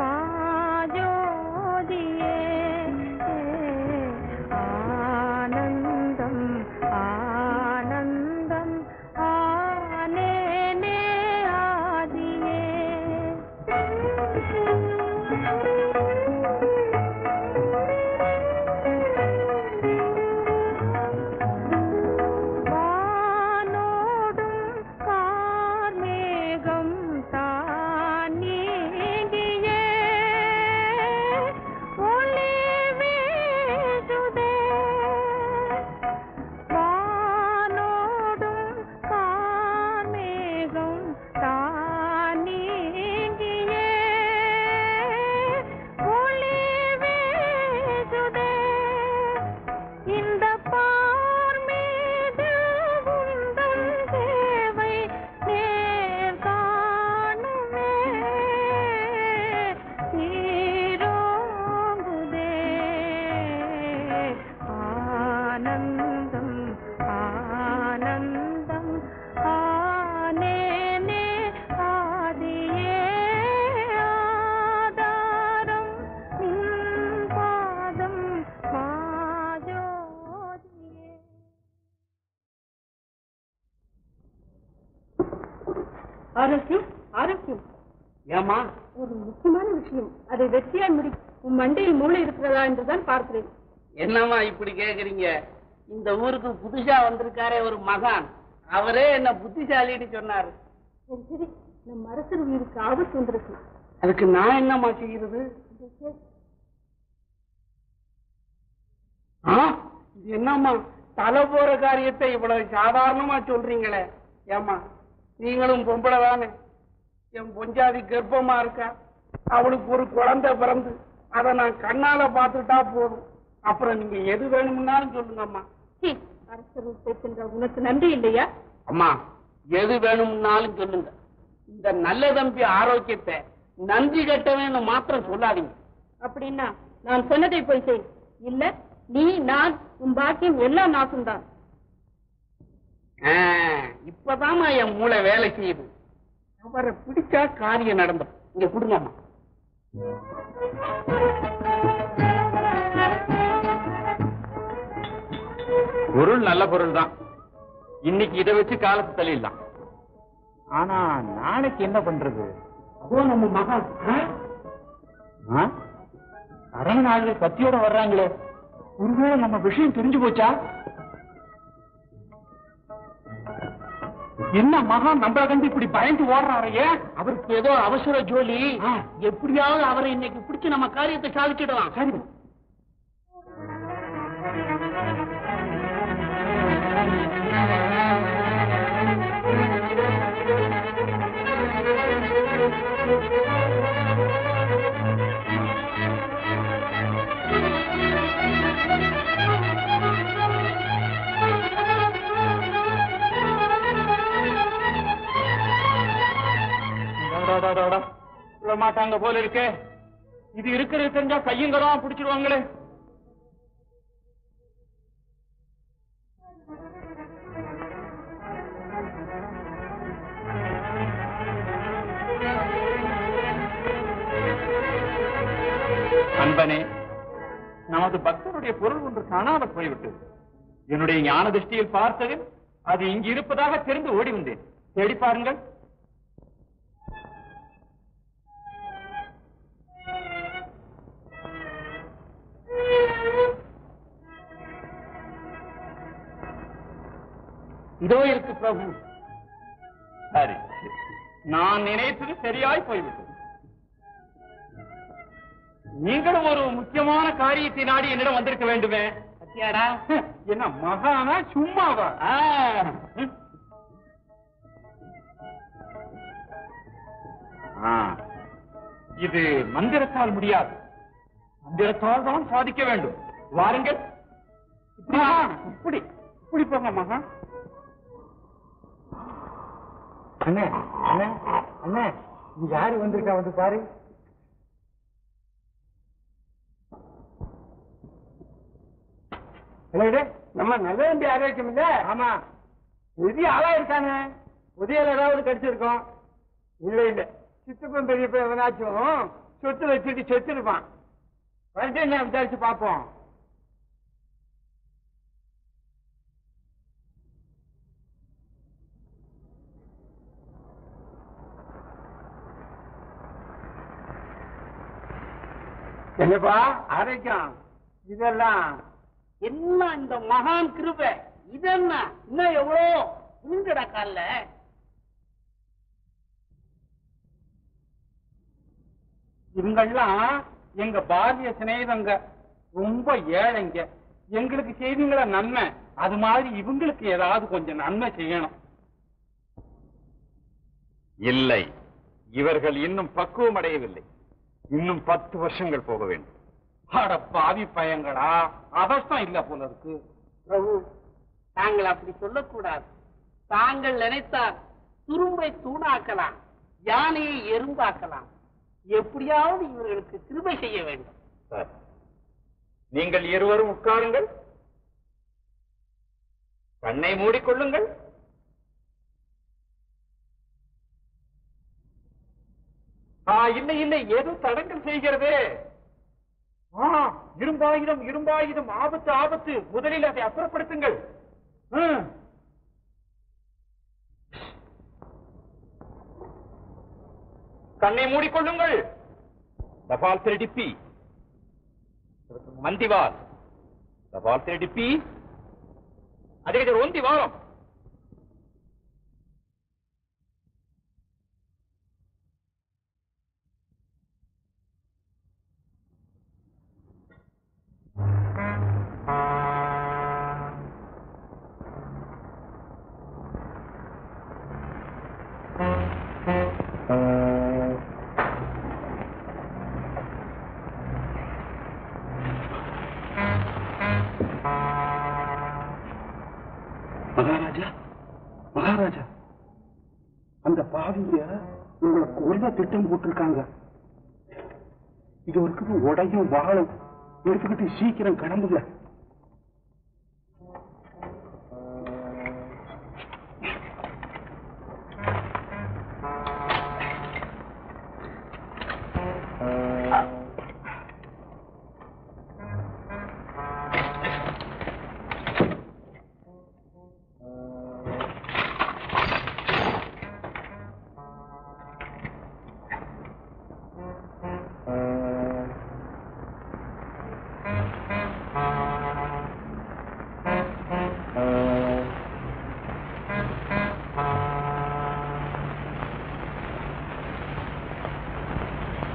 மாஜோதியே ஆனந்தம் ஆனந்தம் ஆனேனே ஆதியே வானோடும் கார்மேகம் தானீங்கியே ஒளி வீசுதே வானோடும் கார்மேகம் தானீங்கியே ஒளி வீசுதே இந்த பார் மீது உந்தன் தேவை நேர் காணுமே நீரோங்குதே ஆனந்தம் ஆனந்தம் ஆனேனே ஆதியே ஆதாரம் நின் பாதம் மாஜோதியே ஆரோக்கியம் ஆரோக்கியம்
ஏமா
ஒரு முக்கியமான விஷயம் அதை வெற்றியாய் முடி உன் மண்டையில் மூளை இருக்கிறதா என்றுதான் பார்க்கிறேன்
என்னம்மா இப்படி கேக்குறீங்க இந்த ஊருக்கு புதுசா வந்திருக்காரே ஒரு மகான் அவரே என்ன புத்திசாலின்னு சொன்னாரு
சரி சரி நம் அரசர் உயிருக்கு ஆபத்து வந்திருக்கு
அதுக்கு நான் என்னம்மா செய்யறது ஆ? இது என்னம்மா தலை போற காரியத்தை இவ்வளவு சாதாரணமா சொல்றீங்களே ஏம்மா நீங்களும் பொம்பளை தானே என் பொஞ்சாதி கர்ப்பமா இருக்கா அவளுக்கு ஒரு குழந்தை பிறந்து அதை நான் கண்ணால பார்த்துட்டா போதும் அப்புறம் நீங்க எது வேணும்னாலும் சொல்லுங்கம்மா
சீ, அரசர் பேசுகின்ற உனக்கு நன்றி இல்லையா
அம்மா எது வேணும்னாலும் சொல்லுங்க இந்த நல்ல தம்பி ஆரோக்கியத்தை நன்றி கட்டவேன்னு மாத்திரம் சொல்லாதீங்க
அப்படின்னா நான் சொன்னதை போய் செய் இல்ல நீ நான் உன் பாக்கியம் எல்லாம் நாசம்தான்
ஆ, இப்பதாம்மா என் மூளை வேலை செய்யுது அவரை பிடிச்சா காரியம் நடந்தும் இங்க கொடுங்கம்மா
பொருள் நல்ல பொருள் தான் இன்னைக்கு இதை வச்சு காலத்தை தள்ளிடலாம் ஆனா நாளைக்கு என்ன பண்றது
அதோ நம்ம மகன் ஆ?
நிறைய நாள்கள் கத்தியோட வர்றாங்களே ஒருவேளை நம்ம விஷயம் தெரிஞ்சு போச்சா
என்ன மகான் நம்மள கண்டு இப்படி பயந்து ஓடுறாரு ஏன்
அவருக்கு ஏதோ அவசர ஜோலி எப்படியாவது அவரை இன்னைக்கு பிடிச்சு நம்ம காரியத்தை சாதிச்சிடலாம்
சரி
விட மாட்டாங்க போல இருக்கே இது இருக்கிறது தெரிஞ்சா கையங்கரம் பிடிச்சிருவாங்களே அன்பனே நமது பக்தனுடைய பொருள் ஒன்று காணாமல் போய்விட்டது என்னுடைய ஞான திருஷ்டியில் பார்த்ததில் அது இங்கு இருப்பதாக தெரிந்து ஓடி வந்தேன் தேடி பாருங்கள்
இதோ இருக்கு பிரபு
சரி நான் நினைத்தது சரியாய் போய்விட்டது நீங்களும் ஒரு முக்கியமான காரியத்தை நாடி என்னிடம் வந்திருக்க வேண்டுமே
பத்தியாடா
என்ன மகானா சும்மாவா
ஆ,
ம். ஆ, இது மந்திரத்தால் முடியாது மந்திரத்தால் தான் சாதிக்க வேண்டும் வாருங்கள் இப்படி வா. இப்படி இப்படி போங்க மகா
அண்ணே அண்ணே அண்ணே இங்க யாரு வந்திருக்கா வந்து பாரு
இல்லைடே, நம்ம நல்ல வேண்டிய ஆரோக்கியம் இல்ல ஆமா பெரிய ஆளா இருக்கானே புதியல ஏதாவது கிடைச்சிருக்கோம் இல்ல இல்ல சித்தப்பன் பெரியப்ப எவனாச்சும் சொத்து வச்சுட்டு செத்துருப்பான் வரட்டு என்ன விசாரிச்சு பார்ப்போம் என்னப்பா ஆரோக்கியம் இதெல்லாம்
என்ன இந்த மகான் கிருபை இது என்ன இன்னும் எவ்வளோ புரிஞ்சடா கால்ல
இவங்கெல்லாம் எங்க பாரதிய சிநேகிதங்க ரொம்ப ஏழைங்க எங்களுக்கு செய்வீங்களா நன்மை அது மாதிரி இவங்களுக்கு ஏதாவது கொஞ்சம் நன்மை செய்யணும்
இல்லை இவர்கள் இன்னும் பக்குவம் அடையவில்லை இன்னும் பத்து வருஷங்கள் போக வேண்டும்
அட பாவி பயங்களா அவஸ்தம் இல்ல போல இருக்கு
பிரபு தாங்கள் அப்படி சொல்லக்கூடாது தாங்கள் நினைத்தால் துரும்பை தூணாக்கலாம் யானையை எறும்பாக்கலாம் எப்படியாவது இவர்களுக்கு கிருபை செய்ய வேண்டும்
சார் நீங்கள் இருவரும் உட்காருங்கள் கண்ணை மூடிக்கொள்ளுங்கள்
ஆ இல்லை இல்லை ஏதோ தடங்கல் செய்கிறதே ஆ இரும்பாயுதம் இரும்பாயுதம் ஆபத்து ஆபத்து முதலில் அதை அப்புறப்படுத்துங்கள் ம்.
கண்ணை மூடிக்கொள்ளுங்கள் தபால் திருடிப்பி மந்திவால் தபால் திருடிப்பி அதே ஒந்தி வாரம்
மகாராஜா மகாராஜா அந்த பாவிங்க உங்களை கொல்ல திட்டம் போட்டிருக்காங்க இது வரைக்கும் உடையும் வாழும் எடுத்துக்கிட்டு சீக்கிரம் கிளம்புங்க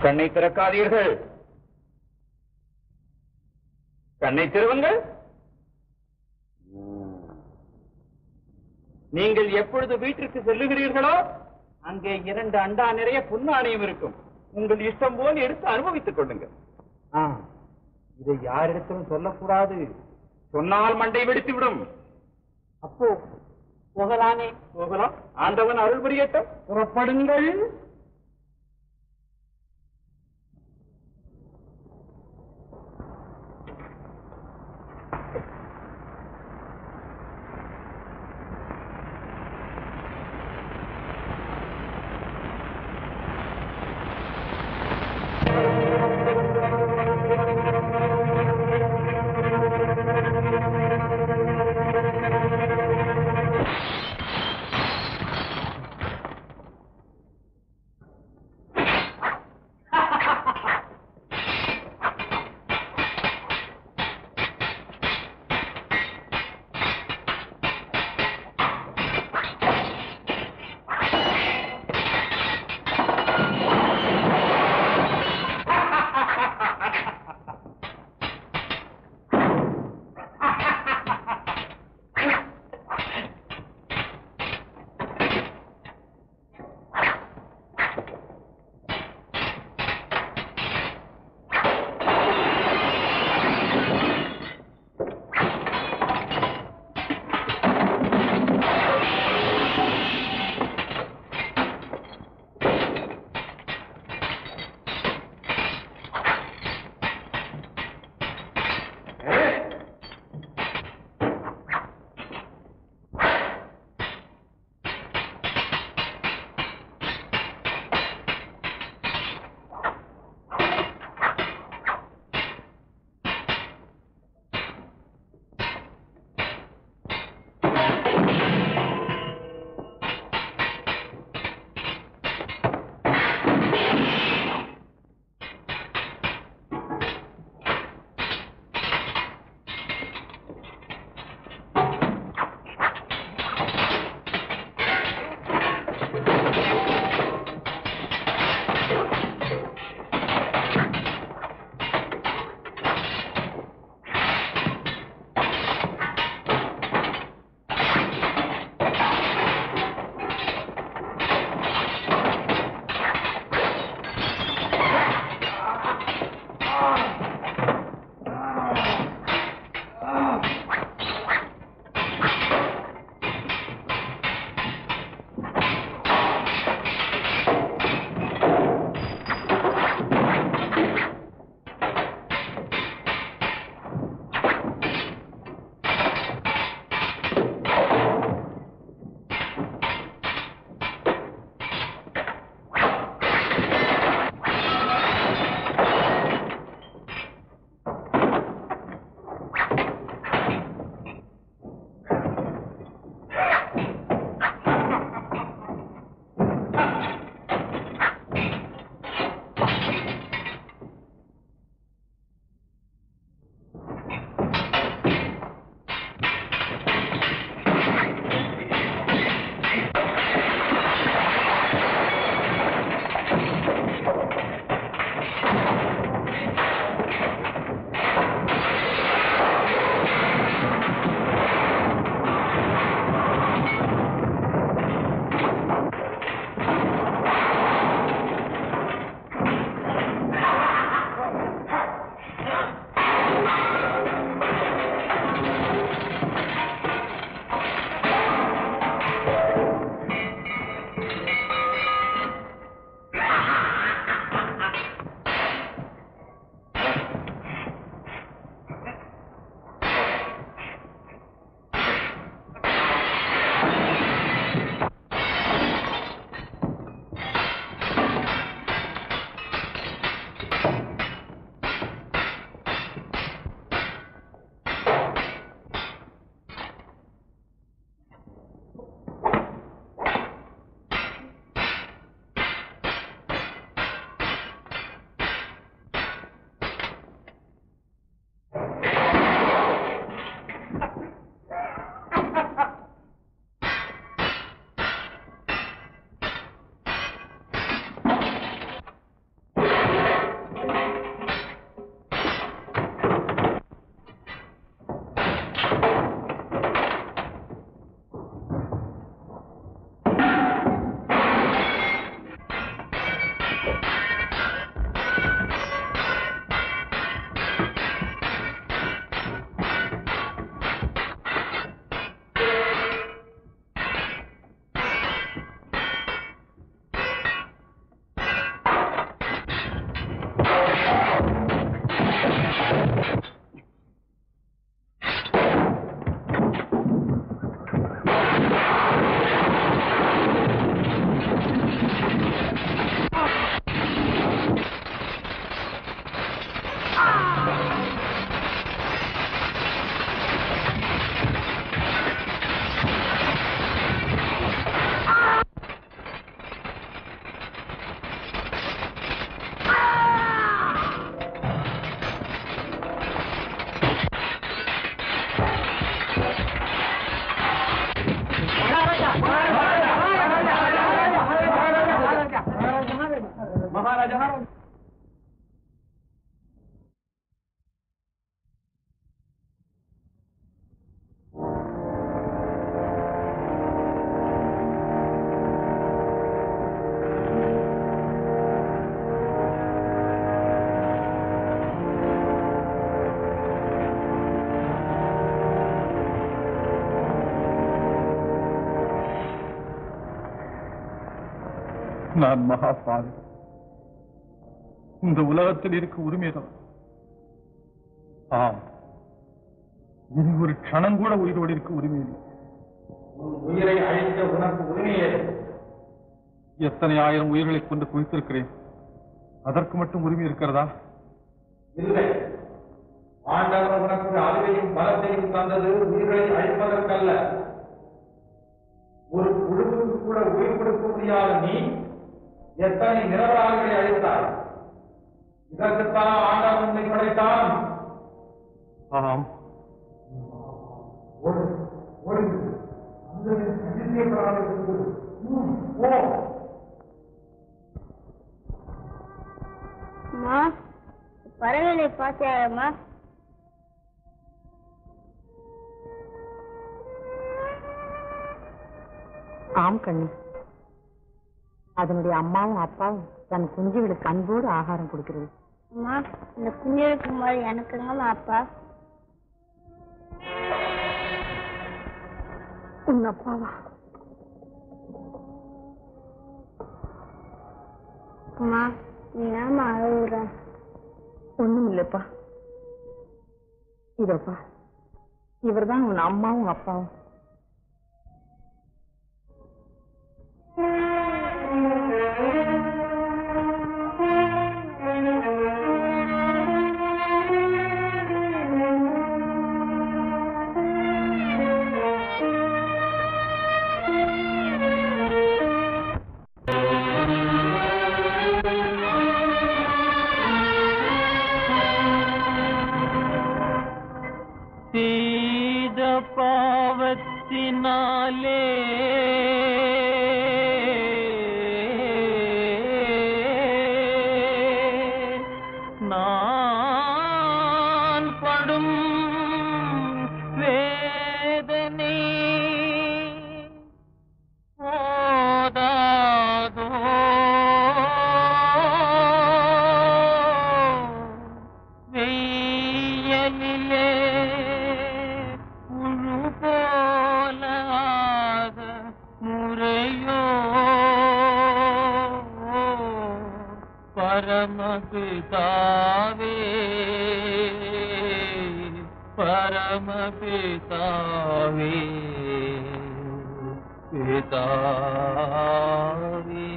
கண்ணை திறக்காதீர்கள் கண்ணை திறவுங்கள் நீங்கள் எப்பொழுது வீட்டிற்கு செல்லுகிறீர்களோ அங்கே இரண்டு அண்டா நிறைய புண்ணாணையம் இருக்கும் உங்கள் இஷ்டம் போல் எடுத்து அனுபவித்துக் கொள்ளுங்கள்
ஆ, இதை யாரிடத்திலும் சொல்லக்கூடாது
சொன்னால் மண்டை வெடித்து விடும்
அப்போ போகலானே
போகலாம் ஆண்டவன் அருள் புரியட்டும்
புறப்படுங்கள்
நான் மகாபாவி இந்த உலகத்தில் இருக்க உரிமைதான் ஆம் இனி ஒரு க்ஷணம் கூட உயிரோடு இருக்க உரிமை இல்லை
உன் உயிரை அழிக்க உனக்கு உரிமையே
எத்தனை ஆயிரம் உயிர்களை கொண்டு குவித்திருக்கிறேன் அதற்கு மட்டும் உரிமை இருக்கிறதா
இல்லை ஆண்டவர் உனக்கு அறிவையும் பலத்தையும் தந்தது உயிர்களை அழிப்பதற்கல்ல ஒரு குழுவுக்கு கூட உயிர் கொடுக்க முடியாத நீ எத்தனை நிரபராதிகளை அழித்தாய் இதற்குத்தான் ஆண்டவன் உன்னை படைத்தான்
ஆம்
ஓடு ஓடு அந்த அதிசய பிராணத்துக்கு ம், போ
அம்மா பறவைகளை பார்த்தாயம்மா
ஆம் கண்ணு அதனுடைய அம்மாவும் அப்பாவும் தன் குஞ்சுகளுக்கு அன்போடு ஆகாரம் கொடுக்கிறது
அம்மா இந்த குஞ்சுகளுக்கு முன்னாடி எனக்குங்கம்மா அப்பா
உன் அப்பாவா
அம்மா நீ ஏமா அழுகுற
ஒண்ணும் இல்லப்பா இதப்பா இவர்தான் உன் அம்மாவும் அப்பாவும்
செய்த பாவத்தினாலே நான் படும் வேதனை போதாதோ வெய்யலிலே முழு போலாத முறையோ பரமபிதாவே பரமபிதாவே பிதாவே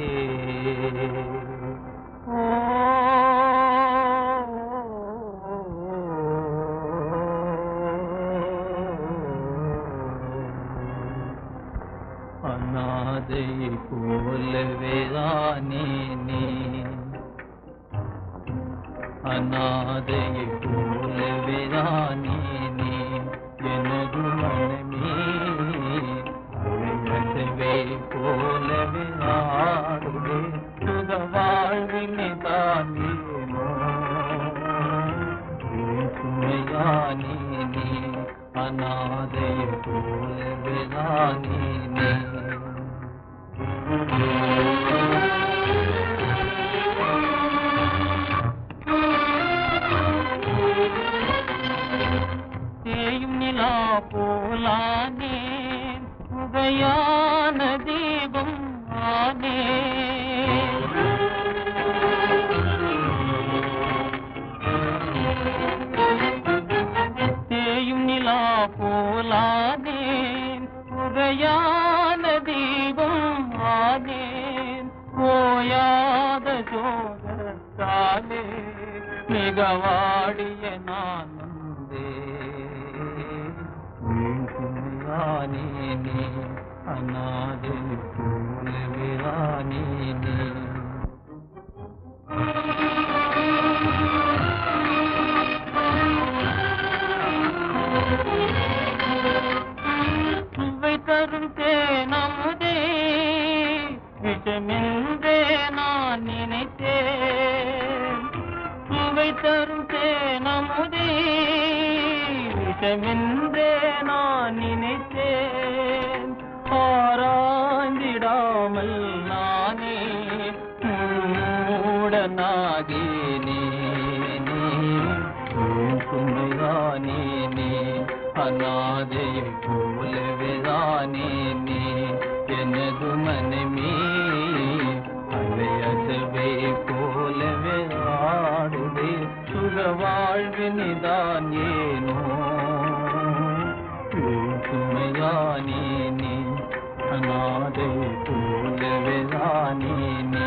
அநாதை போலவே தானே நீ அநாதை போலவே தானே நீ எனது மனமே அலையசவே போலவே ஆடுவே சுக வாழ்வினை தான் ஏனோ சுமையானே நீ அநாதை போலவே தானே நீ தேயும் நிலா போலானே உதயான தீபம் ஆனே தேயும் நிலா போலானே உதயான தீபம் ஆனேன் ஓயாத சோதத்தாலே மிகவாடிய நான் வந்தே நீ நீ அநாதை போலவே ராணி நீ சுவை தரும் தேனமுதே விஷமென்றே நான் நினைத்தேன் சுவை தரும் தேனமுதே விஷமென்றே நான் நினைத்தேன் ஆராய்ந்திடாமல் நானே மூடனாகினே சுமைதானே நீ அநாதையை போலவேதானே நீ எனது மனமே பிணிதான் ஏனோ சுமையானே நீ அநாதை போலவேதானே நீ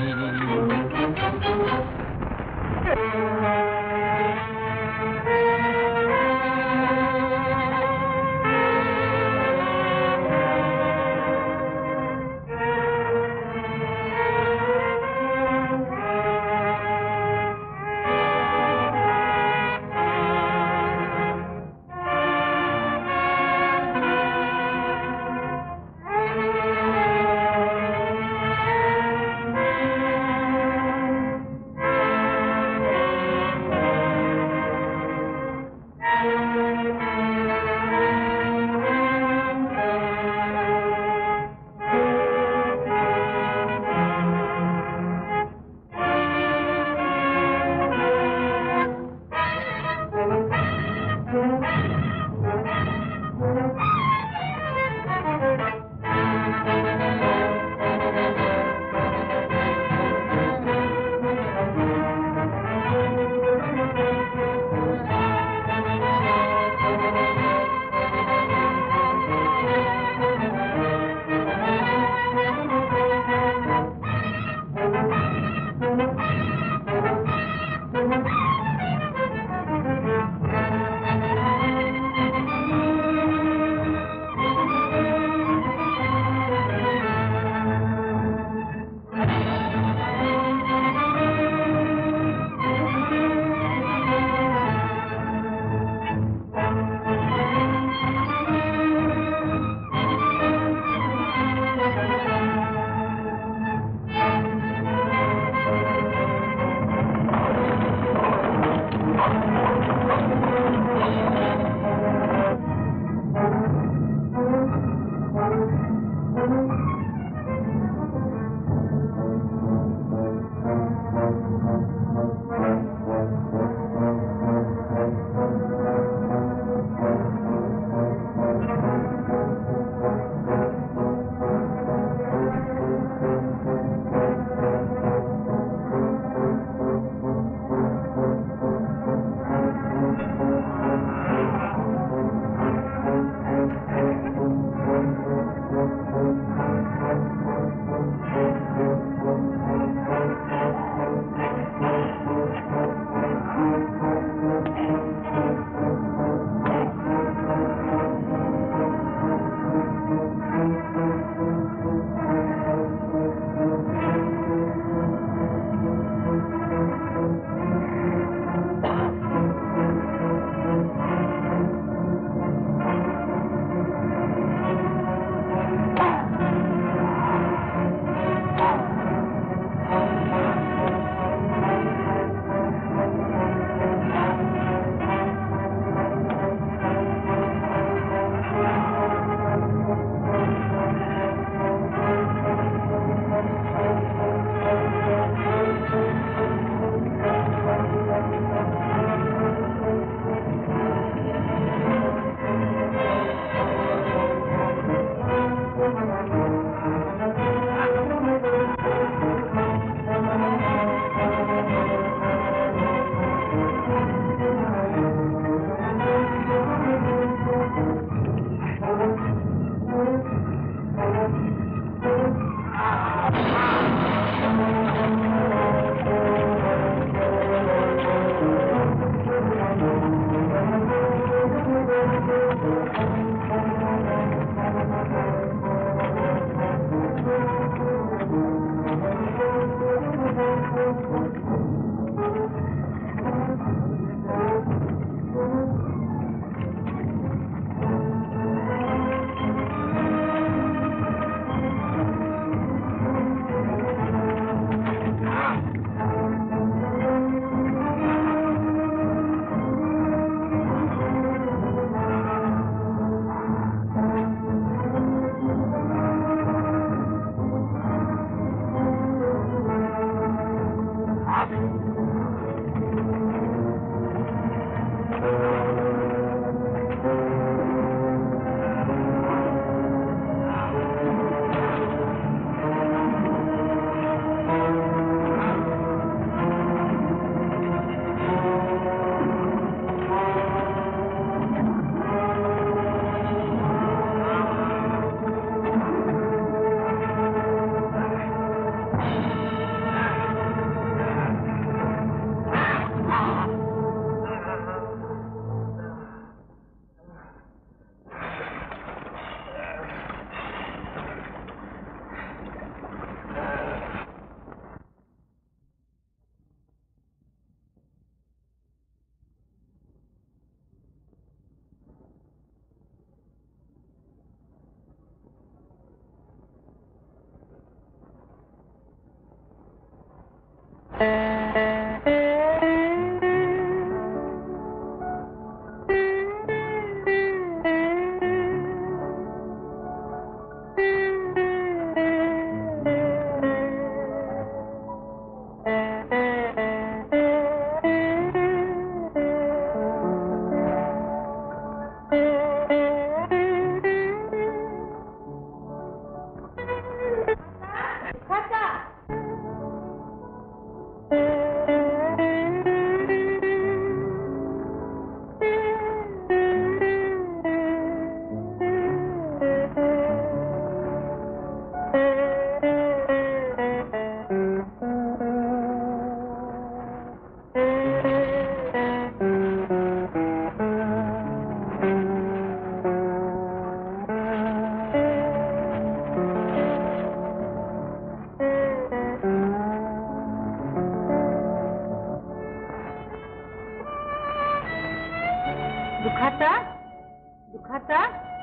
दुखाता दुखाता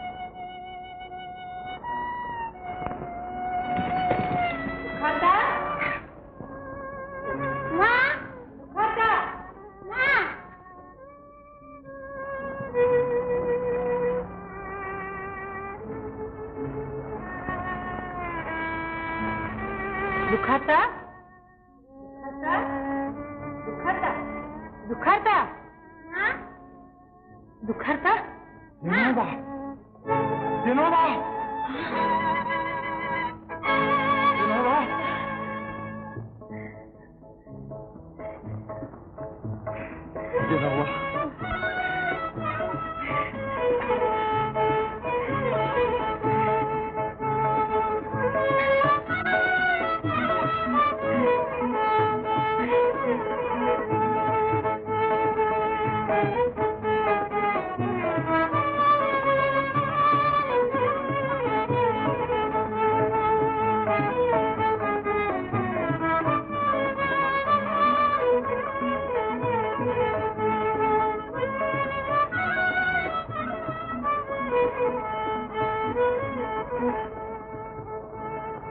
दुखाता माँ दुखाता माँ दुखाता दुखाता दुखाता दुखाता माँ दुखाता
வினோதா வினோதா வினோதா வினோதா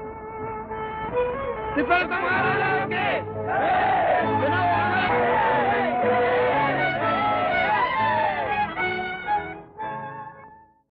सिफारत महाराजा के